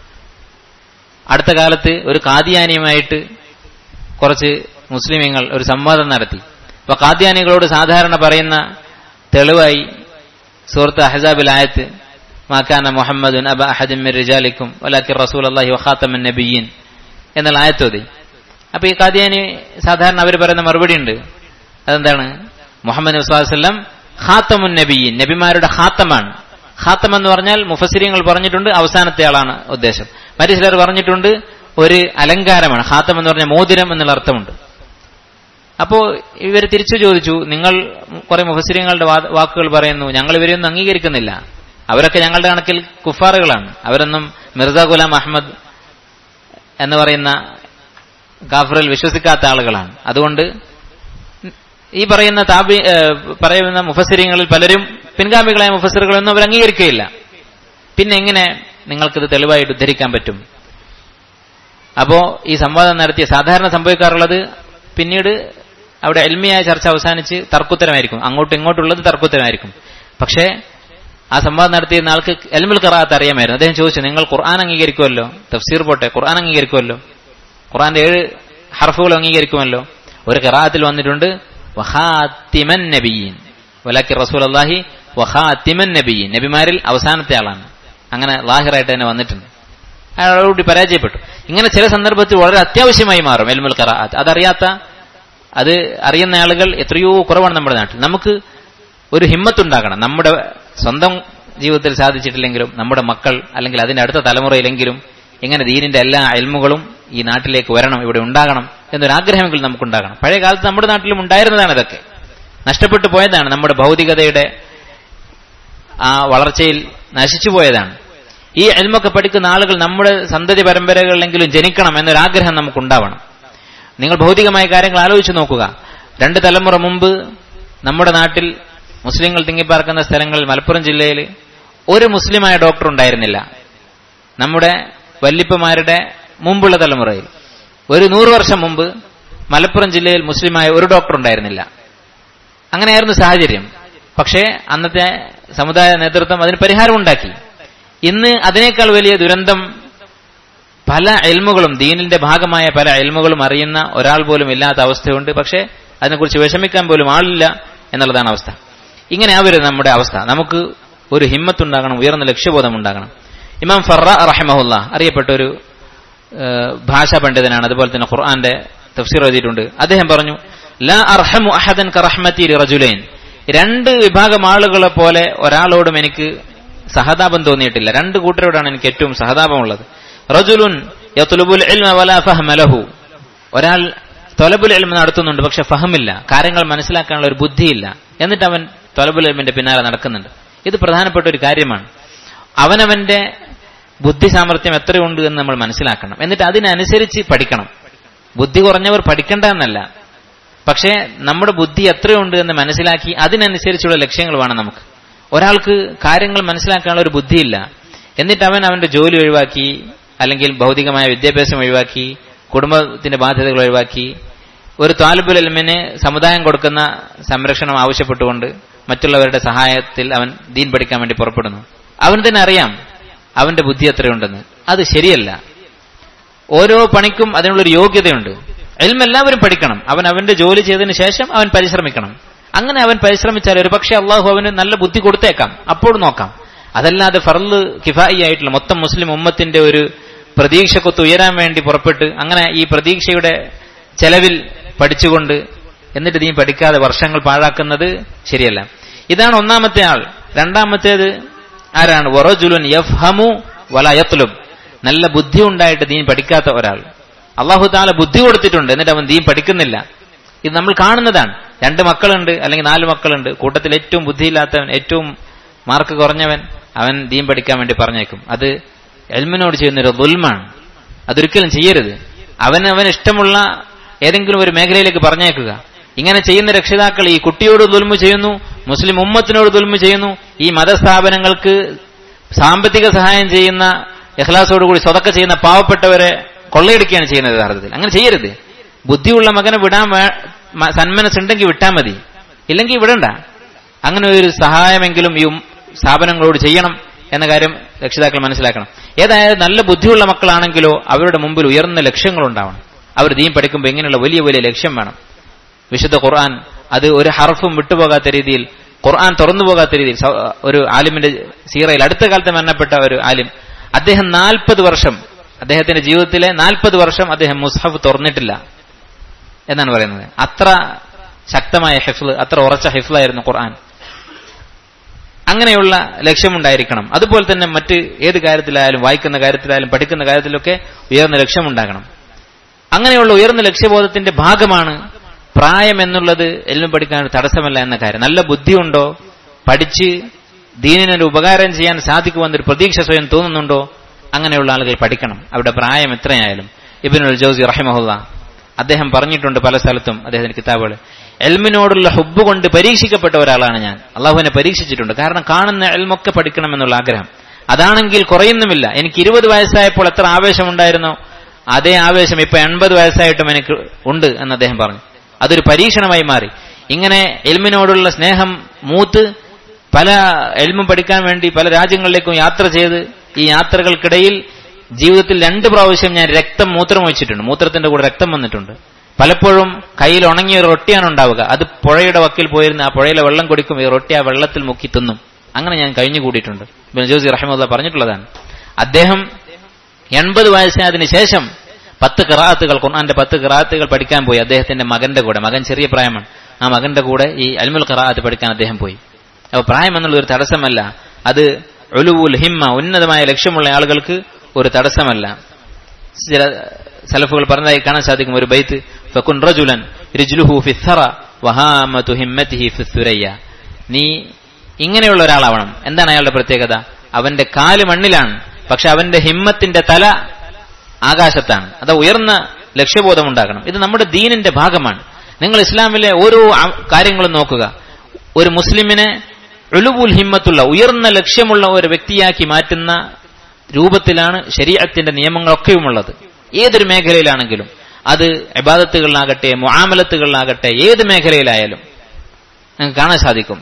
അടുത്ത കാലത്ത് ഒരു കാദിയാനിയുമായിട്ട് കുറച്ച് മുസ്ലിമീങ്ങൾ ഒരു സംവാദം നടത്തി അപ്പൊ കാദ്യാനികളോട് സാധാരണ പറയുന്ന തെളിവായി സുഹൃത്ത് അഹസാബിൽ ആയത്ത് മാക്കാന മുഹമ്മദുൻ അബ അഹദിൻ മിർ റിജാലിക്കും വലാക്കി റസൂൽ അള്ളാഹി വഖാത്തമൻ നബിയീൻ എന്നുള്ള ആയത്തോതി അപ്പൊ ഈ കാദിയാനി സാധാരണ അവർ പറയുന്ന മറുപടി ഉണ്ട് അതെന്താണ് മുഹമ്മദ് വസ്ലാം ഖാത്തമുൻ നബിയീൻ നബിമാരുടെ ഖാത്തമാണ് ഖാത്തം എന്ന് പറഞ്ഞാൽ മുഫസിരിങ്ങൾ പറഞ്ഞിട്ടുണ്ട് അവസാനത്തെ ആളാണ് ഉദ്ദേശം മറ്റു ചിലർ പറഞ്ഞിട്ടുണ്ട് ഒരു അലങ്കാരമാണ് ഖാത്തം എന്ന് പറഞ്ഞ മോതിരം എന്നുള്ള അർത്ഥമുണ്ട് അപ്പോ ഇവർ തിരിച്ചു ചോദിച്ചു നിങ്ങൾ കുറെ മുഫസിരിങ്ങളുടെ വാക്കുകൾ പറയുന്നു ഞങ്ങൾ ഇവരെയൊന്നും അംഗീകരിക്കുന്നില്ല അവരൊക്കെ ഞങ്ങളുടെ കണക്കിൽ കുഫാറുകളാണ് അവരൊന്നും മിർസ ഗുലാം അഹമ്മദ് എന്ന് പറയുന്ന ഗാഫറിൽ വിശ്വസിക്കാത്ത ആളുകളാണ് അതുകൊണ്ട് ഈ പറയുന്ന താബി പറയുന്ന മുഫസിരിങ്ങളിൽ പലരും പിൻഗാമികളായ മുഫസിറുകളൊന്നും അവർ അംഗീകരിക്കുകയില്ല പിന്നെ എങ്ങനെ നിങ്ങൾക്കിത് തെളിവായിട്ട് ഉദ്ധരിക്കാൻ പറ്റും അപ്പോ ഈ സംവാദം നടത്തിയ സാധാരണ സംഭവിക്കാറുള്ളത് പിന്നീട് അവിടെ എൽമിയായ ചർച്ച അവസാനിച്ച് തർക്കുത്തരമായിരിക്കും അങ്ങോട്ടും ഇങ്ങോട്ടുള്ളത് തർക്കുത്തരമായിരിക്കും പക്ഷേ ആ സംവാദം നടത്തിയ ആൾക്ക് എൽമുൽ ഖറാത്ത് അറിയാമായിരുന്നു അദ്ദേഹം ചോദിച്ചു നിങ്ങൾ ഖുർആൻ അംഗീകരിക്കുമല്ലോ തഫ്സീർ പോട്ടെ ഖുർആൻ അംഗീകരിക്കുമല്ലോ ഖുർആന്റെ ഏഴ് ഹർഫുകൾ അംഗീകരിക്കുമല്ലോ ഒരു ഖറാത്തിൽ വന്നിട്ടുണ്ട് വഹാത്തിമൻ നബിയീൻ വലാക്കി റസൂൽ അള്ളാഹി വഹാത്തിമൻ നബിയീൻ നബിമാരിൽ അവസാനത്തെ ആളാണ് അങ്ങനെ ലാഹിറായിട്ട് തന്നെ വന്നിട്ടുണ്ട് അയാളോട് പരാജയപ്പെട്ടു ഇങ്ങനെ ചില സന്ദർഭത്തിൽ വളരെ അത്യാവശ്യമായി മാറും എൽമുൽ ഖറാത്ത് അതറിയാത്ത അത് അറിയുന്ന ആളുകൾ എത്രയോ കുറവാണ് നമ്മുടെ നാട്ടിൽ നമുക്ക് ഒരു ഹിമ്മത്തുണ്ടാകണം നമ്മുടെ സ്വന്തം ജീവിതത്തിൽ സാധിച്ചിട്ടില്ലെങ്കിലും നമ്മുടെ മക്കൾ അല്ലെങ്കിൽ അതിന്റെ അടുത്ത തലമുറയിലെങ്കിലും ഇങ്ങനെ ദീനിന്റെ എല്ലാ അയൽമുകളും ഈ നാട്ടിലേക്ക് വരണം ഇവിടെ ഉണ്ടാകണം എന്നൊരാഗ്രഹമെങ്കിലും നമുക്കുണ്ടാകണം പഴയ കാലത്ത് നമ്മുടെ നാട്ടിലും ഉണ്ടായിരുന്നതാണ് ഇതൊക്കെ നഷ്ടപ്പെട്ടു പോയതാണ് നമ്മുടെ ഭൗതികതയുടെ ആ വളർച്ചയിൽ നശിച്ചു പോയതാണ് ഈ അൽമൊക്കെ പഠിക്കുന്ന ആളുകൾ നമ്മുടെ സന്തതി പരമ്പരകളിലെങ്കിലും ജനിക്കണം എന്നൊരാഗ്രഹം നമുക്കുണ്ടാവണം നിങ്ങൾ ഭൗതികമായ കാര്യങ്ങൾ ആലോചിച്ച് നോക്കുക രണ്ട് തലമുറ മുമ്പ് നമ്മുടെ നാട്ടിൽ മുസ്ലിങ്ങൾ തിങ്ങിപ്പാർക്കുന്ന സ്ഥലങ്ങളിൽ മലപ്പുറം ജില്ലയിൽ ഒരു മുസ്ലിമായ ഡോക്ടർ ഉണ്ടായിരുന്നില്ല നമ്മുടെ വല്ലിപ്പമാരുടെ മുമ്പുള്ള തലമുറയിൽ ഒരു നൂറ് വർഷം മുമ്പ് മലപ്പുറം ജില്ലയിൽ മുസ്ലിമായ ഒരു ഡോക്ടർ ഉണ്ടായിരുന്നില്ല അങ്ങനെയായിരുന്നു സാഹചര്യം പക്ഷേ അന്നത്തെ സമുദായ നേതൃത്വം അതിന് പരിഹാരം ഉണ്ടാക്കി ഇന്ന് അതിനേക്കാൾ വലിയ ദുരന്തം പല എൽമുകളും ദീനിന്റെ ഭാഗമായ പല എൽമുകളും അറിയുന്ന ഒരാൾ പോലും ഇല്ലാത്ത അവസ്ഥയുണ്ട് പക്ഷേ അതിനെക്കുറിച്ച് വിഷമിക്കാൻ പോലും ആളില്ല എന്നുള്ളതാണ് അവസ്ഥ ഇങ്ങനെ ആവരുത് നമ്മുടെ അവസ്ഥ നമുക്ക് ഒരു ഹിമ്മത്തുണ്ടാകണം ഉയർന്ന ലക്ഷ്യബോധം ഉണ്ടാകണം ഇമാം ഫറ റഹമഹുല്ല അറിയപ്പെട്ട ഒരു ഭാഷാ പണ്ഡിതനാണ് അതുപോലെ തന്നെ ഖുർആന്റെ തഫ്സീർ എഴുതിയിട്ടുണ്ട് അദ്ദേഹം പറഞ്ഞു ലാ അർഹമു അഹദൻ കറഹ്മത്തി റജുലൈൻ രണ്ട് വിഭാഗം ആളുകളെ പോലെ ഒരാളോടും എനിക്ക് സഹതാപം തോന്നിയിട്ടില്ല രണ്ട് കൂട്ടരോടാണ് എനിക്ക് ഏറ്റവും സഹതാപമുള്ളത് റജുലുൻ യത്ലുബുൽ ഇൽമ വലാ ഫഹ്മ ലഹു ഒരാൾ തൊലബുൽ ഇൽമ നടത്തുന്നുണ്ട് പക്ഷെ ഫഹമില്ല കാര്യങ്ങൾ മനസ്സിലാക്കാനുള്ള ഒരു ബുദ്ധിയില്ല എന്നിട്ട് അവൻ തൊലബുൽ ഇൽമിന്റെ പിന്നാലെ നടക്കുന്നുണ്ട് ഇത് പ്രധാനപ്പെട്ട ഒരു കാര്യമാണ് അവനവന്റെ ബുദ്ധി സാമർഥ്യം എത്രയുണ്ട് എന്ന് നമ്മൾ മനസ്സിലാക്കണം എന്നിട്ട് അതിനനുസരിച്ച് പഠിക്കണം ബുദ്ധി കുറഞ്ഞവർ പഠിക്കേണ്ട എന്നല്ല പക്ഷേ നമ്മുടെ ബുദ്ധി എത്രയുണ്ട് എന്ന് മനസ്സിലാക്കി അതിനനുസരിച്ചുള്ള ലക്ഷ്യങ്ങൾ വേണം നമുക്ക് ഒരാൾക്ക് കാര്യങ്ങൾ മനസ്സിലാക്കാനുള്ള ഒരു ബുദ്ധിയില്ല എന്നിട്ട് അവൻ അവന്റെ ജോലി ഒഴിവാക്കി അല്ലെങ്കിൽ ഭൗതികമായ വിദ്യാഭ്യാസം ഒഴിവാക്കി കുടുംബത്തിന്റെ ബാധ്യതകൾ ഒഴിവാക്കി ഒരു താലിബുൽ എൽമിന് സമുദായം കൊടുക്കുന്ന സംരക്ഷണം ആവശ്യപ്പെട്ടുകൊണ്ട് മറ്റുള്ളവരുടെ സഹായത്തിൽ അവൻ ദീൻ പഠിക്കാൻ വേണ്ടി പുറപ്പെടുന്നു അവൻ തന്നെ അറിയാം അവന്റെ ബുദ്ധി എത്രയുണ്ടെന്ന് അത് ശരിയല്ല ഓരോ പണിക്കും അതിനുള്ളൊരു യോഗ്യതയുണ്ട് എൽം എല്ലാവരും പഠിക്കണം അവൻ അവന്റെ ജോലി ചെയ്തതിന് ശേഷം അവൻ പരിശ്രമിക്കണം അങ്ങനെ അവൻ പരിശ്രമിച്ചാൽ ഒരു പക്ഷേ അള്ളാഹു അവന് നല്ല ബുദ്ധി കൊടുത്തേക്കാം അപ്പോൾ നോക്കാം അതല്ലാതെ ഫർല് കിഫായി ആയിട്ടുള്ള മൊത്തം മുസ്ലിം ഉമ്മത്തിന്റെ ഒരു പ്രതീക്ഷക്കൊത്ത് ഉയരാൻ വേണ്ടി പുറപ്പെട്ട് അങ്ങനെ ഈ പ്രതീക്ഷയുടെ ചെലവിൽ പഠിച്ചുകൊണ്ട് എന്നിട്ട് നീ പഠിക്കാതെ വർഷങ്ങൾ പാഴാക്കുന്നത് ശരിയല്ല ഇതാണ് ഒന്നാമത്തെ ആൾ രണ്ടാമത്തേത് ആരാണ് വറജുലുൻ യഫ്ഹമു വലയത്തുലും നല്ല ബുദ്ധി ഉണ്ടായിട്ട് ദീൻ പഠിക്കാത്ത ഒരാൾ അള്ളാഹു താല ബുദ്ധി കൊടുത്തിട്ടുണ്ട് എന്നിട്ട് അവൻ ദീൻ പഠിക്കുന്നില്ല ഇത് നമ്മൾ കാണുന്നതാണ് രണ്ട് മക്കളുണ്ട് അല്ലെങ്കിൽ നാല് മക്കളുണ്ട് കൂട്ടത്തിൽ ഏറ്റവും ബുദ്ധിയില്ലാത്തവൻ ഏറ്റവും മാർക്ക് കുറഞ്ഞവൻ അവൻ ദീൻ പഠിക്കാൻ വേണ്ടി പറഞ്ഞേക്കും അത് എൽമിനോട് ചെയ്യുന്നൊരു ദുൽമാണ് അതൊരിക്കലും ചെയ്യരുത് അവൻ അവൻ ഇഷ്ടമുള്ള ഏതെങ്കിലും ഒരു മേഖലയിലേക്ക് പറഞ്ഞേക്കുക ഇങ്ങനെ ചെയ്യുന്ന രക്ഷിതാക്കൾ ഈ കുട്ടിയോട് ദുൽമു ചെയ്യുന്നു മുസ്ലിം ഉമ്മത്തിനോട് ദുൽമു ചെയ്യുന്നു ഈ മതസ്ഥാപനങ്ങൾക്ക് സാമ്പത്തിക സഹായം ചെയ്യുന്ന ഇഖ്ലാസോടുകൂടി സ്വതക്ക ചെയ്യുന്ന പാവപ്പെട്ടവരെ കൊള്ളയടിക്കുകയാണ് ചെയ്യുന്നത് യഥാർത്ഥത്തിൽ അങ്ങനെ ചെയ്യരുത് ബുദ്ധിയുള്ള മകനെ വിടാൻ സന്മനസ്സുണ്ടെങ്കിൽ വിട്ടാൽ മതി ഇല്ലെങ്കിൽ വിടണ്ട അങ്ങനെ ഒരു സഹായമെങ്കിലും ഈ സ്ഥാപനങ്ങളോട് ചെയ്യണം എന്ന കാര്യം രക്ഷിതാക്കൾ മനസ്സിലാക്കണം ഏതായാലും നല്ല ബുദ്ധിയുള്ള മക്കളാണെങ്കിലോ അവരുടെ മുമ്പിൽ ഉയർന്ന ലക്ഷ്യങ്ങൾ ഉണ്ടാവണം അവർ ദീൻ പഠിക്കുമ്പോൾ ഇങ്ങനെയുള്ള വലിയ വലിയ ലക്ഷ്യം വേണം വിശുദ്ധ ഖുർആൻ അത് ഒരു ഹർഫും വിട്ടുപോകാത്ത രീതിയിൽ ഖുർആൻ തുറന്നു പോകാത്ത രീതിയിൽ സ- ഒരു ആലിമിന്റെ സീറയിൽ അടുത്ത കാലത്ത് മരണപ്പെട്ട ഒരു ആലിം അദ്ദേഹം നാൽപ്പത് വർഷം അദ്ദേഹത്തിന്റെ ജീവിതത്തിലെ നാൽപ്പത് വർഷം അദ്ദേഹം മുസ്ഹഫ് തുറന്നിട്ടില്ല എന്നാണ് പറയുന്നത് അത്ര ശക്തമായ ഹിഫ്ല് അത്ര ഉറച്ച ഹിഫ്ലായിരുന്നു ഖുർആൻ അങ്ങനെയുള്ള ലക്ഷ്യമുണ്ടായിരിക്കണം അതുപോലെ തന്നെ മറ്റ് ഏത് കാര്യത്തിലായാലും വായിക്കുന്ന കാര്യത്തിലായാലും പഠിക്കുന്ന കാര്യത്തിലൊക്കെ ഉയർന്ന ലക്ഷ്യമുണ്ടാകണം അങ്ങനെയുള്ള ഉയർന്ന ലക്ഷ്യബോധത്തിന്റെ ഭാഗമാണ് പ്രായം എന്നുള്ളത് എല്ലാം പഠിക്കാൻ ഒരു തടസ്സമല്ല എന്ന കാര്യം നല്ല ബുദ്ധിയുണ്ടോ പഠിച്ച് ദീനിനൊരു ഉപകാരം ചെയ്യാൻ സാധിക്കുമെന്നൊരു പ്രതീക്ഷ സ്വയം തോന്നുന്നുണ്ടോ അങ്ങനെയുള്ള ആളുകൾ പഠിക്കണം അവിടെ പ്രായം എത്രയായാലും ഇബിനുൽ ജോസി റഹിമഹുല്ല അദ്ദേഹം പറഞ്ഞിട്ടുണ്ട് പല സ്ഥലത്തും അദ്ദേഹത്തിന്റെ കിതാബുകൾ എൽമിനോടുള്ള ഹുബ് കൊണ്ട് പരീക്ഷിക്കപ്പെട്ട ഒരാളാണ് ഞാൻ അള്ളാഹുവിനെ പരീക്ഷിച്ചിട്ടുണ്ട് കാരണം കാണുന്ന എൽമൊക്കെ പഠിക്കണമെന്നുള്ള ആഗ്രഹം അതാണെങ്കിൽ കുറയുന്നുമില്ല എനിക്ക് ഇരുപത് വയസ്സായപ്പോൾ എത്ര ആവേശമുണ്ടായിരുന്നോ അതേ ആവേശം ഇപ്പൊ എൺപത് വയസ്സായിട്ടും എനിക്ക് ഉണ്ട് എന്ന് അദ്ദേഹം പറഞ്ഞു അതൊരു പരീക്ഷണമായി മാറി ഇങ്ങനെ എൽമിനോടുള്ള സ്നേഹം മൂത്ത് പല എൽമും പഠിക്കാൻ വേണ്ടി പല രാജ്യങ്ങളിലേക്കും യാത്ര ചെയ്ത് ഈ യാത്രകൾക്കിടയിൽ ജീവിതത്തിൽ രണ്ട് പ്രാവശ്യം ഞാൻ രക്തം മൂത്രം ഒഴിച്ചിട്ടുണ്ട് മൂത്രത്തിന്റെ കൂടെ രക്തം വന്നിട്ടുണ്ട് പലപ്പോഴും കയ്യിൽ ഉണങ്ങിയ ഒരു റൊട്ടിയാണ് ഉണ്ടാവുക അത് പുഴയുടെ വക്കിൽ പോയിരുന്ന ആ പുഴയിലെ വെള്ളം കുടിക്കും ഈ റൊട്ടി ആ വെള്ളത്തിൽ മുക്കി തിന്നും അങ്ങനെ ഞാൻ കഴിഞ്ഞുകൂടിയിട്ടുണ്ട് ഇബ്നു ജോസി റഹിമുല്ല പറഞ്ഞിട്ടുള്ളതാണ് അദ്ദേഹം എൺപത് വയസ്സായതിനു ശേഷം പത്ത് കിറാത്തുകൾ ഖുർആന്റെ പത്ത് കിറാത്തുകൾ പഠിക്കാൻ പോയി അദ്ദേഹത്തിന്റെ മകന്റെ കൂടെ മകൻ ചെറിയ പ്രായമാണ് ആ മകന്റെ കൂടെ ഈ അൽമുൽ ഖറാത്ത് പഠിക്കാൻ അദ്ദേഹം പോയി അപ്പോൾ പ്രായം എന്നുള്ള ഒരു തടസ്സമല്ല അത് ഒലുവുൽ ഹിമ്മ ഉന്നതമായ ലക്ഷ്യമുള്ള ആളുകൾക്ക് ഒരു തടസ്സമല്ല ചില സലഫുകൾ പറഞ്ഞതായി കാണാൻ സാധിക്കും ഒരു ബൈത്ത് ഫക്കുൻ റജുലൻ റിജ്ലുഹു ഫിസ്സറ വഹാമതു ഹിമ്മതിഹി ഫിസ്സുരയ്യ നീ ഇങ്ങനെയുള്ള ഒരാളാവണം എന്താണ് അയാളുടെ പ്രത്യേകത അവന്റെ കാല് മണ്ണിലാണ് പക്ഷെ അവന്റെ ഹിമ്മത്തിന്റെ തല ആകാശത്താണ് അത് ഉയർന്ന ലക്ഷ്യബോധം ഉണ്ടാകണം ഇത് നമ്മുടെ ദീനിന്റെ ഭാഗമാണ് നിങ്ങൾ ഇസ്ലാമിലെ ഓരോ ആ- കാര്യങ്ങളും നോക്കുക ഒരു മുസ്ലിമിനെ ഉലുവുൽ ഹിമ്മത്തുള്ള ഉയർന്ന ലക്ഷ്യമുള്ള ഒരു വ്യക്തിയാക്കി മാറ്റുന്ന രൂപത്തിലാണ് ശരീരത്തിന്റെ നിയമങ്ങളൊക്കെയുമുള്ളത് ഏതൊരു മേഖലയിലാണെങ്കിലും അത് ഇബാദത്തുകളിലാകട്ടെ മുആമലത്തുകളിലാകട്ടെ ഏത് മേഖലയിലായാലും നിങ്ങൾക്ക് കാണാൻ സാധിക്കും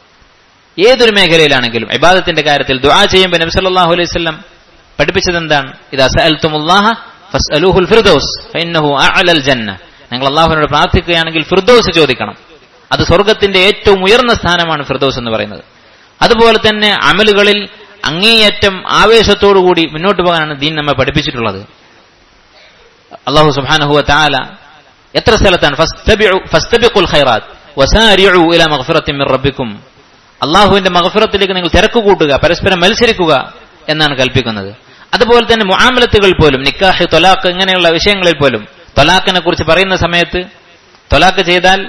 ഏതൊരു മേഖലയിലാണെങ്കിലും ഇബാദത്തിന്റെ കാര്യത്തിൽ ദുആ ചെയ്യുമ്പോൾ നബി സല്ലല്ലാഹു അലൈഹി വസല്ലം പഠിപ്പിച്ചത് എന്താണ് ഇദാ സഅൽതുമുല്ലാഹ ഫസ്അലൂഹുൽ ഫിർദൗസ് ഫഇന്നഹു അഅലൽ ജന്ന നിങ്ങൾ അള്ളാഹുവിനോട് പ്രാർത്ഥിക്കുകയാണെങ്കിൽ ഫിർദൗസ് ചോദിക്കണം അത് സ്വർഗത്തിന്റെ ഏറ്റവും ഉയർന്ന സ്ഥാനമാണ് ഫിർദൗസ് എന്ന് പറയുന്നത് അതുപോലെ തന്നെ അമലുകളിൽ അങ്ങേയറ്റം ആവേശത്തോടുകൂടി മുന്നോട്ട് പോകാനാണ് ദീൻ നമ്മെ പഠിപ്പിച്ചിട്ടുള്ളത് അള്ളാഹു സുബ്ഹാനഹു വ തആല എത്ര സ്ഥലത്താണ് ഫസ്തബിഉ ഫസ്തബിഖുൽ ഖൈറാത്ത് വസാരിഉ ഇലാ മഗ്ഫിറത്തിൻ മിർ റബ്ബിക്കും അള്ളാഹുവിന്റെ മഗ്ഫിറത്തിലേക്ക് നിങ്ങൾ തിരക്ക് കൂട്ടുക പരസ്പരം മത്സരിക്കുക എന്നാണ് കൽപ്പിക്കുന്നത് അതുപോലെ തന്നെ മുആമലത്തുകൾ പോലും നിക്കാഹ് തൊലാഖ് ഇങ്ങനെയുള്ള വിഷയങ്ങളിൽ പോലും തൊലാഖിനെ കുറിച്ച് പറയുന്ന സമയത്ത് തൊലാഖ് ചെയ്താൽ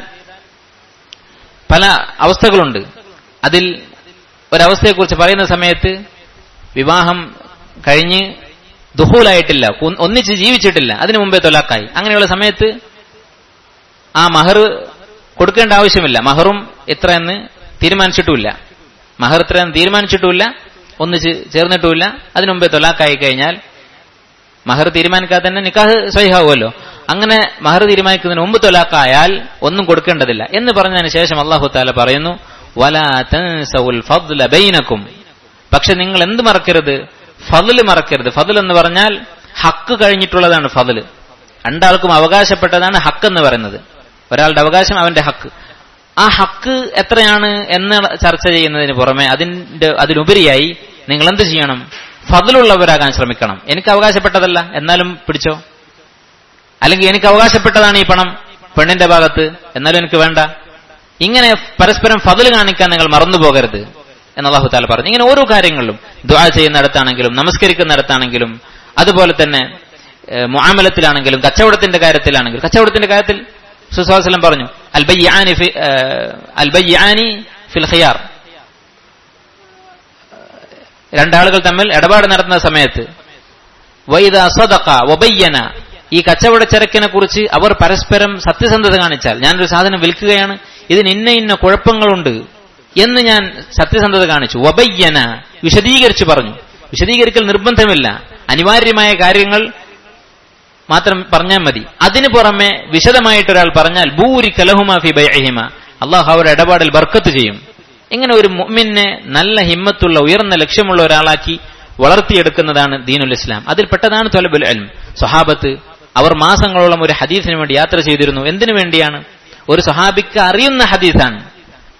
പല അവസ്ഥകളുണ്ട് അതിൽ ഒരവസ്ഥയെക്കുറിച്ച് പറയുന്ന സമയത്ത് വിവാഹം കഴിഞ്ഞ് ദുഹൂലായിട്ടില്ല കു- ഒന്നിച്ച് ജീവിച്ചിട്ടില്ല അതിനു മുമ്പേ തൊലാക്കായി അങ്ങനെയുള്ള സമയത്ത് ആ മഹർ കൊടുക്കേണ്ട ആവശ്യമില്ല മഹറും എത്ര എന്ന് തീരുമാനിച്ചിട്ടുമില്ല മഹർ എത്ര എന്ന് തീരുമാനിച്ചിട്ടുമില്ല ഒന്നിച്ച് ചേർന്നിട്ടുമില്ല അതിനു മുമ്പേ തൊലാക്കായി കഴിഞ്ഞാൽ മഹർ തീരുമാനിക്കാതെ തന്നെ നിക്കാഹ് സ്വൈഹാവുമല്ലോ അങ്ങനെ മഹർ തീരുമാനിക്കുന്നതിന് മുമ്പ് തൊലാക്കായാൽ ഒന്നും കൊടുക്കേണ്ടതില്ല എന്ന് പറഞ്ഞതിന് ശേഷം അള്ളാഹു താല പറയുന്നു വലാ തൻസവുൽ ഫദ്ല ബൈനക്കും പക്ഷെ നിങ്ങൾ എന്ത് മറക്കരുത് ഫضല് മറക്കരുത് ഫضൽ എന്ന് പറഞ്ഞാൽ ഹക്ക് കഴിഞ്ഞിട്ടുള്ളതാണ് ഫضല് രണ്ടാൾക്കും അവകാശപ്പെട്ടതാണ് ഹക്ക് എന്ന് പറയുന്നത് ഒരാളുടെ അവകാശം അവന്റെ ഹക്ക് ആ ഹക്ക് എത്രയാണ് എന്ന് ചർച്ച ചെയ്യുന്നതിന് പുറമെ അതിന്റെ അതിലുപരിയായി നിങ്ങൾ എന്ത് ചെയ്യണം ഫضലുള്ളവരാകാൻ ശ്രമിക്കണം എനിക്ക് അവകാശപ്പെട്ടതല്ല എന്നാലും പിടിച്ചോ അല്ലെങ്കിൽ എനിക്ക് അവകാശപ്പെട്ടതാണ് ഈ പണം പെണ്ണിന്റെ ഭാഗത്ത് എന്നാലും എനിക്ക് വേണ്ട ഇങ്ങനെ പരസ്പരം ഫضൽ കാണിക്കാൻ നിങ്ങൾ മറന്നു പോകരുത് എന്ന് അള്ളാഹു താല പറഞ്ഞു ഇങ്ങനെ ഓരോ കാര്യങ്ങളിലും ദുആ ചെയ്യുന്നിടത്താണെങ്കിലും നമസ്കരിക്കുന്നിടത്താണെങ്കിലും അതുപോലെ തന്നെ ഏഹ്, മുആമലത്തിലാണെങ്കിലും കച്ചവടത്തിന്റെ കാര്യത്തിലാണെങ്കിലും കച്ചവടത്തിന്റെ കാര്യത്തിൽ സുസ്വാസലം പറഞ്ഞു അൽ ബയ്യാനി ഫി ഏഹ്, അൽ ബയ്യാനി ഫിൽ ഖിയാർ രണ്ടാളുകൾ തമ്മിൽ ഇടപാട് നടത്തുന്ന സമയത്ത് വൈദ സദഖ വബയ്യന ഈ കച്ചവട ചരക്കിനെ കുറിച്ച് അവർ പരസ്പരം സത്യസന്ധത കാണിച്ചാൽ ഞാനൊരു സാധനം വിൽക്കുകയാണ് ഇതിന് ഇന്ന ഇന്ന കുഴപ്പങ്ങളുണ്ട് എന്ന് ഞാൻ സത്യസന്ധത കാണിച്ചു വബയ്യന വിശദീകരിച്ചു പറഞ്ഞു വിശദീകരിക്കൽ നിർബന്ധമില്ല അനിവാര്യമായ കാര്യങ്ങൾ മാത്രം പറഞ്ഞാൽ മതി അതിനു പുറമെ വിശദമായിട്ട് ഒരാൾ പറഞ്ഞാൽ ബൂരി കലഹുമ ഫി ബൈഹിമ അള്ളാഹു അവരുടെ ഇടപാടിൽ ബർക്കത്ത് ചെയ്യും ഇങ്ങനെ ഒരു മുഅ്മിനെ നല്ല ഹിമ്മത്തുള്ള ഉയർന്ന ലക്ഷ്യമുള്ള ഒരാളാക്കി വളർത്തിയെടുക്കുന്നതാണ് ദീനുൽ ഇസ്ലാം അതിൽപ്പെട്ടതാണ് തൊലബുൽ അൽം സ്വഹാബത്ത് അവർ മാസങ്ങളോളം ഒരു ഹദീസിന് വേണ്ടി യാത്ര ചെയ്തിരുന്നു എന്തിനു വേണ്ടിയാണ് ഒരു സ്വഹാബിക്ക് അറിയുന്ന ഹദീസാണ്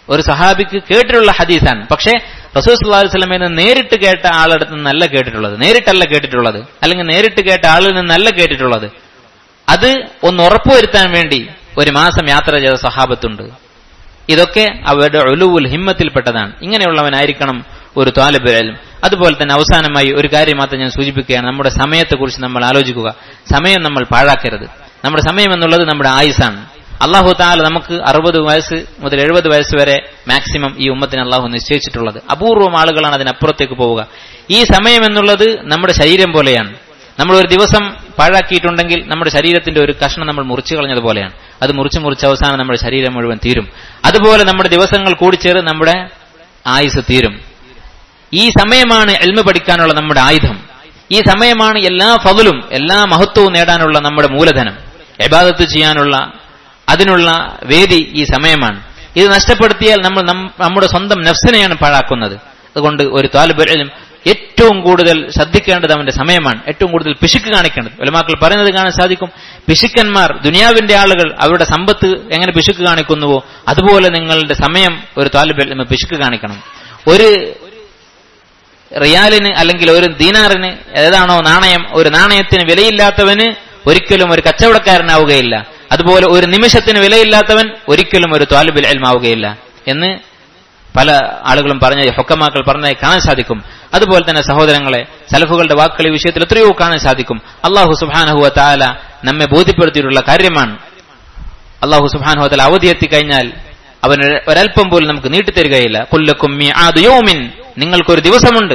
ഒരു സഹാബിക്ക് കേട്ടിട്ടുള്ള ഹദീസാണ് പക്ഷേ റസൂൽ സല്ലല്ലാഹു അലൈഹി വസല്ലമയിൽ നിന്ന് നേരിട്ട് കേട്ട ആളടുത്ത് നിന്നല്ല കേട്ടിട്ടുള്ളത് നേരിട്ടല്ല കേട്ടിട്ടുള്ളത് അല്ലെങ്കിൽ നേരിട്ട് കേട്ട ആളിൽ നിന്നല്ല കേട്ടിട്ടുള്ളത് അത് ഒന്ന് ഉറപ്പുവരുത്താൻ വേണ്ടി ഒരു മാസം യാത്ര ചെയ്ത സഹാബത്തുണ്ട് ഇതൊക്കെ അവരുടെ ഒലുവുൽ ഹിമ്മത്തിൽപ്പെട്ടതാണ് ഇങ്ങനെയുള്ളവനായിരിക്കണം ഒരു താലിബുലും അതുപോലെ തന്നെ അവസാനമായി ഒരു കാര്യം മാത്രം ഞാൻ സൂചിപ്പിക്കുകയാണ് നമ്മുടെ സമയത്തെക്കുറിച്ച് നമ്മൾ ആലോചിക്കുക സമയം നമ്മൾ പാഴാക്കരുത് നമ്മുടെ സമയം എന്നുള്ളത് നമ്മുടെ ആയുസാണ് അള്ളാഹു താല നമുക്ക് അറുപത് വയസ്സ് മുതൽ എഴുപത് വയസ്സ് വരെ മാക്സിമം ഈ ഉമ്മത്തിന് അള്ളാഹു നിശ്ചയിച്ചിട്ടുള്ളത് അപൂർവം ആളുകളാണ് അതിനപ്പുറത്തേക്ക് പോവുക ഈ സമയം എന്നുള്ളത് നമ്മുടെ ശരീരം പോലെയാണ് നമ്മൾ ഒരു ദിവസം പാഴാക്കിയിട്ടുണ്ടെങ്കിൽ നമ്മുടെ ശരീരത്തിന്റെ ഒരു കഷ്ണം നമ്മൾ മുറിച്ചു കളഞ്ഞതുപോലെയാണ് അത് മുറിച്ച് മുറിച്ച് അവസാനം നമ്മുടെ ശരീരം മുഴുവൻ തീരും അതുപോലെ നമ്മുടെ ദിവസങ്ങൾ കൂടിച്ചേർന്ന് നമ്മുടെ ആയുസ് തീരും ഈ സമയമാണ് എൽമ പഠിക്കാനുള്ള നമ്മുടെ ആയുധം ഈ സമയമാണ് എല്ലാ ഫവലും എല്ലാ മഹത്വവും നേടാനുള്ള നമ്മുടെ മൂലധനം എബാദത്ത് ചെയ്യാനുള്ള അതിനുള്ള വേദി ഈ സമയമാണ് ഇത് നഷ്ടപ്പെടുത്തിയാൽ നമ്മൾ നമ്മുടെ സ്വന്തം നഫ്സിനെയാണ് പാഴാക്കുന്നത് അതുകൊണ്ട് ഒരു താലിബലും ഏറ്റവും കൂടുതൽ ശ്രദ്ധിക്കേണ്ടത് അവന്റെ സമയമാണ് ഏറ്റവും കൂടുതൽ പിശുക്ക് കാണിക്കേണ്ടത് ഒലമാക്കൾ പറയുന്നത് കാണാൻ സാധിക്കും പിശുക്കന്മാർ ദുനിയാവിന്റെ ആളുകൾ അവരുടെ സമ്പത്ത് എങ്ങനെ പിശുക്ക് കാണിക്കുന്നുവോ അതുപോലെ നിങ്ങളുടെ സമയം ഒരു താലിബൽ പിശുക്ക് കാണിക്കണം ഒരു റിയാലിന് അല്ലെങ്കിൽ ഒരു ദീനാറിന് ഏതാണോ നാണയം ഒരു നാണയത്തിന് വിലയില്ലാത്തവന് ഒരിക്കലും ഒരു കച്ചവടക്കാരനാവുകയില്ല അതുപോലെ ഒരു നിമിഷത്തിന് വിലയില്ലാത്തവൻ ഒരിക്കലും ഒരു ത്വാലിബിൽ എൽമാവുകയില്ല എന്ന് പല ആളുകളും പറഞ്ഞ ഹൊക്കമാക്കൾ പറഞ്ഞതായി കാണാൻ സാധിക്കും അതുപോലെ തന്നെ സഹോദരങ്ങളെ സലഫുകളുടെ വാക്കുകൾ ഈ വിഷയത്തിൽ എത്രയോ കാണാൻ സാധിക്കും അള്ളാഹു സുബാനഹുവ താല നമ്മെ ബോധ്യപ്പെടുത്തിയിട്ടുള്ള കാര്യമാണ് അള്ളാഹു സുബാനഹു താല അവധി എത്തിക്കഴിഞ്ഞാൽ അവൻ ഒരൽപ്പം പോലും നമുക്ക് നീട്ടിത്തരികയില്ല കൊല്ലക്കും നിങ്ങൾക്കൊരു ദിവസമുണ്ട്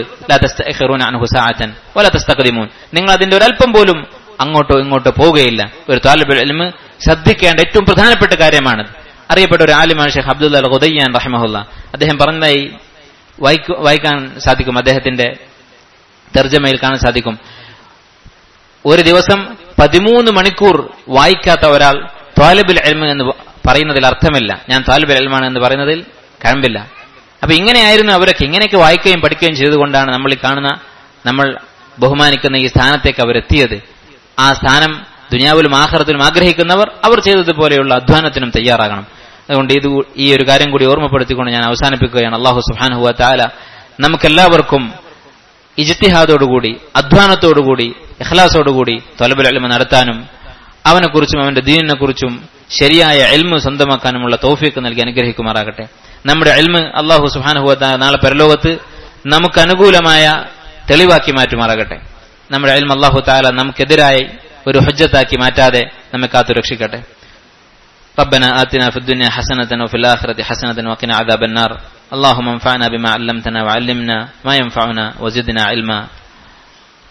നിങ്ങൾ അതിന്റെ ഒരൽപ്പം പോലും അങ്ങോട്ടോ ഇങ്ങോട്ടോ പോവുകയില്ല ഒരു താലിബ് എൽമ് ശ്രദ്ധിക്കേണ്ട ഏറ്റവും പ്രധാനപ്പെട്ട കാര്യമാണത് അറിയപ്പെട്ട ഒരു ആലിമാണ് ഷെയ്ഖ് അബ്ദുൽ അൽ ഹുദയ്യാൻ റഹ്മഹുല്ല അദ്ദേഹം പറഞ്ഞതായി വായിക്കാൻ സാധിക്കും അദ്ദേഹത്തിന്റെ തർജ്ജമയിൽ കാണാൻ സാധിക്കും ഒരു ദിവസം പതിമൂന്ന് മണിക്കൂർ വായിക്കാത്ത ഒരാൾ താലിബുൽ എൽമ എന്ന് പറയുന്നതിൽ അർത്ഥമില്ല ഞാൻ താലിബുൽ എൽമാണ് എന്ന് പറയുന്നതിൽ കഴമ്പില്ല അപ്പൊ ഇങ്ങനെയായിരുന്നു അവരൊക്കെ ഇങ്ങനെയൊക്കെ വായിക്കുകയും പഠിക്കുകയും ചെയ്തുകൊണ്ടാണ് നമ്മൾ ഈ കാണുന്ന നമ്മൾ ബഹുമാനിക്കുന്ന ഈ സ്ഥാനത്തേക്ക് അവരെത്തിയത് ആ സ്ഥാനം ദുനിയാവിലും ആഹ്റത്തിലും ആഗ്രഹിക്കുന്നവർ അവർ ചെയ്തതുപോലെയുള്ള അധ്വാനത്തിനും തയ്യാറാകണം അതുകൊണ്ട് ഇത് ഈ ഒരു കാര്യം കൂടി ഓർമ്മപ്പെടുത്തിക്കൊണ്ട് ഞാൻ അവസാനിപ്പിക്കുകയാണ് അള്ളാഹു സുഹാനുഹുവ താല നമുക്കെല്ലാവർക്കും ഇജ്തിഹാദോടുകൂടി അധ്വാനത്തോടുകൂടി ഇഖ്ലാസോടുകൂടി തൊലബുൽ അലിമ നടത്താനും അവനെക്കുറിച്ചും അവന്റെ ദീനിനെ കുറിച്ചും ശരിയായ എൽമ് സ്വന്തമാക്കാനുമുള്ള തോഫിക്ക് നൽകി അനുഗ്രഹിക്കുമാറാകട്ടെ നമ്മുടെ എൽമ് അള്ളാഹു സുഹാനുഹുവ നാളെ പരലോകത്ത് നമുക്ക് അനുകൂലമായ തെളിവാക്കി മാറ്റുമാറാകട്ടെ നമ്മുടെ എൽമ അള്ളാഹു താല നമുക്കെതിരായി ഒരു ഹജ്ജത്താക്കി മാറ്റാതെ നമ്മെ കാത്തു രക്ഷിക്കട്ടെ ربنا آتنا في الدنيا حسنة وفي الآخرة حسنة وقنا عذاب النار اللهم انفعنا بما علمتنا وعلمنا ما ينفعنا وزدنا علما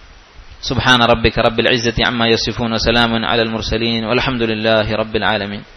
سبحان ربك رب العزة عما يصفون وسلام على المرسلين والحمد لله رب العالمين